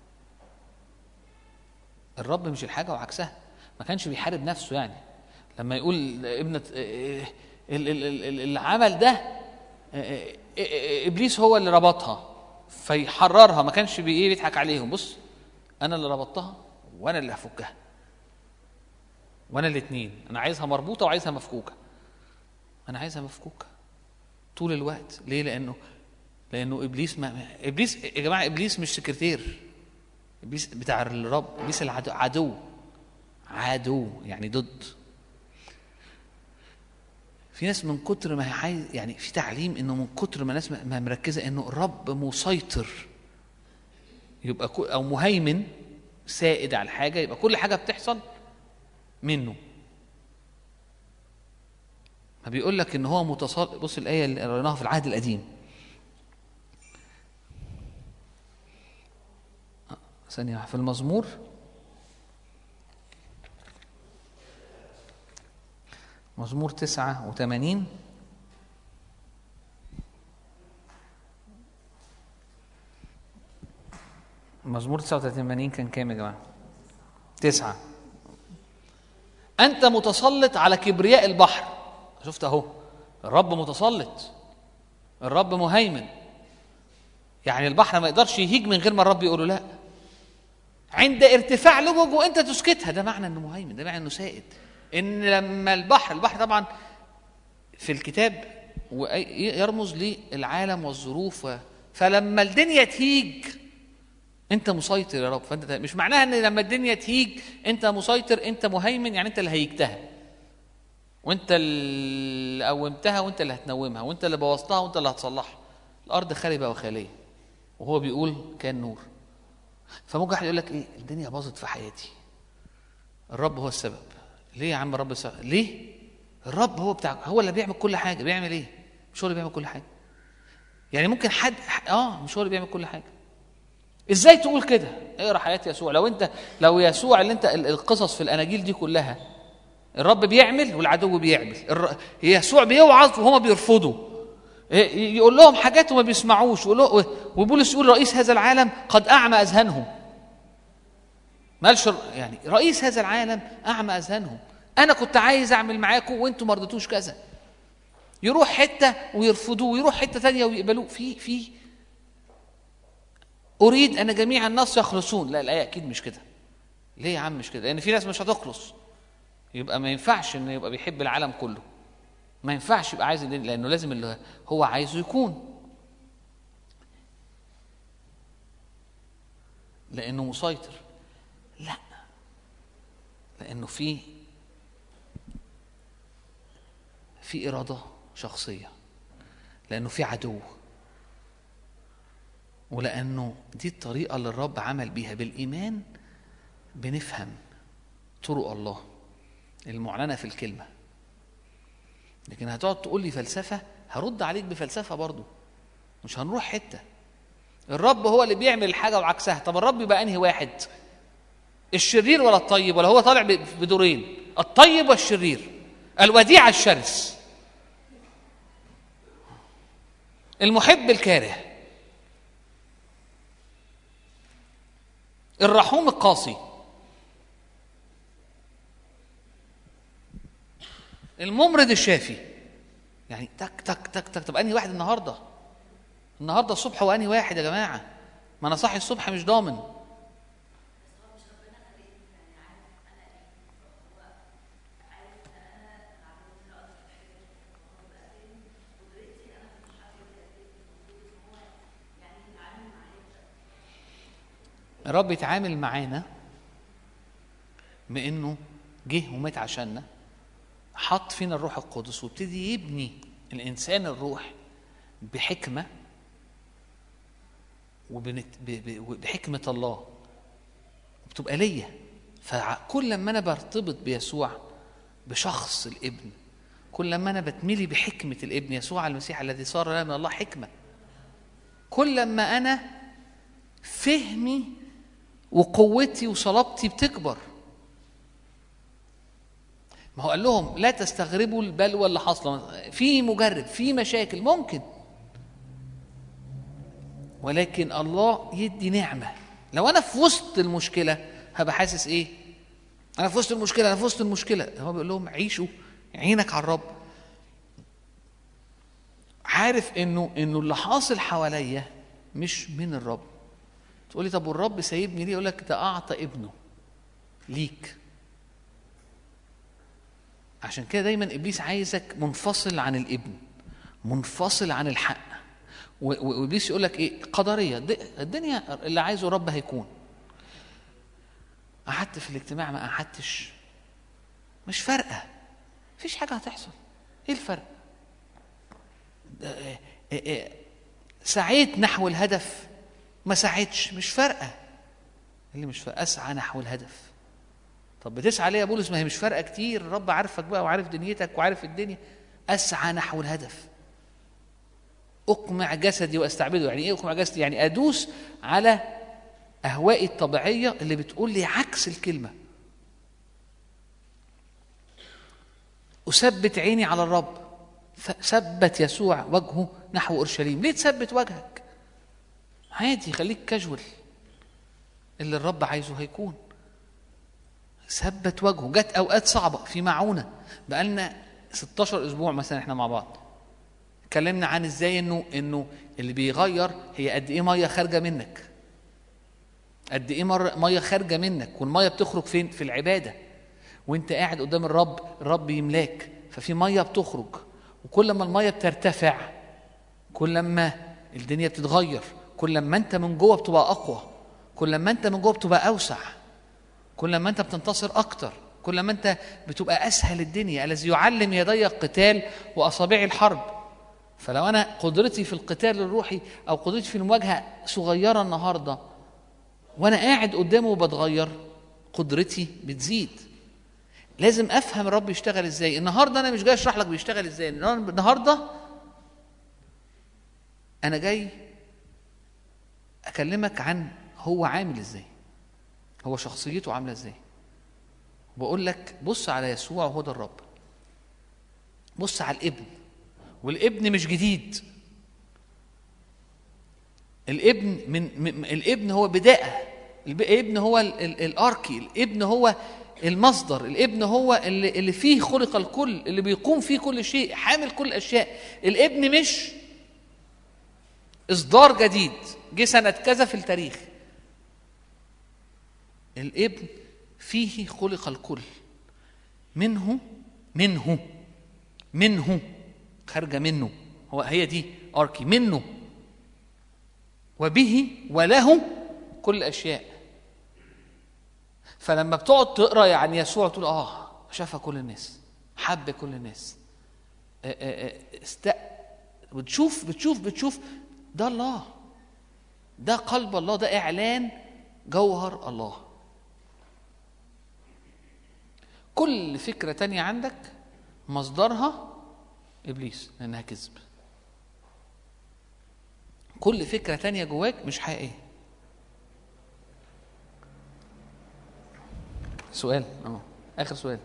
الرب مش الحاجة وعكسها ما كانش بيحارب نفسه يعني لما يقول ابنة ال- ال- ال- ال- العمل ده ابليس هو اللي ربطها فيحررها ما كانش بي- ايه بيضحك عليهم بص انا اللي ربطتها وانا اللي هفكها وانا الاثنين انا عايزها مربوطه وعايزها مفكوكه انا عايزها مفكوكه طول الوقت ليه لانه لانه ابليس ما ما- ابليس يا جماعه ابليس مش سكرتير ابليس بتاع الرب ابليس العدو عدو عدو يعني ضد في ناس من كتر ما هي عايز يعني في تعليم انه من كتر ما الناس ما مركزه انه الرب مسيطر يبقى كو- او مهيمن سائد على الحاجه يبقى كل حاجه بتحصل منه ما بيقول لك ان هو متصل بص الايه اللي قريناها في العهد القديم آه، ثانيه واحدة. في المزمور مزمور تسعة وثمانين مزمور تسعة وثمانين كان كام يا جماعة تسعة أنت متسلط على كبرياء البحر شفت أهو الرب متسلط الرب مهيمن يعني البحر ما يقدرش يهيج من غير ما الرب يقول له لا عند ارتفاع لجج وانت تسكتها ده معنى انه مهيمن ده معنى انه سائد ان لما البحر البحر طبعا في الكتاب وأي- يرمز للعالم والظروف و- فلما الدنيا تهيج انت مسيطر يا رب فانت مش معناها ان لما الدنيا تهيج انت مسيطر انت مهيمن يعني انت اللي هيجتها وانت اللي قومتها وانت اللي هتنومها وانت اللي بوظتها وانت اللي هتصلحها الارض خاربه وخاليه وهو بيقول كان نور فممكن واحد يقول لك ايه الدنيا باظت في حياتي الرب هو السبب ليه يا عم الرب السبب ليه الرب هو بتاع هو اللي بيعمل كل حاجه بيعمل ايه مش هو اللي بيعمل كل حاجه يعني ممكن حد اه مش هو اللي بيعمل كل حاجه ازاي تقول كده اقرا حياه يسوع لو انت لو يسوع اللي انت ال- القصص في الاناجيل دي كلها الرب بيعمل والعدو بيعمل الر... يسوع بيوعظ وهما بيرفضوا ي- يقول لهم حاجات وما بيسمعوش يقول له وبولس يقول رئيس هذا العالم قد اعمى اذهانهم مالش ر- يعني رئيس هذا العالم اعمى اذهانهم انا كنت عايز اعمل معاكم وانتم ما رضيتوش كذا يروح حته ويرفضوه ويروح حته ثانيه ويقبلوه في في اريد ان جميع الناس يخلصون لا الايه اكيد مش كده ليه يا عم مش كده لان في ناس مش هتخلص يبقى ما ينفعش انه يبقى بيحب العالم كله ما ينفعش يبقى عايز الدنيا لانه لازم اللي هو عايزه يكون لانه مسيطر لا لانه في في اراده شخصيه لانه في عدو ولانه دي الطريقه اللي الرب عمل بيها بالايمان بنفهم طرق الله المعلنه في الكلمه لكن هتقعد تقول لي فلسفه هرد عليك بفلسفه برضو مش هنروح حته الرب هو اللي بيعمل الحاجه وعكسها طب الرب يبقى انهي واحد الشرير ولا الطيب ولا هو طالع ب- بدورين الطيب والشرير الوديع الشرس المحب الكاره الرحوم القاسي الممرض الشافي يعني تك تك تك تك طب انهي واحد النهارده النهارده الصبح وانهي واحد يا جماعه ما انا صاحي الصبح مش ضامن الرب يتعامل معانا بانه جه ومات عشاننا حط فينا الروح القدس وابتدي يبني الانسان الروح بحكمه وبنت ب- ب- بحكمه الله بتبقى ليا فكل لما انا برتبط بيسوع بشخص الابن كل لما انا بتملي بحكمه الابن يسوع المسيح الذي صار لنا من الله حكمه كل لما انا فهمي وقوتي وصلابتي بتكبر ما هو قال لهم لا تستغربوا البلوى اللي حاصله في مجرب في مشاكل ممكن ولكن الله يدي نعمه لو انا في وسط المشكله هبقى حاسس ايه انا في وسط المشكله انا في وسط المشكله هو بيقول لهم عيشوا عينك على الرب عارف انه انه اللي حاصل حواليا مش من الرب تقول لي طب والرب سايبني ليه يقول لك ده اعطى ابنه ليك عشان كده دايما ابليس عايزك منفصل عن الابن منفصل عن الحق و- و- وابليس يقول لك ايه قدريه د- الدنيا اللي عايزه الرب هيكون قعدت في الاجتماع ما قعدتش مش فارقه مفيش حاجه هتحصل ايه الفرق ده- إيه- إيه- إيه، سعيت نحو الهدف ما سعيتش مش فارقه اللي مش فارقه اسعى نحو الهدف طب بتسعى ليه يا بولس ما هي مش فارقه كتير الرب عارفك بقى وعارف دنيتك وعارف الدنيا اسعى نحو الهدف اقمع جسدي واستعبده يعني ايه اقمع جسدي يعني ادوس على اهوائي الطبيعيه اللي بتقول لي عكس الكلمه اثبت عيني على الرب فثبت يسوع وجهه نحو اورشليم ليه تثبت وجهك عادي خليك كاجوال اللي الرب عايزه هيكون ثبت وجهه جت اوقات صعبه في معونه بقالنا 16 اسبوع مثلا احنا مع بعض اتكلمنا عن ازاي انه انه اللي بيغير هي قد ايه ميه خارجه منك قد ايه مر ميه خارجه منك والميه بتخرج فين في العباده وانت قاعد قدام الرب الرب يملاك ففي ميه بتخرج وكل ما الميه بترتفع كل ما الدنيا بتتغير كل ما انت من جوه بتبقى اقوى كل ما انت من جوه بتبقى اوسع كل ما انت بتنتصر اكتر كل ما انت بتبقى اسهل الدنيا الذي يعلم يدي القتال واصابعي الحرب فلو انا قدرتي في القتال الروحي او قدرتي في المواجهه صغيره النهارده وانا قاعد قدامه وبتغير قدرتي بتزيد لازم افهم الرب يشتغل ازاي النهارده انا مش جاي اشرح لك بيشتغل ازاي النهارده انا جاي اكلمك عن هو عامل ازاي هو شخصيته عامله ازاي بقول لك بص على يسوع وهو ده الرب بص على الابن والابن مش جديد الابن من, من الابن هو بدايه الابن هو ال- ال- الاركي الابن هو المصدر الابن هو اللي, اللي فيه خلق الكل اللي بيقوم فيه كل شيء حامل كل الاشياء الابن مش اصدار جديد جه سنه كذا في التاريخ الابن فيه خلق الكل منه منه منه خارجه منه هو هي دي اركي منه وبه وله كل الاشياء فلما بتقعد تقرا عن يسوع تقول اه شافها كل الناس حب كل الناس آه، آه، آه، است... بتشوف بتشوف بتشوف ده الله ده قلب الله ده اعلان جوهر الله كل فكرة تانية عندك مصدرها إبليس لأنها كذب كل فكرة تانية جواك مش حقيقية سؤال اه آخر سؤال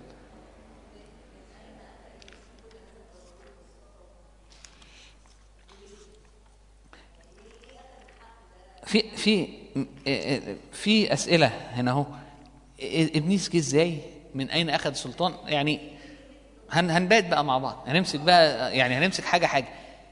في في في اسئله هنا اهو ابليس جه ازاي من اين اخذ السلطان يعني هن هنبات بقى مع بعض هنمسك بقى يعني هنمسك حاجه حاجه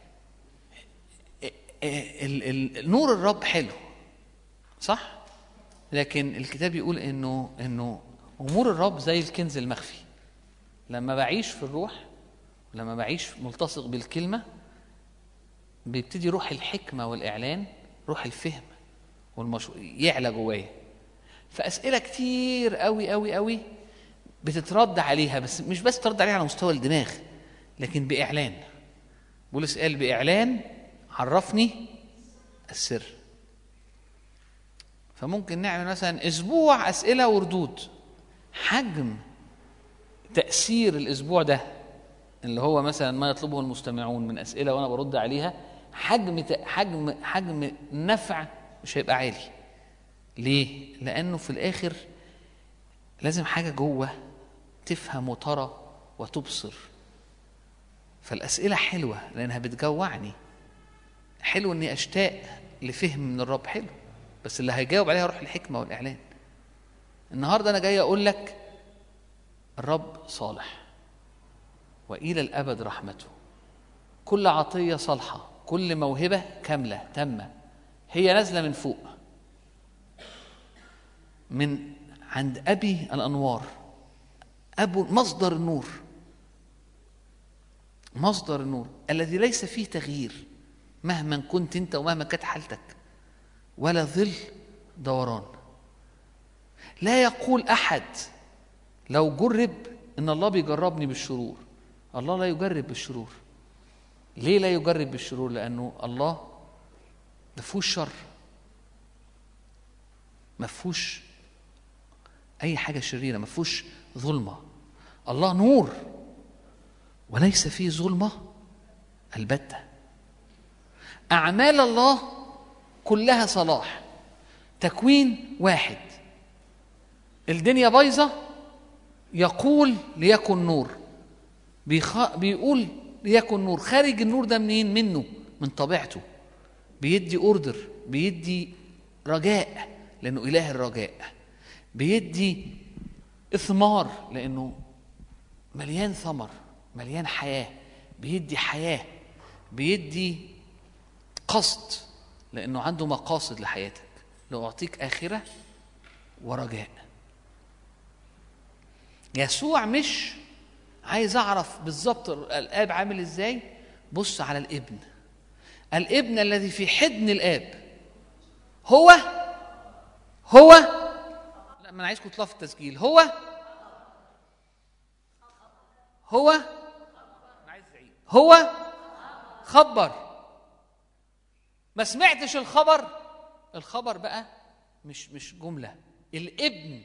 ال- ال- نور الرب حلو صح لكن الكتاب يقول انه انه امور الرب زي الكنز المخفي لما بعيش في الروح لما بعيش ملتصق بالكلمه بيبتدي روح الحكمه والاعلان روح الفهم والمش... يعلى جوايا فاسئله كتير قوي قوي قوي بتترد عليها بس مش بس ترد عليها على مستوى الدماغ لكن باعلان بولس قال باعلان عرفني السر فممكن نعمل مثلا اسبوع اسئله وردود حجم تاثير الاسبوع ده اللي هو مثلا ما يطلبه المستمعون من اسئله وانا برد عليها حجم ت- حجم حجم نفع مش هيبقى عالي ليه لانه في الاخر لازم حاجه جوه تفهم وترى وتبصر فالاسئله حلوه لانها بتجوعني حلو اني اشتاق لفهم من الرب حلو بس اللي هيجاوب عليها روح الحكمه والاعلان النهارده انا جاي اقول لك الرب صالح والى الابد رحمته كل عطيه صالحه كل موهبه كامله تامه هي نازله من فوق من عند ابي الانوار ابو مصدر النور مصدر النور الذي ليس فيه تغيير مهما كنت انت ومهما كانت حالتك ولا ظل دوران لا يقول احد لو جرب ان الله بيجربني بالشرور الله لا يجرب بالشرور ليه لا يجرب بالشرور لانه الله ما فيهوش شر ما فيهوش اي حاجه شريره ما فيهوش ظلمه الله نور وليس فيه ظلمه البته اعمال الله كلها صلاح تكوين واحد الدنيا بايظه يقول ليكن نور بيخ... بيقول ليكن نور خارج النور ده منين منه من طبيعته بيدي اوردر بيدي رجاء لانه اله الرجاء بيدي اثمار لانه مليان ثمر مليان حياه بيدي حياه بيدي قصد لانه عنده مقاصد لحياتك لاعطيك اخره ورجاء يسوع مش عايز اعرف بالظبط الاب عامل ازاي بص على الابن الابن الذي في حضن الاب هو هو لا ما انا عايزكم تطلعوا في التسجيل هو هو أنا عايز أعيد. هو خبر ما سمعتش الخبر الخبر بقى مش مش جمله الابن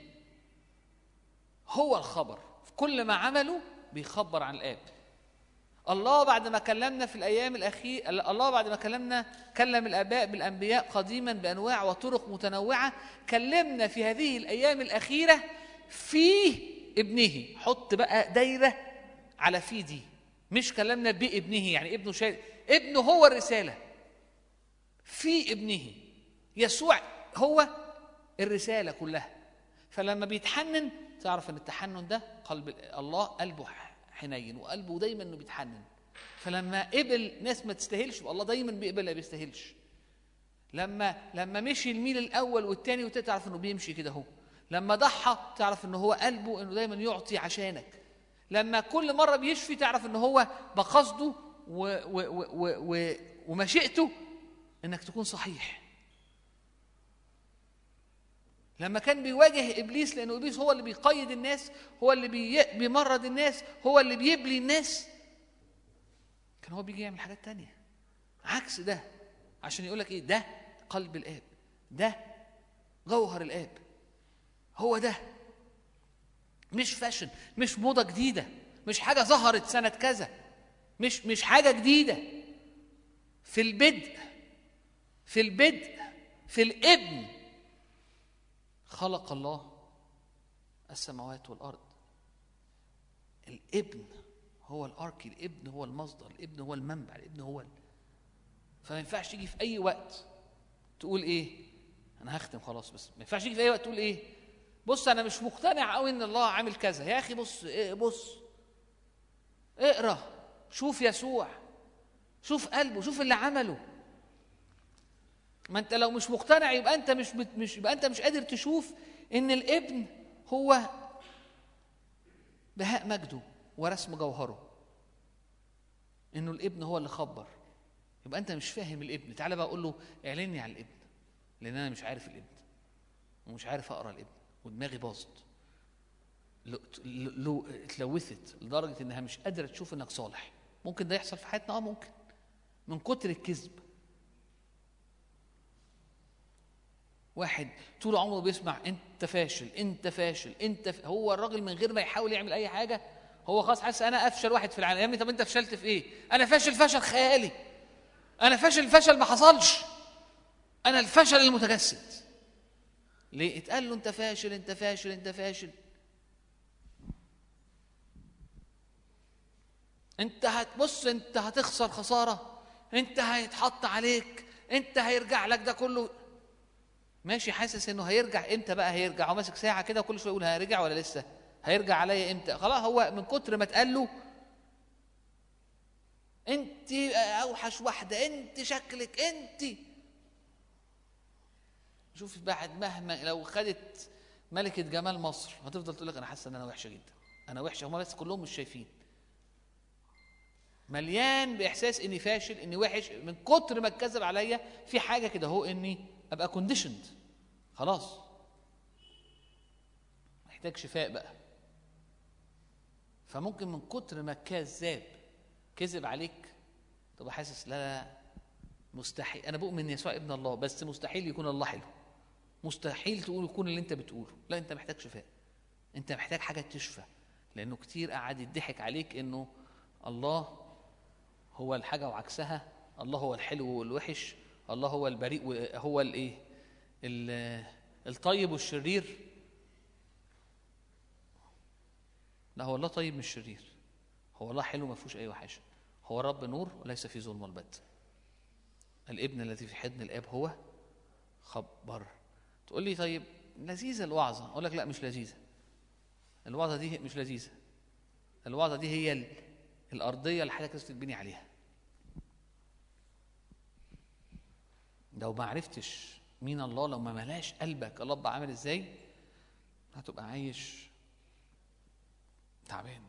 هو الخبر في كل ما عمله بيخبر عن الاب الله بعد ما كلمنا في الايام الاخيره الله بعد ما كلمنا كلم الاباء بالانبياء قديما بانواع وطرق متنوعه كلمنا في هذه الايام الاخيره في ابنه حط بقى دايره على في دي مش كلمنا بابنه يعني ابنه شايل ابنه هو الرساله في ابنه يسوع هو الرساله كلها فلما بيتحنن تعرف ان التحنن ده قلب الله قلبه حنين وقلبه دايما انه بيتحنن فلما قبل ناس ما تستاهلش يبقى الله دايما بيقبل اللي ما بيستاهلش لما لما مشي الميل الاول والثاني والتالت تعرف انه بيمشي كده اهو لما ضحى تعرف ان هو قلبه انه دايما يعطي عشانك لما كل مره بيشفي تعرف ان هو بقصده و و و و و ومشيئته انك تكون صحيح لما كان بيواجه ابليس لانه ابليس هو اللي بيقيد الناس هو اللي بي... بيمرض الناس هو اللي بيبلي الناس كان هو بيجي يعمل حاجات تانية عكس ده عشان يقول لك ايه ده قلب الاب ده جوهر الاب هو ده مش فاشن مش موضه جديده مش حاجه ظهرت سنه كذا مش مش حاجه جديده في البدء في البدء في الابن خلق الله السماوات والارض الابن هو الاركي الابن هو المصدر الابن هو المنبع الابن هو ال... فما ينفعش تيجي في اي وقت تقول ايه انا هختم خلاص بس ما ينفعش تيجي في اي وقت تقول ايه بص انا مش مقتنع قوي ان الله عامل كذا يا اخي بص إيه بص اقرا شوف يسوع شوف قلبه شوف اللي عمله ما انت لو مش مقتنع يبقى انت مش بت مش يبقى انت مش قادر تشوف ان الابن هو بهاء مجده ورسم جوهره انه الابن هو اللي خبر يبقى انت مش فاهم الابن تعالى بقى اقول له اعلني على الابن لان انا مش عارف الابن ومش عارف اقرا الابن ودماغي باظت لو- لو اتلوثت لدرجه انها مش قادره تشوف انك صالح ممكن ده يحصل في حياتنا اه ممكن من كتر الكذب واحد طول عمره بيسمع انت فاشل انت فاشل انت ف... هو الراجل من غير ما يحاول يعمل اي حاجه هو خلاص حاسس انا افشل واحد في العالم يا ابني طب انت فشلت في ايه انا فاشل فشل خيالي انا فاشل فشل ما حصلش انا الفشل المتجسد ليه اتقال له انت فاشل انت فاشل انت فاشل انت هتبص انت هتخسر خساره انت هيتحط عليك انت هيرجع لك ده كله ماشي حاسس انه هيرجع امتى بقى هيرجع هو ماسك ساعه كده وكل شويه يقول هيرجع ولا لسه هيرجع عليا امتى خلاص هو من كتر ما اتقال له انت اوحش واحده انت شكلك انت شوف بعد مهما لو خدت ملكه جمال مصر هتفضل تقول لك انا حاسه ان انا وحشه جدا انا وحشه هما بس كلهم مش شايفين مليان باحساس اني فاشل اني وحش من كتر ما اتكذب عليا في حاجه كده هو اني ابقى كونديشند خلاص محتاج شفاء بقى فممكن من كتر ما الكذاب كذب عليك تبقى حاسس لا لا مستحيل انا بؤمن ان يسوع ابن الله بس مستحيل يكون الله حلو مستحيل تقول يكون اللي انت بتقوله لا انت محتاج شفاء انت محتاج حاجه تشفى لانه كتير قعد يضحك عليك انه الله هو الحاجه وعكسها الله هو الحلو والوحش الله هو البريء هو الايه ال- الطيب والشرير لا هو الله طيب مش شرير هو الله حلو ما فيهوش اي وحشه هو رب نور وليس فيه ظلم البت الابن الذي في حضن الاب هو خبر تقول لي طيب لذيذه الوعظه اقول لك لا مش لذيذه الوعظه دي مش لذيذه الوعظه دي هي ال- الارضيه اللي حضرتك لازم تتبني عليها لو ما عرفتش مين الله لو ما ملاش قلبك الله بقى عامل ازاي هتبقى عايش تعبان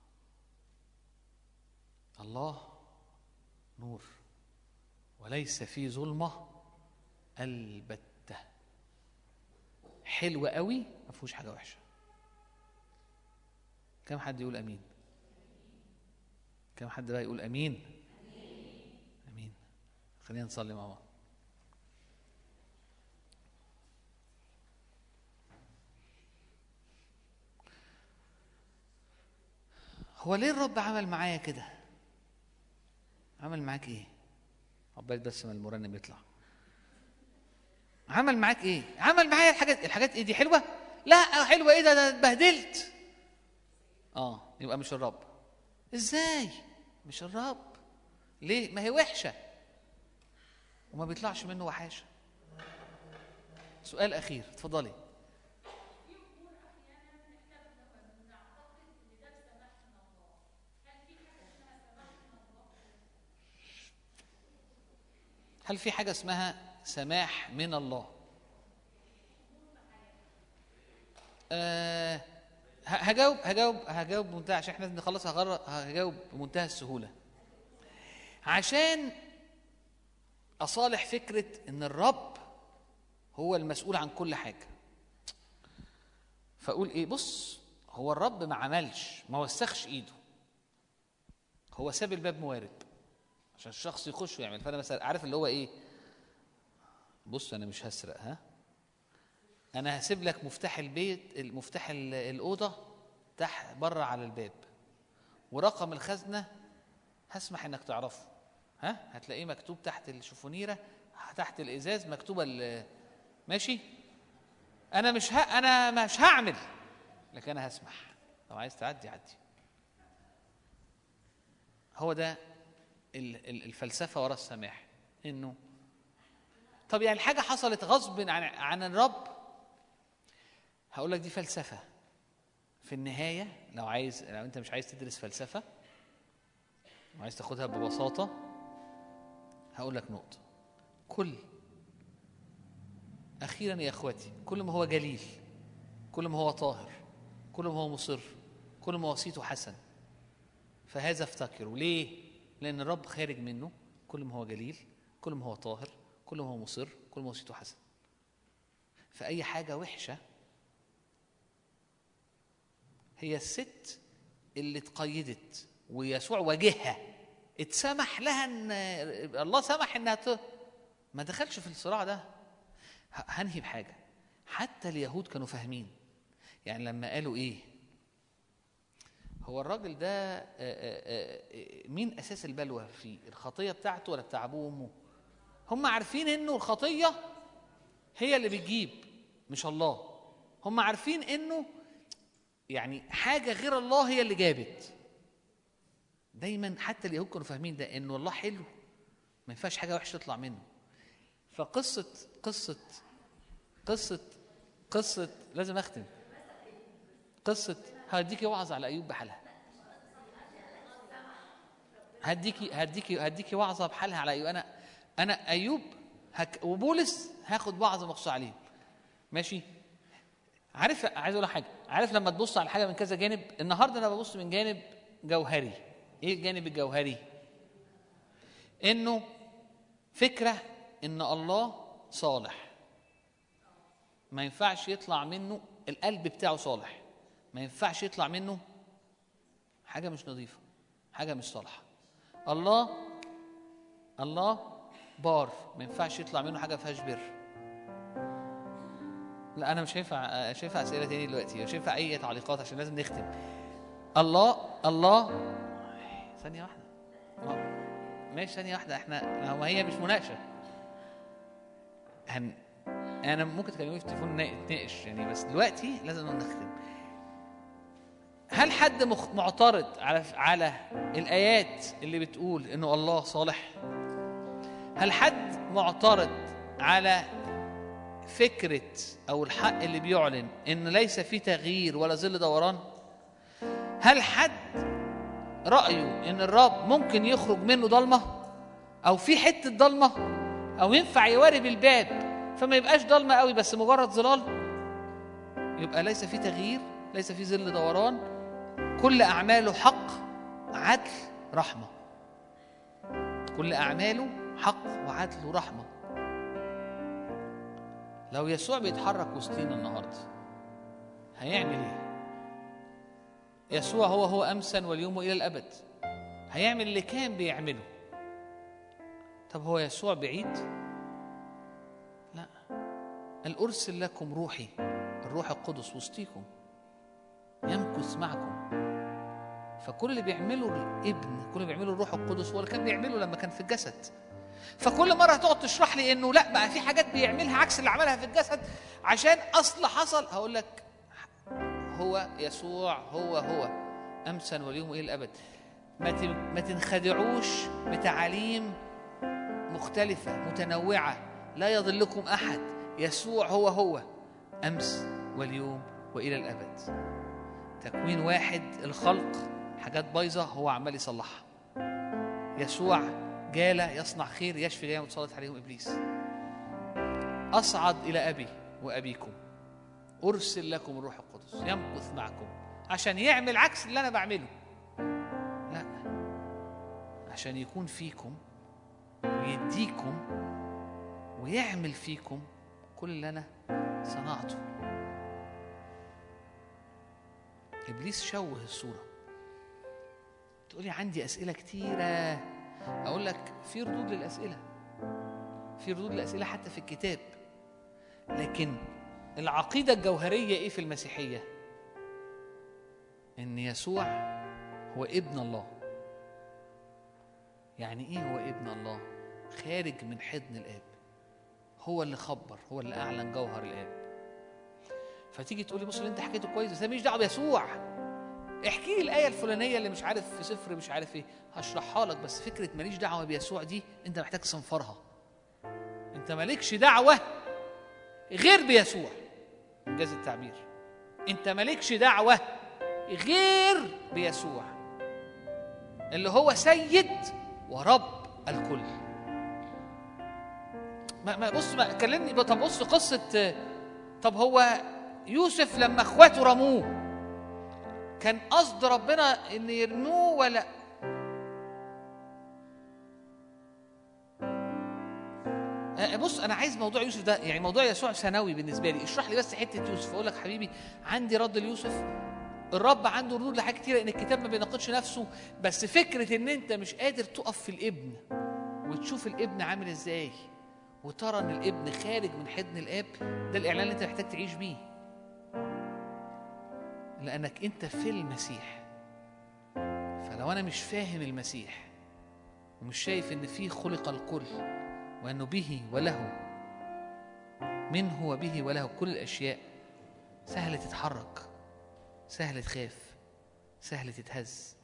الله نور وليس فيه ظلمه البته حلو قوي ما فيهوش حاجه وحشه كم حد يقول امين كم حد بقى يقول امين امين خلينا نصلي مع بعض هو ليه الرب عمل معايا كده عمل معاك ايه عقبال بس ما المرنم يطلع عمل معاك ايه عمل معايا الحاجات الحاجات ايه دي حلوه لا حلوه ايه ده ده اتبهدلت اه يبقى مش الرب ازاي مش الرب ليه ما هي وحشه وما بيطلعش منه وحاشه سؤال اخير اتفضلي هل في حاجه اسمها سماح من الله آه ه- هجاوب هجاوب هجاوب بمنتهى عشان احنا نخلص هغر- هجاوب بمنتهى السهوله عشان اصالح فكره ان الرب هو المسؤول عن كل حاجه فاقول ايه بص هو الرب ما عملش ما وسخش ايده هو ساب الباب موارب عشان الشخص يخش ويعمل فانا مثلا عارف اللي هو ايه بص انا مش هسرق ها انا هسيب لك مفتاح البيت مفتاح ال- الاوضه تحت بره على الباب ورقم الخزنه هسمح انك تعرفه ها هتلاقيه مكتوب تحت الشفونيره تحت الازاز مكتوبه ال- ماشي انا مش ه... انا مش هعمل لكن انا هسمح لو عايز تعدي عدي هو ده ال- ال- الفلسفه ورا السماح انه طب يعني الحاجه حصلت غصب عن عن الرب هقول لك دي فلسفه في النهايه لو عايز لو انت مش عايز تدرس فلسفه وعايز تاخدها ببساطه هقول لك نقطه كل اخيرا يا اخواتي كل ما هو جليل كل ما هو طاهر كل ما هو مصر كل ما وصيته حسن فهذا افتكروا ليه لان الرب خارج منه كل ما هو جليل كل ما هو طاهر كل ما هو مصر كل ما وصيته حسن في اي حاجه وحشه هي الست اللي اتقيدت ويسوع واجهها اتسمح لها ان الله سمح انها ت... ما دخلش في الصراع ده ه- هنهي بحاجه حتى اليهود كانوا فاهمين يعني لما قالوا ايه هو الراجل ده آه، آه، آه، مين اساس البلوى فيه الخطيه بتاعته ولا بتاع ابوه وامه هم عارفين انه الخطيه هي اللي بتجيب مش الله هم عارفين انه يعني حاجه غير الله هي اللي جابت دايما حتى اليهود كانوا فاهمين ده انه الله حلو ما ينفعش حاجه وحشه تطلع منه فقصه قصه قصه قصه لازم اختم قصه هديكي وعظ على ايوب بحالها هديكي هديكي هديكي وعظه بحالها على ايوب انا انا ايوب هك وبولس هاخد وعظه مخصوصه عليهم ماشي عارف عايز اقول لك حاجه عارف لما تبص على حاجه من كذا جانب النهارده انا ببص من جانب جوهري ايه الجانب الجوهري انه فكره ان الله صالح ما ينفعش يطلع منه القلب بتاعه صالح ما ينفعش يطلع منه حاجه مش نظيفه حاجه مش صالحه الله الله بار ما ينفعش يطلع منه حاجه فيهاش بر لا انا مش هينفع مش هينفع اسئله تاني دلوقتي مش هينفع اي تعليقات عشان لازم نختم الله الله ثانيه واحده ما- ماشي ثانيه واحده احنا ما هي مش مناقشه هن انا ممكن تكلموني في التليفون نا- نتناقش يعني بس دلوقتي لازم نختم هل حد مخ... معترض على على الايات اللي بتقول انه الله صالح هل حد معترض على فكره او الحق اللي بيعلن ان ليس في تغيير ولا ظل دوران هل حد رايه ان الرب ممكن يخرج منه ضلمه او في حته ضلمه او ينفع يوارب الباب فما يبقاش ضلمه قوي بس مجرد ظلال يبقى ليس في تغيير ليس في ظل دوران كل اعماله حق عدل رحمه كل اعماله حق وعدل ورحمه لو يسوع بيتحرك وسطينا النهارده هيعمل ايه يسوع هو هو امسا واليوم والى الابد هيعمل اللي كان بيعمله طب هو يسوع بعيد لا قال ارسل لكم روحي الروح القدس وسطيكم يمكث معكم فكل اللي بيعمله الابن كل اللي بيعمله الروح القدس هو اللي كان بيعمله لما كان في الجسد فكل مره هتقعد تشرح لي انه لا بقى في حاجات بيعملها عكس اللي عملها في الجسد عشان اصل حصل هقول لك هو يسوع هو هو امسا واليوم الى الابد ما ت- ما تنخدعوش بتعاليم مختلفه متنوعه لا يضلكم احد يسوع هو هو امس واليوم والى الابد تكوين واحد الخلق حاجات بايظه هو عمال يصلحها يسوع جال يصنع خير يشفي جميع متسلط عليهم ابليس اصعد الى ابي وابيكم ارسل لكم الروح القدس يمكث معكم عشان يعمل عكس اللي انا بعمله لا عشان يكون فيكم ويديكم ويعمل فيكم كل اللي انا صنعته ابليس شوه الصوره تقولي عندي اسئله كتيره اقول لك في ردود للاسئله في ردود للاسئله حتى في الكتاب لكن العقيده الجوهريه ايه في المسيحيه ان يسوع هو ابن الله يعني ايه هو ابن الله خارج من حضن الاب هو اللي خبر هو اللي اعلن جوهر الاب فتيجي تقولي بص اللي انت حكيته كويس بس أنا ماليش دعوه بيسوع احكي لي الايه الفلانيه اللي مش عارف في سفر مش عارف ايه هشرحها لك بس فكره ماليش دعوه بيسوع دي انت محتاج تصنفرها انت مالكش دعوه غير بيسوع انجاز التعبير انت مالكش دعوه غير بيسوع اللي هو سيد ورب الكل ما ما بص ما كلمني طب بص قصه طب هو يوسف لما اخواته رموه كان قصد ربنا ان يرموه ولا آه، بص انا عايز موضوع يوسف ده يعني موضوع يسوع ثانوي بالنسبه لي اشرح لي بس حته يوسف اقول لك حبيبي عندي رد ليوسف الرب عنده ردود لحاجات كتيره ان الكتاب ما بيناقضش نفسه بس فكره ان انت مش قادر تقف في الابن وتشوف الابن عامل ازاي وترى ان الابن خارج من حضن الاب ده الاعلان اللي انت محتاج تعيش بيه لانك انت في المسيح فلو انا مش فاهم المسيح ومش شايف ان فيه خلق الكل وانه به وله منه وبه وله كل الاشياء سهل تتحرك سهل تخاف سهل تتهز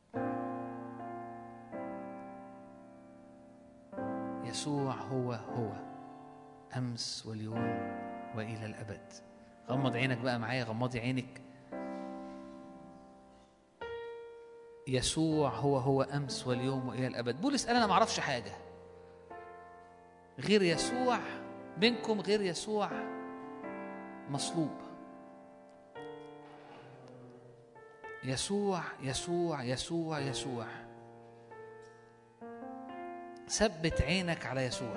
يسوع هو هو امس واليوم والى الابد غمض عينك بقى معايا غمضي عينك يسوع هو هو امس واليوم والى الابد بولس قال انا ما اعرفش حاجه غير يسوع بينكم غير يسوع مصلوب يسوع يسوع يسوع يسوع ثبت عينك على يسوع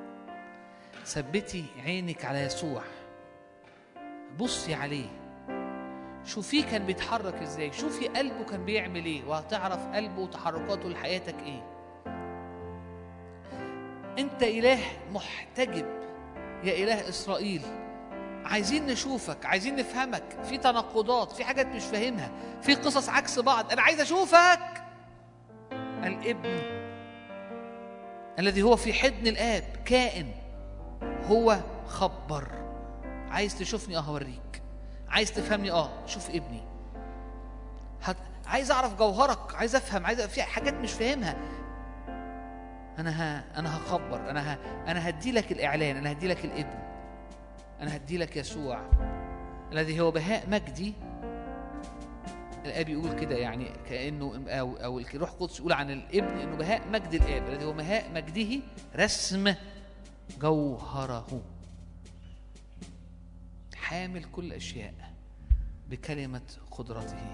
ثبتي عينك على يسوع بصي عليه شوفيه كان بيتحرك ازاي شوفي قلبه كان بيعمل ايه وهتعرف قلبه وتحركاته لحياتك ايه انت اله محتجب يا اله اسرائيل عايزين نشوفك عايزين نفهمك في تناقضات في حاجات مش فاهمها في قصص عكس بعض انا عايز اشوفك الابن الذي هو في حضن الاب كائن هو خبر عايز تشوفني اه هوريك عايز تفهمني اه شوف ابني هت... عايز اعرف جوهرك عايز افهم عايز في حاجات مش فاهمها انا ه... انا هخبر انا ه... انا هدي لك الاعلان انا هدي لك الابن انا هدي لك يسوع الذي هو بهاء مجدي الاب يقول كده يعني كانه او او الروح القدس يقول عن الابن انه بهاء مجد الاب الذي هو بهاء مجده رسم جوهره حامل كل اشياء بكلمه قدرته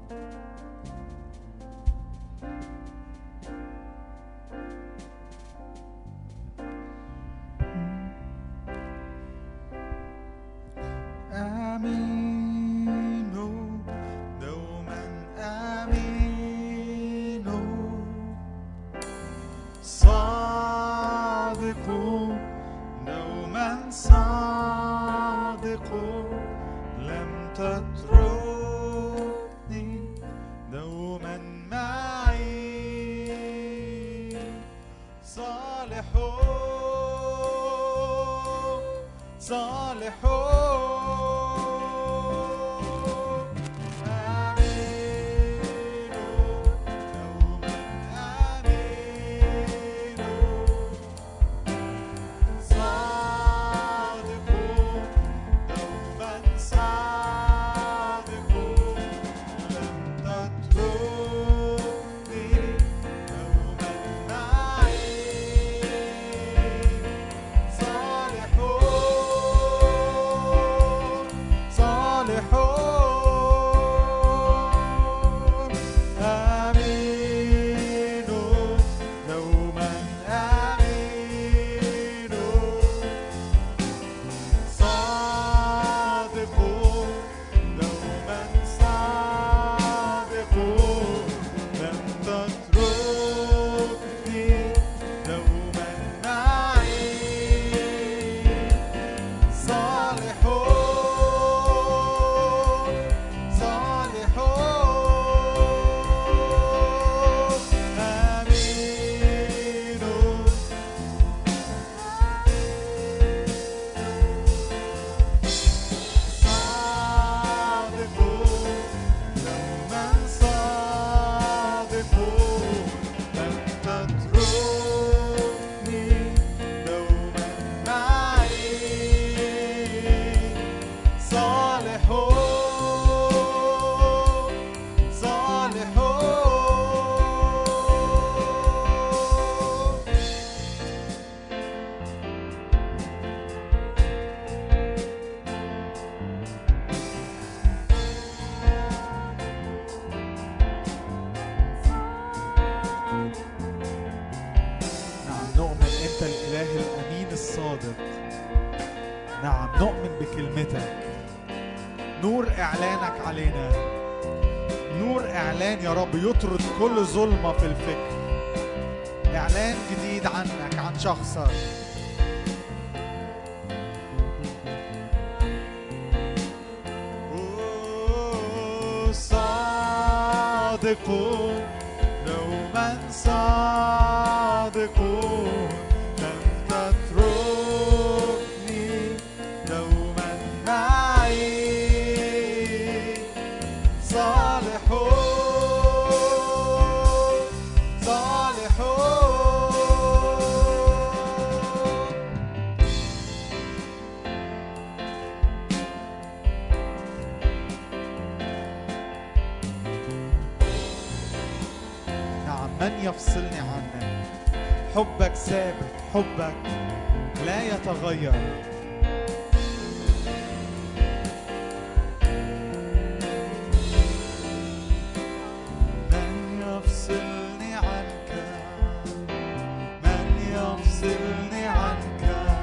آمين دوما آمين صادق دوما صادق لم تتركني دوما معي صالح صالح آمين دوما آمين صادق دوما صادق لم تتركني دوما معي صالح صالح آمين دوما آمين صادق دوما صادق لم تتركني دوما معي صالح صالح آمين صادق دوما صادق لم تتركني دوما معي صالح صالح نعم نؤمن انت الاله الامين الصادق نعم نؤمن بكلمتك نور إعلانك علينا نور إعلان يا رب يطرد كل ظلمة في الفكر إعلان جديد عنك عن شخصك صادقون دوما صادقون لن تتركني دوما معي صالحون صالحون نعم من يفصلني عنك حبك ثابت حبك لا يتغير من يفصلني عنك من يفصلني عنك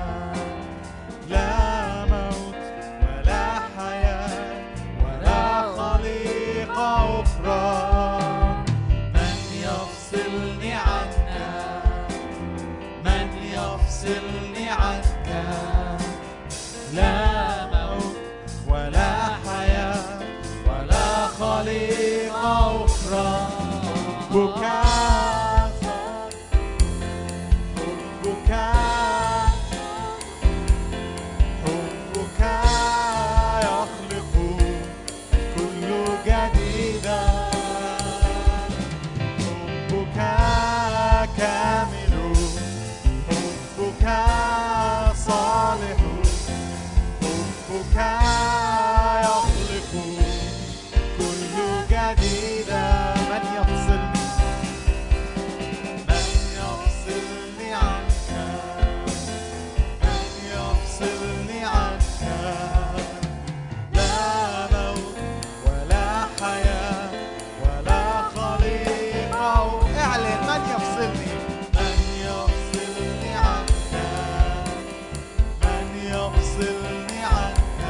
لا موت ولا حياة ولا خليقة أخرى من يفصلني عنك من يفصلني عنك لا موت ولا حياة ولا خليقة أخرى حبك حبك حبك يخلق كل جديدا حبك كامل حبك صالح حبك يخلق كل جديدا من يفصلني من يفصلني عنك من يفصلني عنك لا موت ولا حياة ولا خليقة اعلن من يفصلني من يفصلني عنك من يفصلني عنك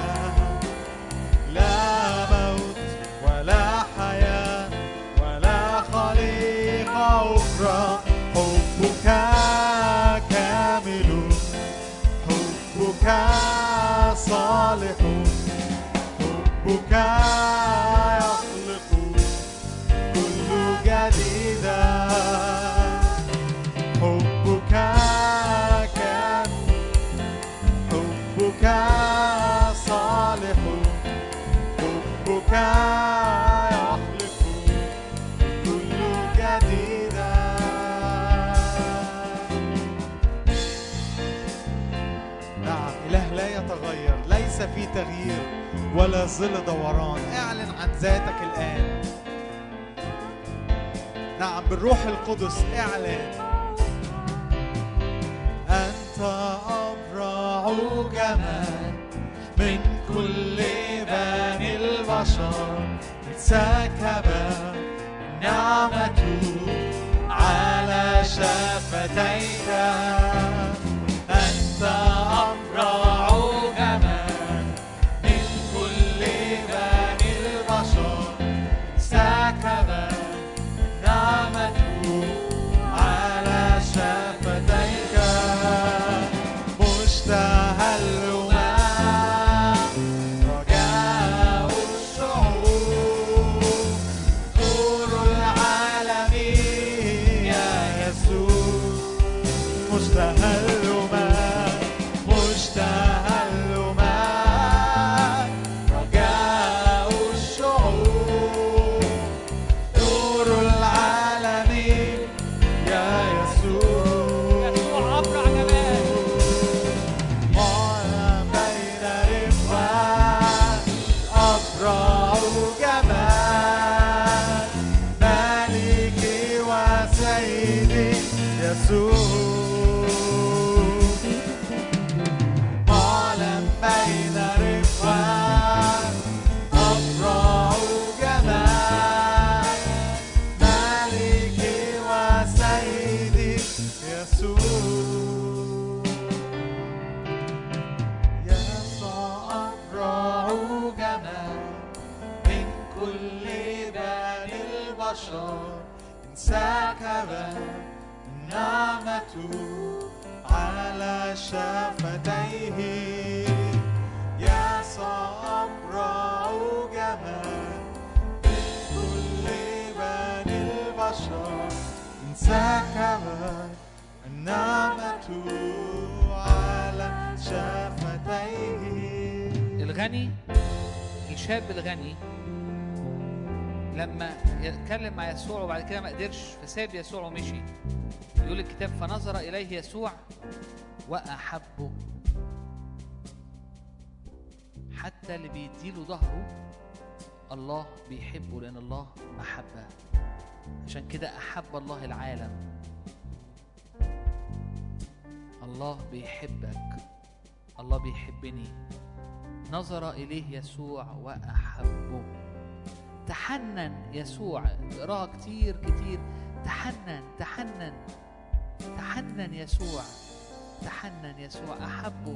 لا موت ولا حياة ولا خليقة أخرى حبك كامل حبك صالح حبك يخلق كل جديدا حبك كامل حبك صالح حبك يخلق كل جديدا نعم إله لا يتغير ليس في تغيير ولا ظل دوران اعلن عن ذاتك الآن نعم بالروح القدس اعلن أنت أبرع جمال من كل بني البشر انسكب النعمة على شفتيك أنت أبرع جمال من كل بني البشر انسكب نعمته على شفتيك مشتهى الأمم رجاء الشعوب نور العالم يا يسوع مشتهى الأمم مشتهى الأمم رجاء الشعوب نور العالم يا يسوع يسوع أبرع جمال معلم بين رفقان أبرع جمال مالكي وسيدي يسوع معلم بين رفقان أبرع جمال مالكي وسيدي يسوع النعمة على شفتيه يا أبرع جمال كل بني البشر انسكبت النعمة على شفتيه الغني الشاب الغني لما يتكلم مع يسوع وبعد كده ما قدرش فساب يسوع ومشي يقول الكتاب فنظر إليه يسوع وأحبه حتى اللي بيديله ظهره الله بيحبه لأن الله محبة عشان كده أحب الله العالم الله بيحبك الله بيحبني نظر إليه يسوع وأحبه تحنن يسوع اقراها كتير كتير تحنن تحنن تحنن يسوع تحنن يسوع أحبه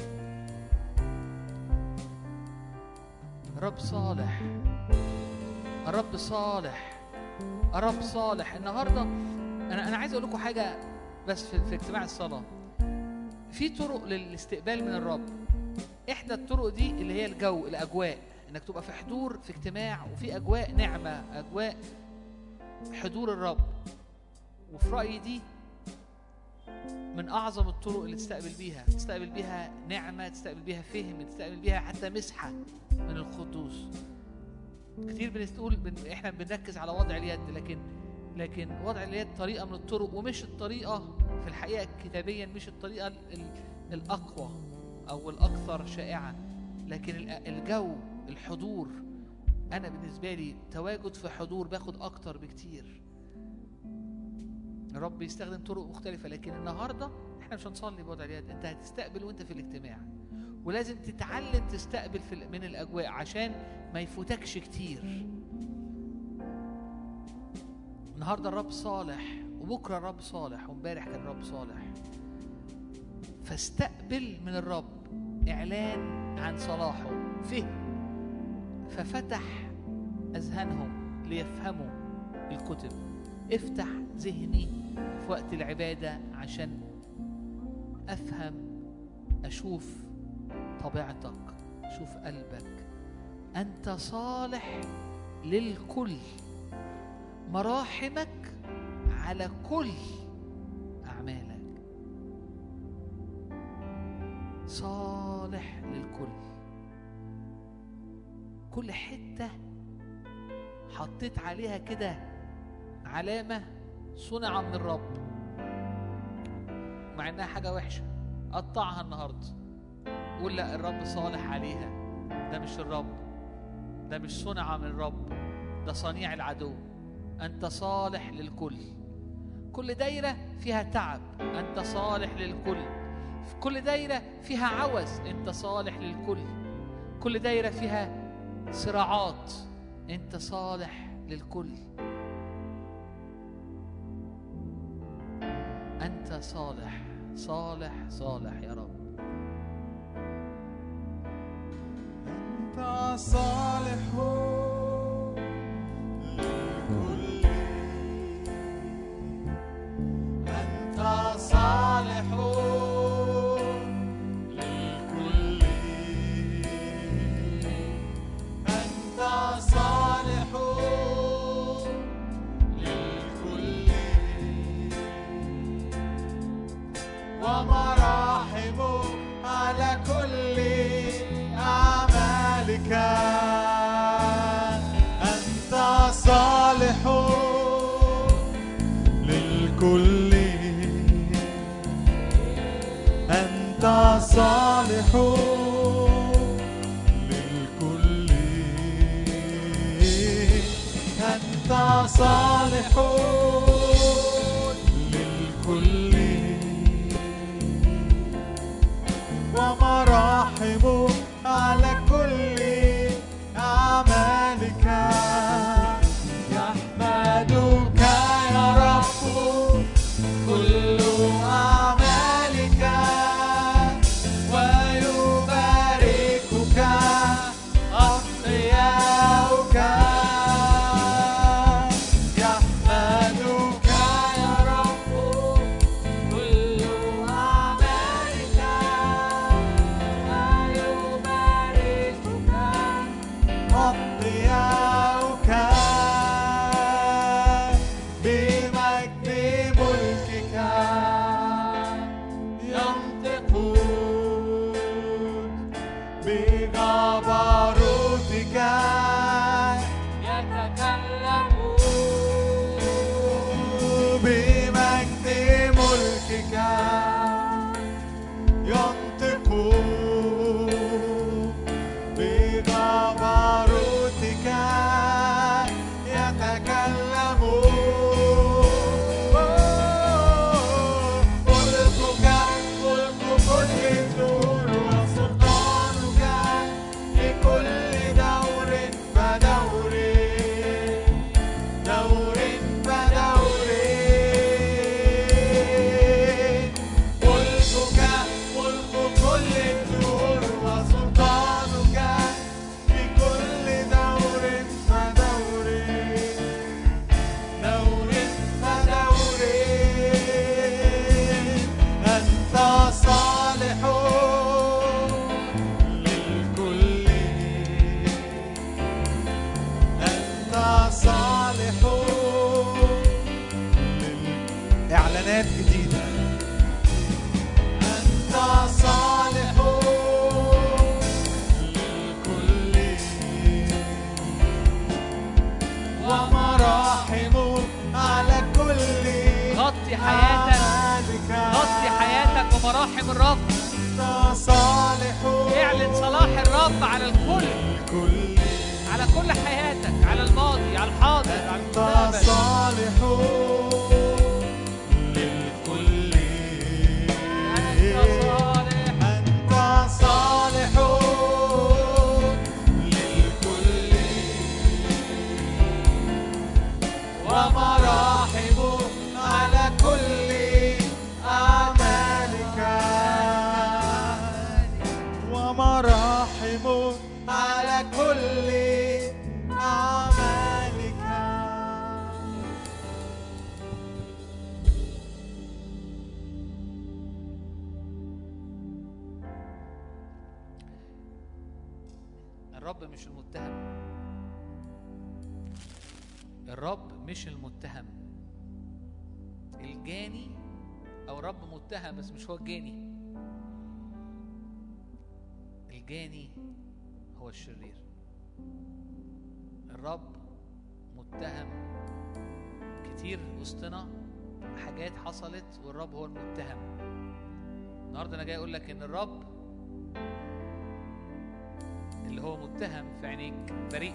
رب صالح الرب صالح الرب صالح النهارده انا انا عايز اقول لكم حاجه بس في, في اجتماع الصلاه في طرق للاستقبال من الرب احدى الطرق دي اللي هي الجو الاجواء انك تبقى في حضور في اجتماع وفي اجواء نعمه اجواء حضور الرب وفي رايي دي من اعظم الطرق اللي تستقبل بيها تستقبل بيها نعمه تستقبل بيها فهم تستقبل بيها حتى مسحه من القدوس كتير بنقول بن... احنا بنركز على وضع اليد لكن لكن وضع اليد طريقه من الطرق ومش الطريقه في الحقيقه كتابيا مش الطريقه ال... ال... الاقوى او الاكثر شائعه لكن ال- الجو الحضور انا بالنسبه لي تواجد في حضور باخد اكتر بكتير الرب بيستخدم طرق مختلفه لكن النهارده احنا مش هنصلي بوضع اليد انت هتستقبل وانت في الاجتماع ولازم تتعلم تستقبل في ال- من الاجواء عشان ما يفوتكش كتير النهارده الرب صالح وبكره الرب صالح وامبارح كان الرب صالح فاستقبل من الرب اعلان عن صلاحه فهم ففتح اذهانهم ليفهموا الكتب افتح ذهني في وقت العباده عشان افهم اشوف طبيعتك اشوف قلبك انت صالح للكل مراحمك على كل اعمالك صالح للكل كل حته حطيت عليها كده علامه صنع من الرب مع انها حاجه وحشه قطعها النهارده قول لا الرب صالح عليها ده مش الرب ده مش صنع من الرب ده صنيع العدو انت صالح للكل كل دايره فيها تعب انت صالح للكل في كل دايره فيها عوز انت صالح للكل كل دايره فيها صراعات انت صالح للكل انت صالح صالح صالح يا رب أنت صالح للكل أنت صالح للكل أنت صالح للكل ومراحم على كل أعمالك أنت صالح للكل أنت صالح للكل أنت صالح للكل ومراحم على كل أعمالك يحمدك يا رب كل أعمالك ويباركك أتقياؤك يحمدك بمجد ملكك ينطق بجبروتك يتكلم ملكك ملك كل الدور وسلطانك لكل دور فدور دور فدور ملكك ملك كل الدور وسلطانك لكل دور فدور دور فدور أنت صالح للكل أنت صالح لل- اعلانات جديده أنت صالح للكل ومراحم على كل غطي حياتك أعمالك. غطي حياتك بمراحم الرب أنت صالح اعلن صلاح الرب على الكل للكل على كل حياتك على الماضي على الحاضر على أنت المستقبل صالح للكل أنت صالح أنت صالح للكل ومراحم على كل أعمالك ومراحم على كل أعمالك الرب مش المتهم الرب مش المتهم الجاني او رب متهم بس مش هو الجاني الجاني هو الشرير الرب متهم كتير وسطنا حاجات حصلت والرب هو المتهم النهارده انا جاي اقول لك ان الرب اللي هو متهم في عينيك بريء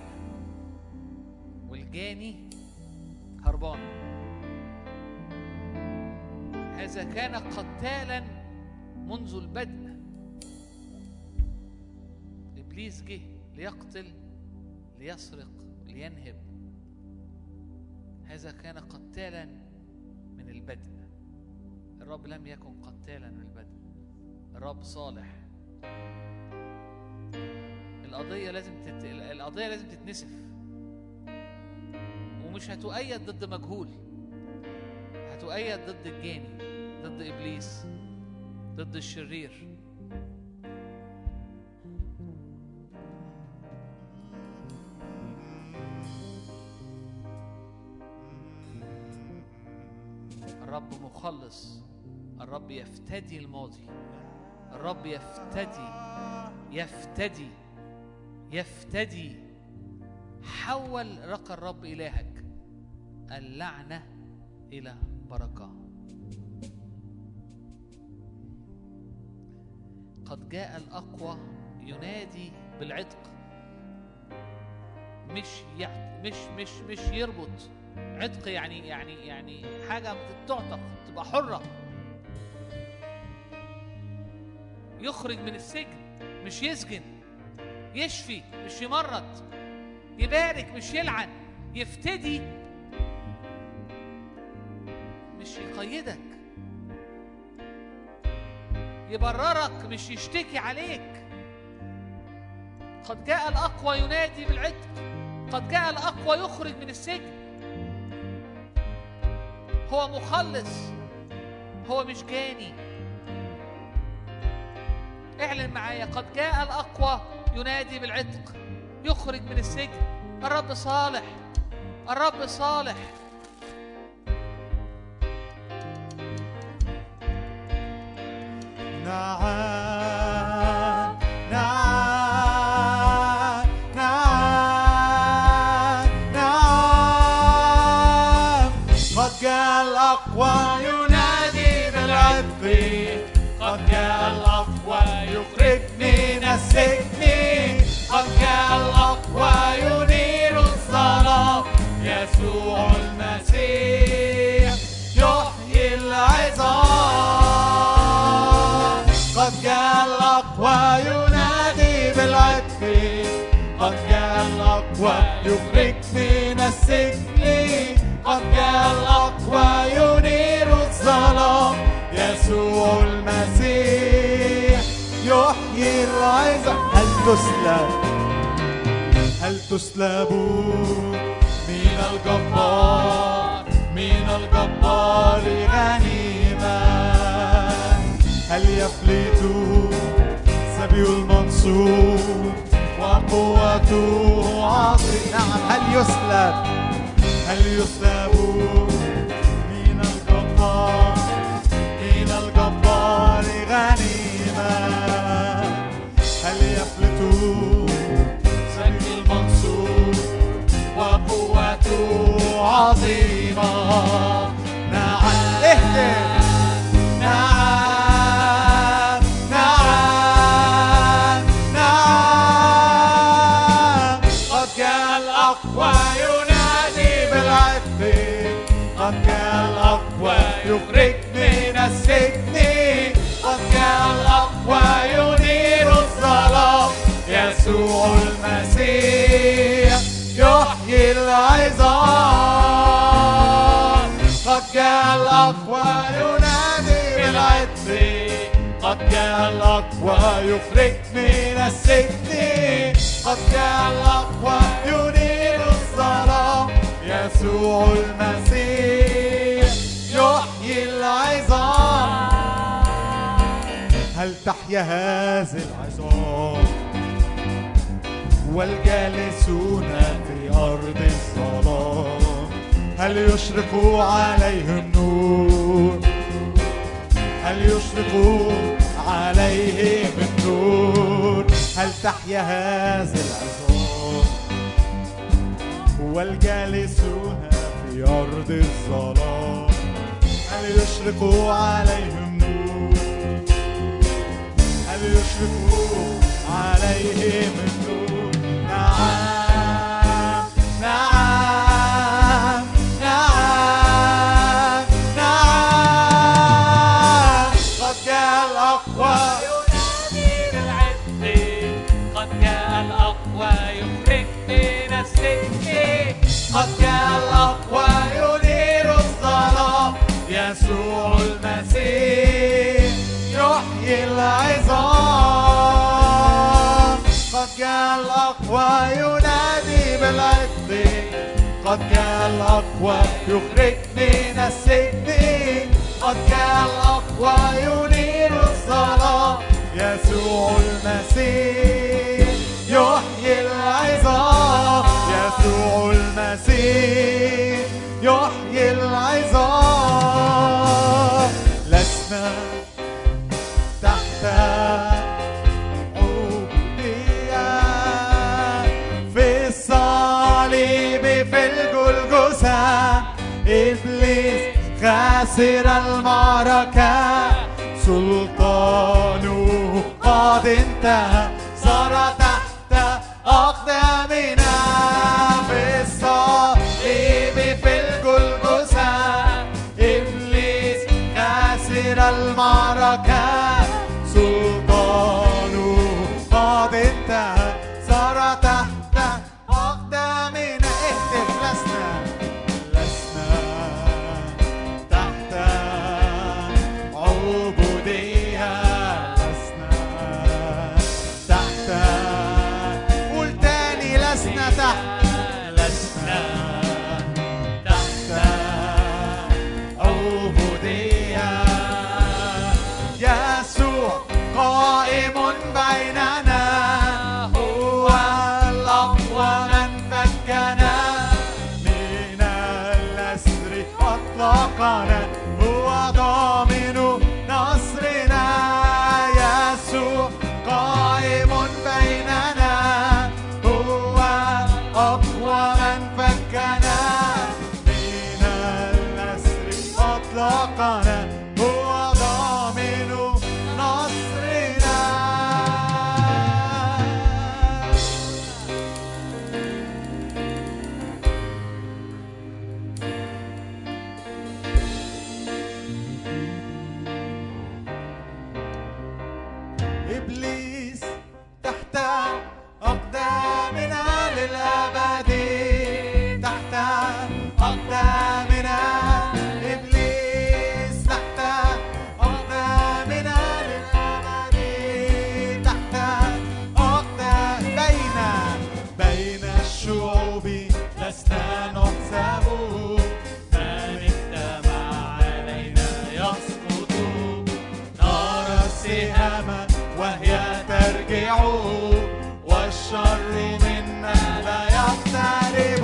والجاني هربان هذا كان قتالا منذ البدء ابليس جه ليقتل ليسرق لينهب هذا كان قتالا من البدء الرب لم يكن قتالا من البدء الرب صالح القضية لازم تت... القضية لازم تتنسف ومش هتؤيد ضد مجهول هتؤيد ضد الجاني ضد إبليس ضد الشرير الرب مخلص الرب يفتدي الماضي الرب يفتدي يفتدي يفتدي حول رقى الرب إلهك اللعنة إلى بركة قد جاء الأقوى ينادي بالعتق مش يع... مش مش مش يربط عتق يعني يعني يعني حاجة تعتق تبقى حرة يخرج من السجن مش يسجن يشفي مش يمرض يبارك مش يلعن يفتدي مش يقيدك يبررك مش يشتكي عليك قد جاء الأقوى ينادي بالعتق قد جاء الأقوى يخرج من السجن هو مخلص هو مش جاني اعلن معايا قد جاء الأقوى ينادي بالعتق يخرج من السجن الرب صالح الرب صالح نعم نعم نعم نعم قد جاء الأقوى ينادي بالعتق قد جاء الأقوى يخرج من السجن قد جاء الأقوى ينير الظلام يسوع المسيح يحيي العظام قد جاء الأقوى ينادي بالعتق قد جاء الأقوى يخرج من السجن قد جاء الأقوى ينير الظلام يسوع المسيح يحيي العظام هل تسلب هل تسلبوا من الجبار من الجبار غنيمة هل يفلت سبي المنصور وقوته عظيمة نعم هل يسلب هل يسلب من الجبار من الجبار غنيمة هل يفلت سبي المنصور وقوته عظيمة نعم اهتف نعم نعم نعم قد جاء الأقوى ينادي بالعتق قد جاء الأقوى يخرج من السجن قد جاء الأقوى ينير الظلام يسوع المسيح يحيي العظام قد جاء الأقوى ينادي بالعتق قد جاء الأقوى يخرج من السجن قد جاء الأقوى ينير الظلام يسوع المسيح يحيي العظام هل تحيا هذه العظام والجالسون في أرض الظلام هل يشرق عليهم نور هل يشرق عليهم النور هل تحيا هذه العظام والجالسون في أرض الظلام هل يشرق عليهم نور هل يشرق عليهم النور نعم نعم نعم نعم قد جاء الأقوى ينادي بالعتق قد جاء الأقوى يخرج من السجن قد جاء الأقوى ينير الظلام يسوع المسيح يحيي العظام قد جاء الأقوى ينادي بالعتق قد جاء الأقوى يخرج من السجن قد جاء الأقوى ينير الظلام يسوع المسيح يحيي العظام يسوع المسيح يحيي العظام لسنا تحت عبودية في الصليب في الجلجسة إبليس خاسر المعركة سلطانه قد انتهى صار تحت أقدامنا في الصليب في الجلجسة إبليس خاسر المعركة سلطانه قد انتهى صار تحت أقدامنا اهتف لسنا لسنا تحت عبودية لسنا تحت قول تاني لسنا تحت لسنا تحت عبودية يسوع قائم بيننا هو الأقوى من فكنا من الأسر أطلقنا هو ضامن نصرنا يسوع قائم بيننا هو أقوى من فكنا من الأسر أطلقنا هو ضامن نصرنا إبليس تحت أقدامنا للأبد تحت أقدامنا إبليس تحت أقدامنا للأبد تحت أقدام بين بين الشعوب لسنا نحسب من اجتمع علينا يسقط نرى السهام وهي ترجع والشر منا لا يقترب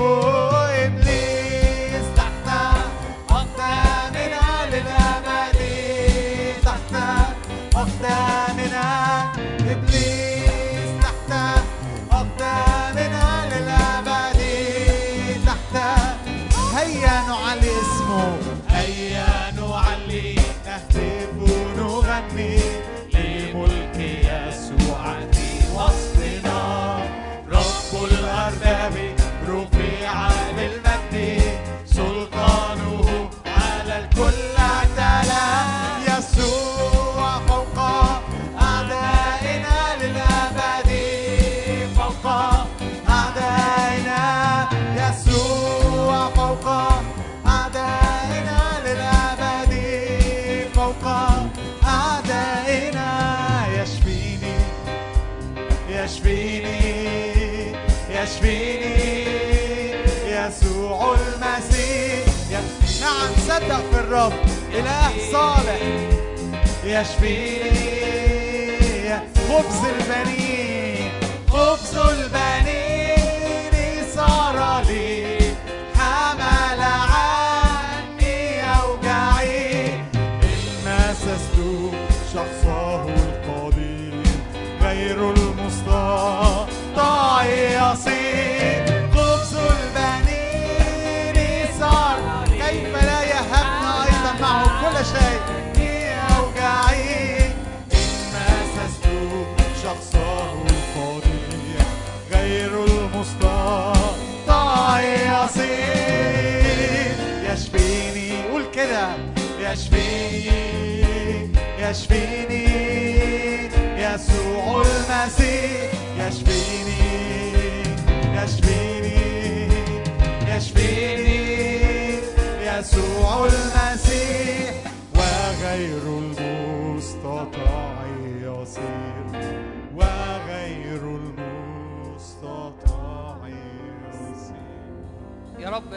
إبليس تحت أقدامنا للأبد تحت أقدامنا إبليس تحت أقدامنا للأبد تحت هيا نعلي اسمه هيا نعلي نهتف ونغني لملك يسوع في وسطنا رب الأرباب رفيع للمجد سلطانه على الكل اعتلى يسوع فوق أعدائنا للأبد فوق أعدائنا يسوع فوق أعدائنا للأبد فوق أعدائنا يشفيني يشفيني يشفيني يسوع المسيح يش- نعم صدق في الرب إله صالح يشفيني خبز البنين خبز البنين صار لي حمل عني أوجاعي إن مسست شخصه القدير غير المستطاع يصير خبز البنين صار كيف لا يهبنا أيضا معه كل شيء أوجاعي إن مسست شخصه القدير غير المستطاع يصير يشفيني قول كده يشفيني يشفيني يسوع المسيح يشفيني يشفيني يشفيني يسوع المسيح وغير المستطاع يصير وغير المستطاع يصير يا رب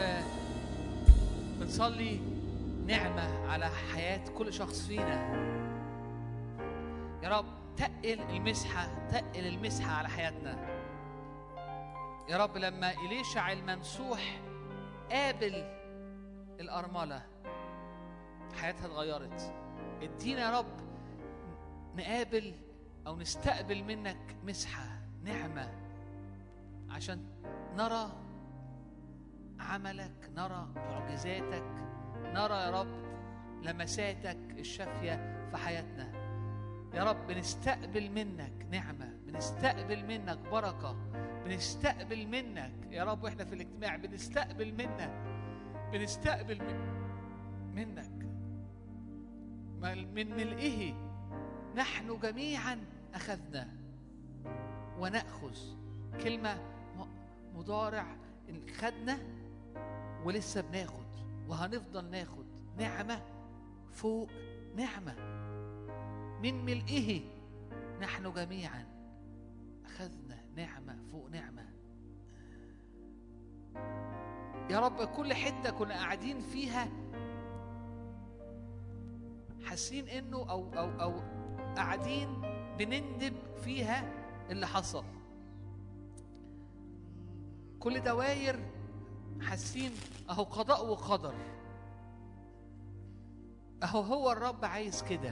بنصلي نعمة على حياة كل شخص فينا يا رب تقل المسحة تقل المسحة على حياتنا يا رب لما إليشع الممسوح قابل الأرملة حياتها اتغيرت ادينا يا رب نقابل أو نستقبل منك مسحة نعمة عشان نرى عملك نرى معجزاتك نرى يا رب لمساتك الشافية في حياتنا يا رب بنستقبل منك نعمة بنستقبل منك بركة بنستقبل منك يا رب واحنا في الاجتماع بنستقبل منك بنستقبل من منك من ملئه نحن جميعا أخذنا ونأخذ كلمة م- مضارع إن خدنا ولسه بناخد وهنفضل ناخد نعمة فوق نعمة من ملئه نحن جميعا أخذنا نعمة فوق نعمة يا رب كل حتة كنا قاعدين فيها حاسين انه او او او قاعدين بنندب فيها اللي حصل كل دواير حاسين اهو قضاء وقدر اهو هو الرب عايز كده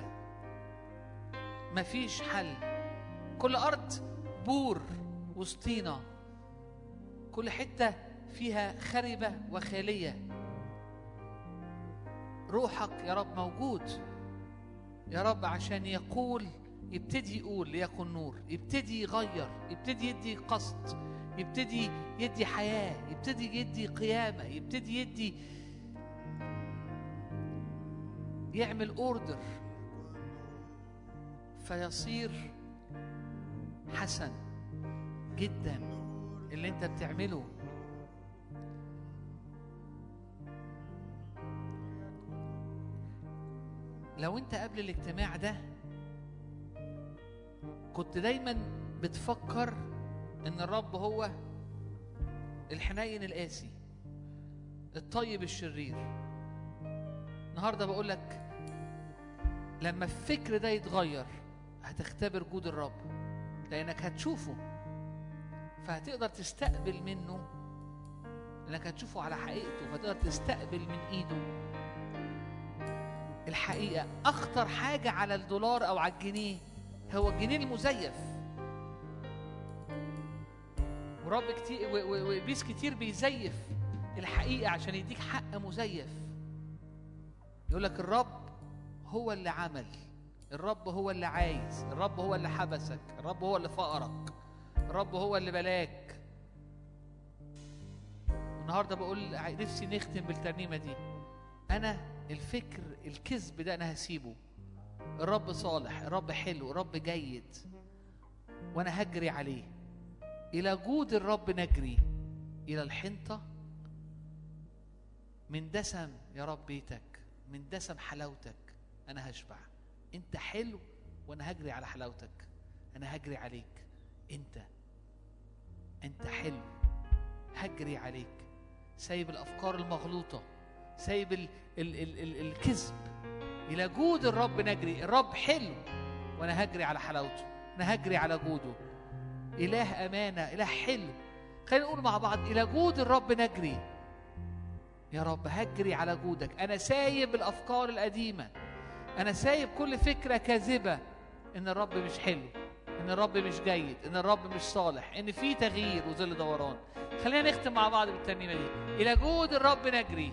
مفيش حل كل ارض بور وسطينا كل حته فيها خربه وخاليه روحك يا رب موجود يا رب عشان يقول يبتدي يقول ليكن نور يبتدي يغير يبتدي يدي قصد يبتدي يدي حياة يبتدي يدي قيامة يبتدي يدي يعمل اوردر فيصير حسن جدا اللي انت بتعمله لو انت قبل الاجتماع ده كنت دايما بتفكر ان الرب هو الحنين القاسي الطيب الشرير النهارده بقول لك لما الفكر ده يتغير هتختبر جود الرب لانك هتشوفه فهتقدر تستقبل منه لانك هتشوفه على حقيقته فتقدر تستقبل من ايده الحقيقه اخطر حاجه على الدولار او على الجنيه هو الجنيه المزيف ورب كتير و- و- وابليس كتير بيزيف الحقيقه عشان يديك حق مزيف يقول لك الرب هو اللي عمل الرب هو اللي عايز الرب هو اللي حبسك الرب هو اللي فقرك الرب هو اللي بلاك النهارده بقول ع- نفسي نختم بالترنيمه دي انا الفكر الكذب ده انا هسيبه الرب صالح الرب حلو الرب جيد وانا هجري عليه الى جود الرب نجري الى الحنطه من دسم يا رب بيتك من دسم حلاوتك انا هشبع انت حلو وانا هجري على حلاوتك انا هجري عليك انت انت حلو هجري عليك سايب الافكار المغلوطه سايب ال ال ال ال الكذب الى جود الرب نجري الرب حلو وانا هجري على حلاوته انا هجري على جوده اله امانه اله حلو خلينا نقول مع بعض الى جود الرب نجري يا رب هجري على جودك انا سايب الافكار القديمه انا سايب كل فكره كاذبه ان الرب مش حلو ان الرب مش جيد ان الرب مش صالح ان في تغيير وظل دوران خلينا نختم مع بعض بالترنيمه دي الى جود الرب نجري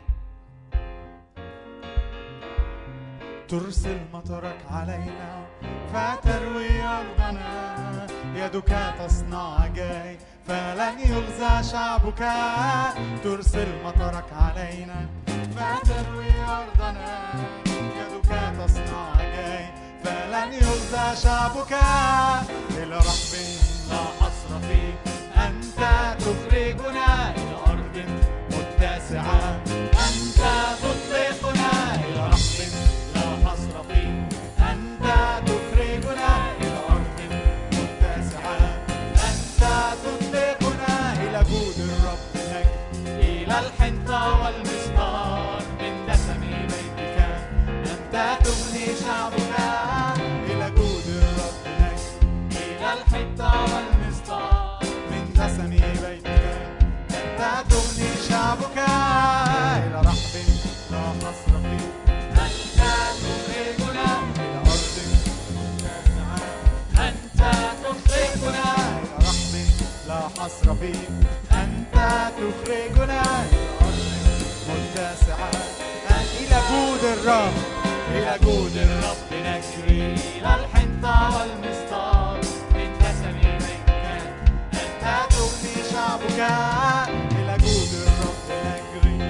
ترسل مطرك علينا فتروي أرضنا يدك تصنع عجائب فلن يغزى شعبك ترسل مطرك علينا فتروي أرضنا يدك تصنع عجائب فلن يغزى شعبك إلى رحب لا حصر فيه أنت تخرجنا إلى أرض متسعة أنت تطلقنا إلى رحب لا حصر فيه أنت تخرجنا إلى أرض متسعة أنت تطلقنا إلى جود الرب نجد إلى الحنطة والمسمار من دسم بيتك أنت تغني شعبك إلى جود الرب نجد إلى الحنطة والمسمار من دسم بيتك أنت تغني شعبك إلى رحب لا حصر فيه أنت تخرجنا إلى أرض متسعة أنت تخرجنا إلى رحب لا حصر فيه أنت تخرجنا إلى أرض متسعة إلى جود الرب إلى جود الرب نجري إلى الحنطة والمسطار من دسم بيتك أنت تغني شعبك إلى جود الرب نجري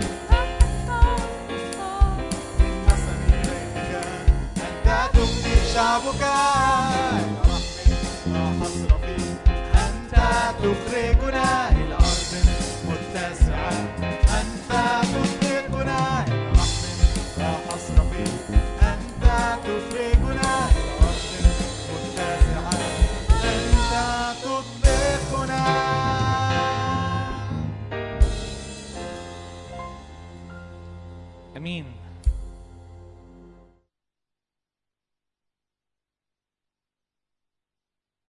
من دسم بيتك أنت تغني شعبك إلى رحم لا حصر فيه أنت تخرجنا إلى أرض متسعة أنت تطلقنا إلى رحم لا حصر فيه أنت تخرجنا إلى أرض متسعة أنت تطلقنا امين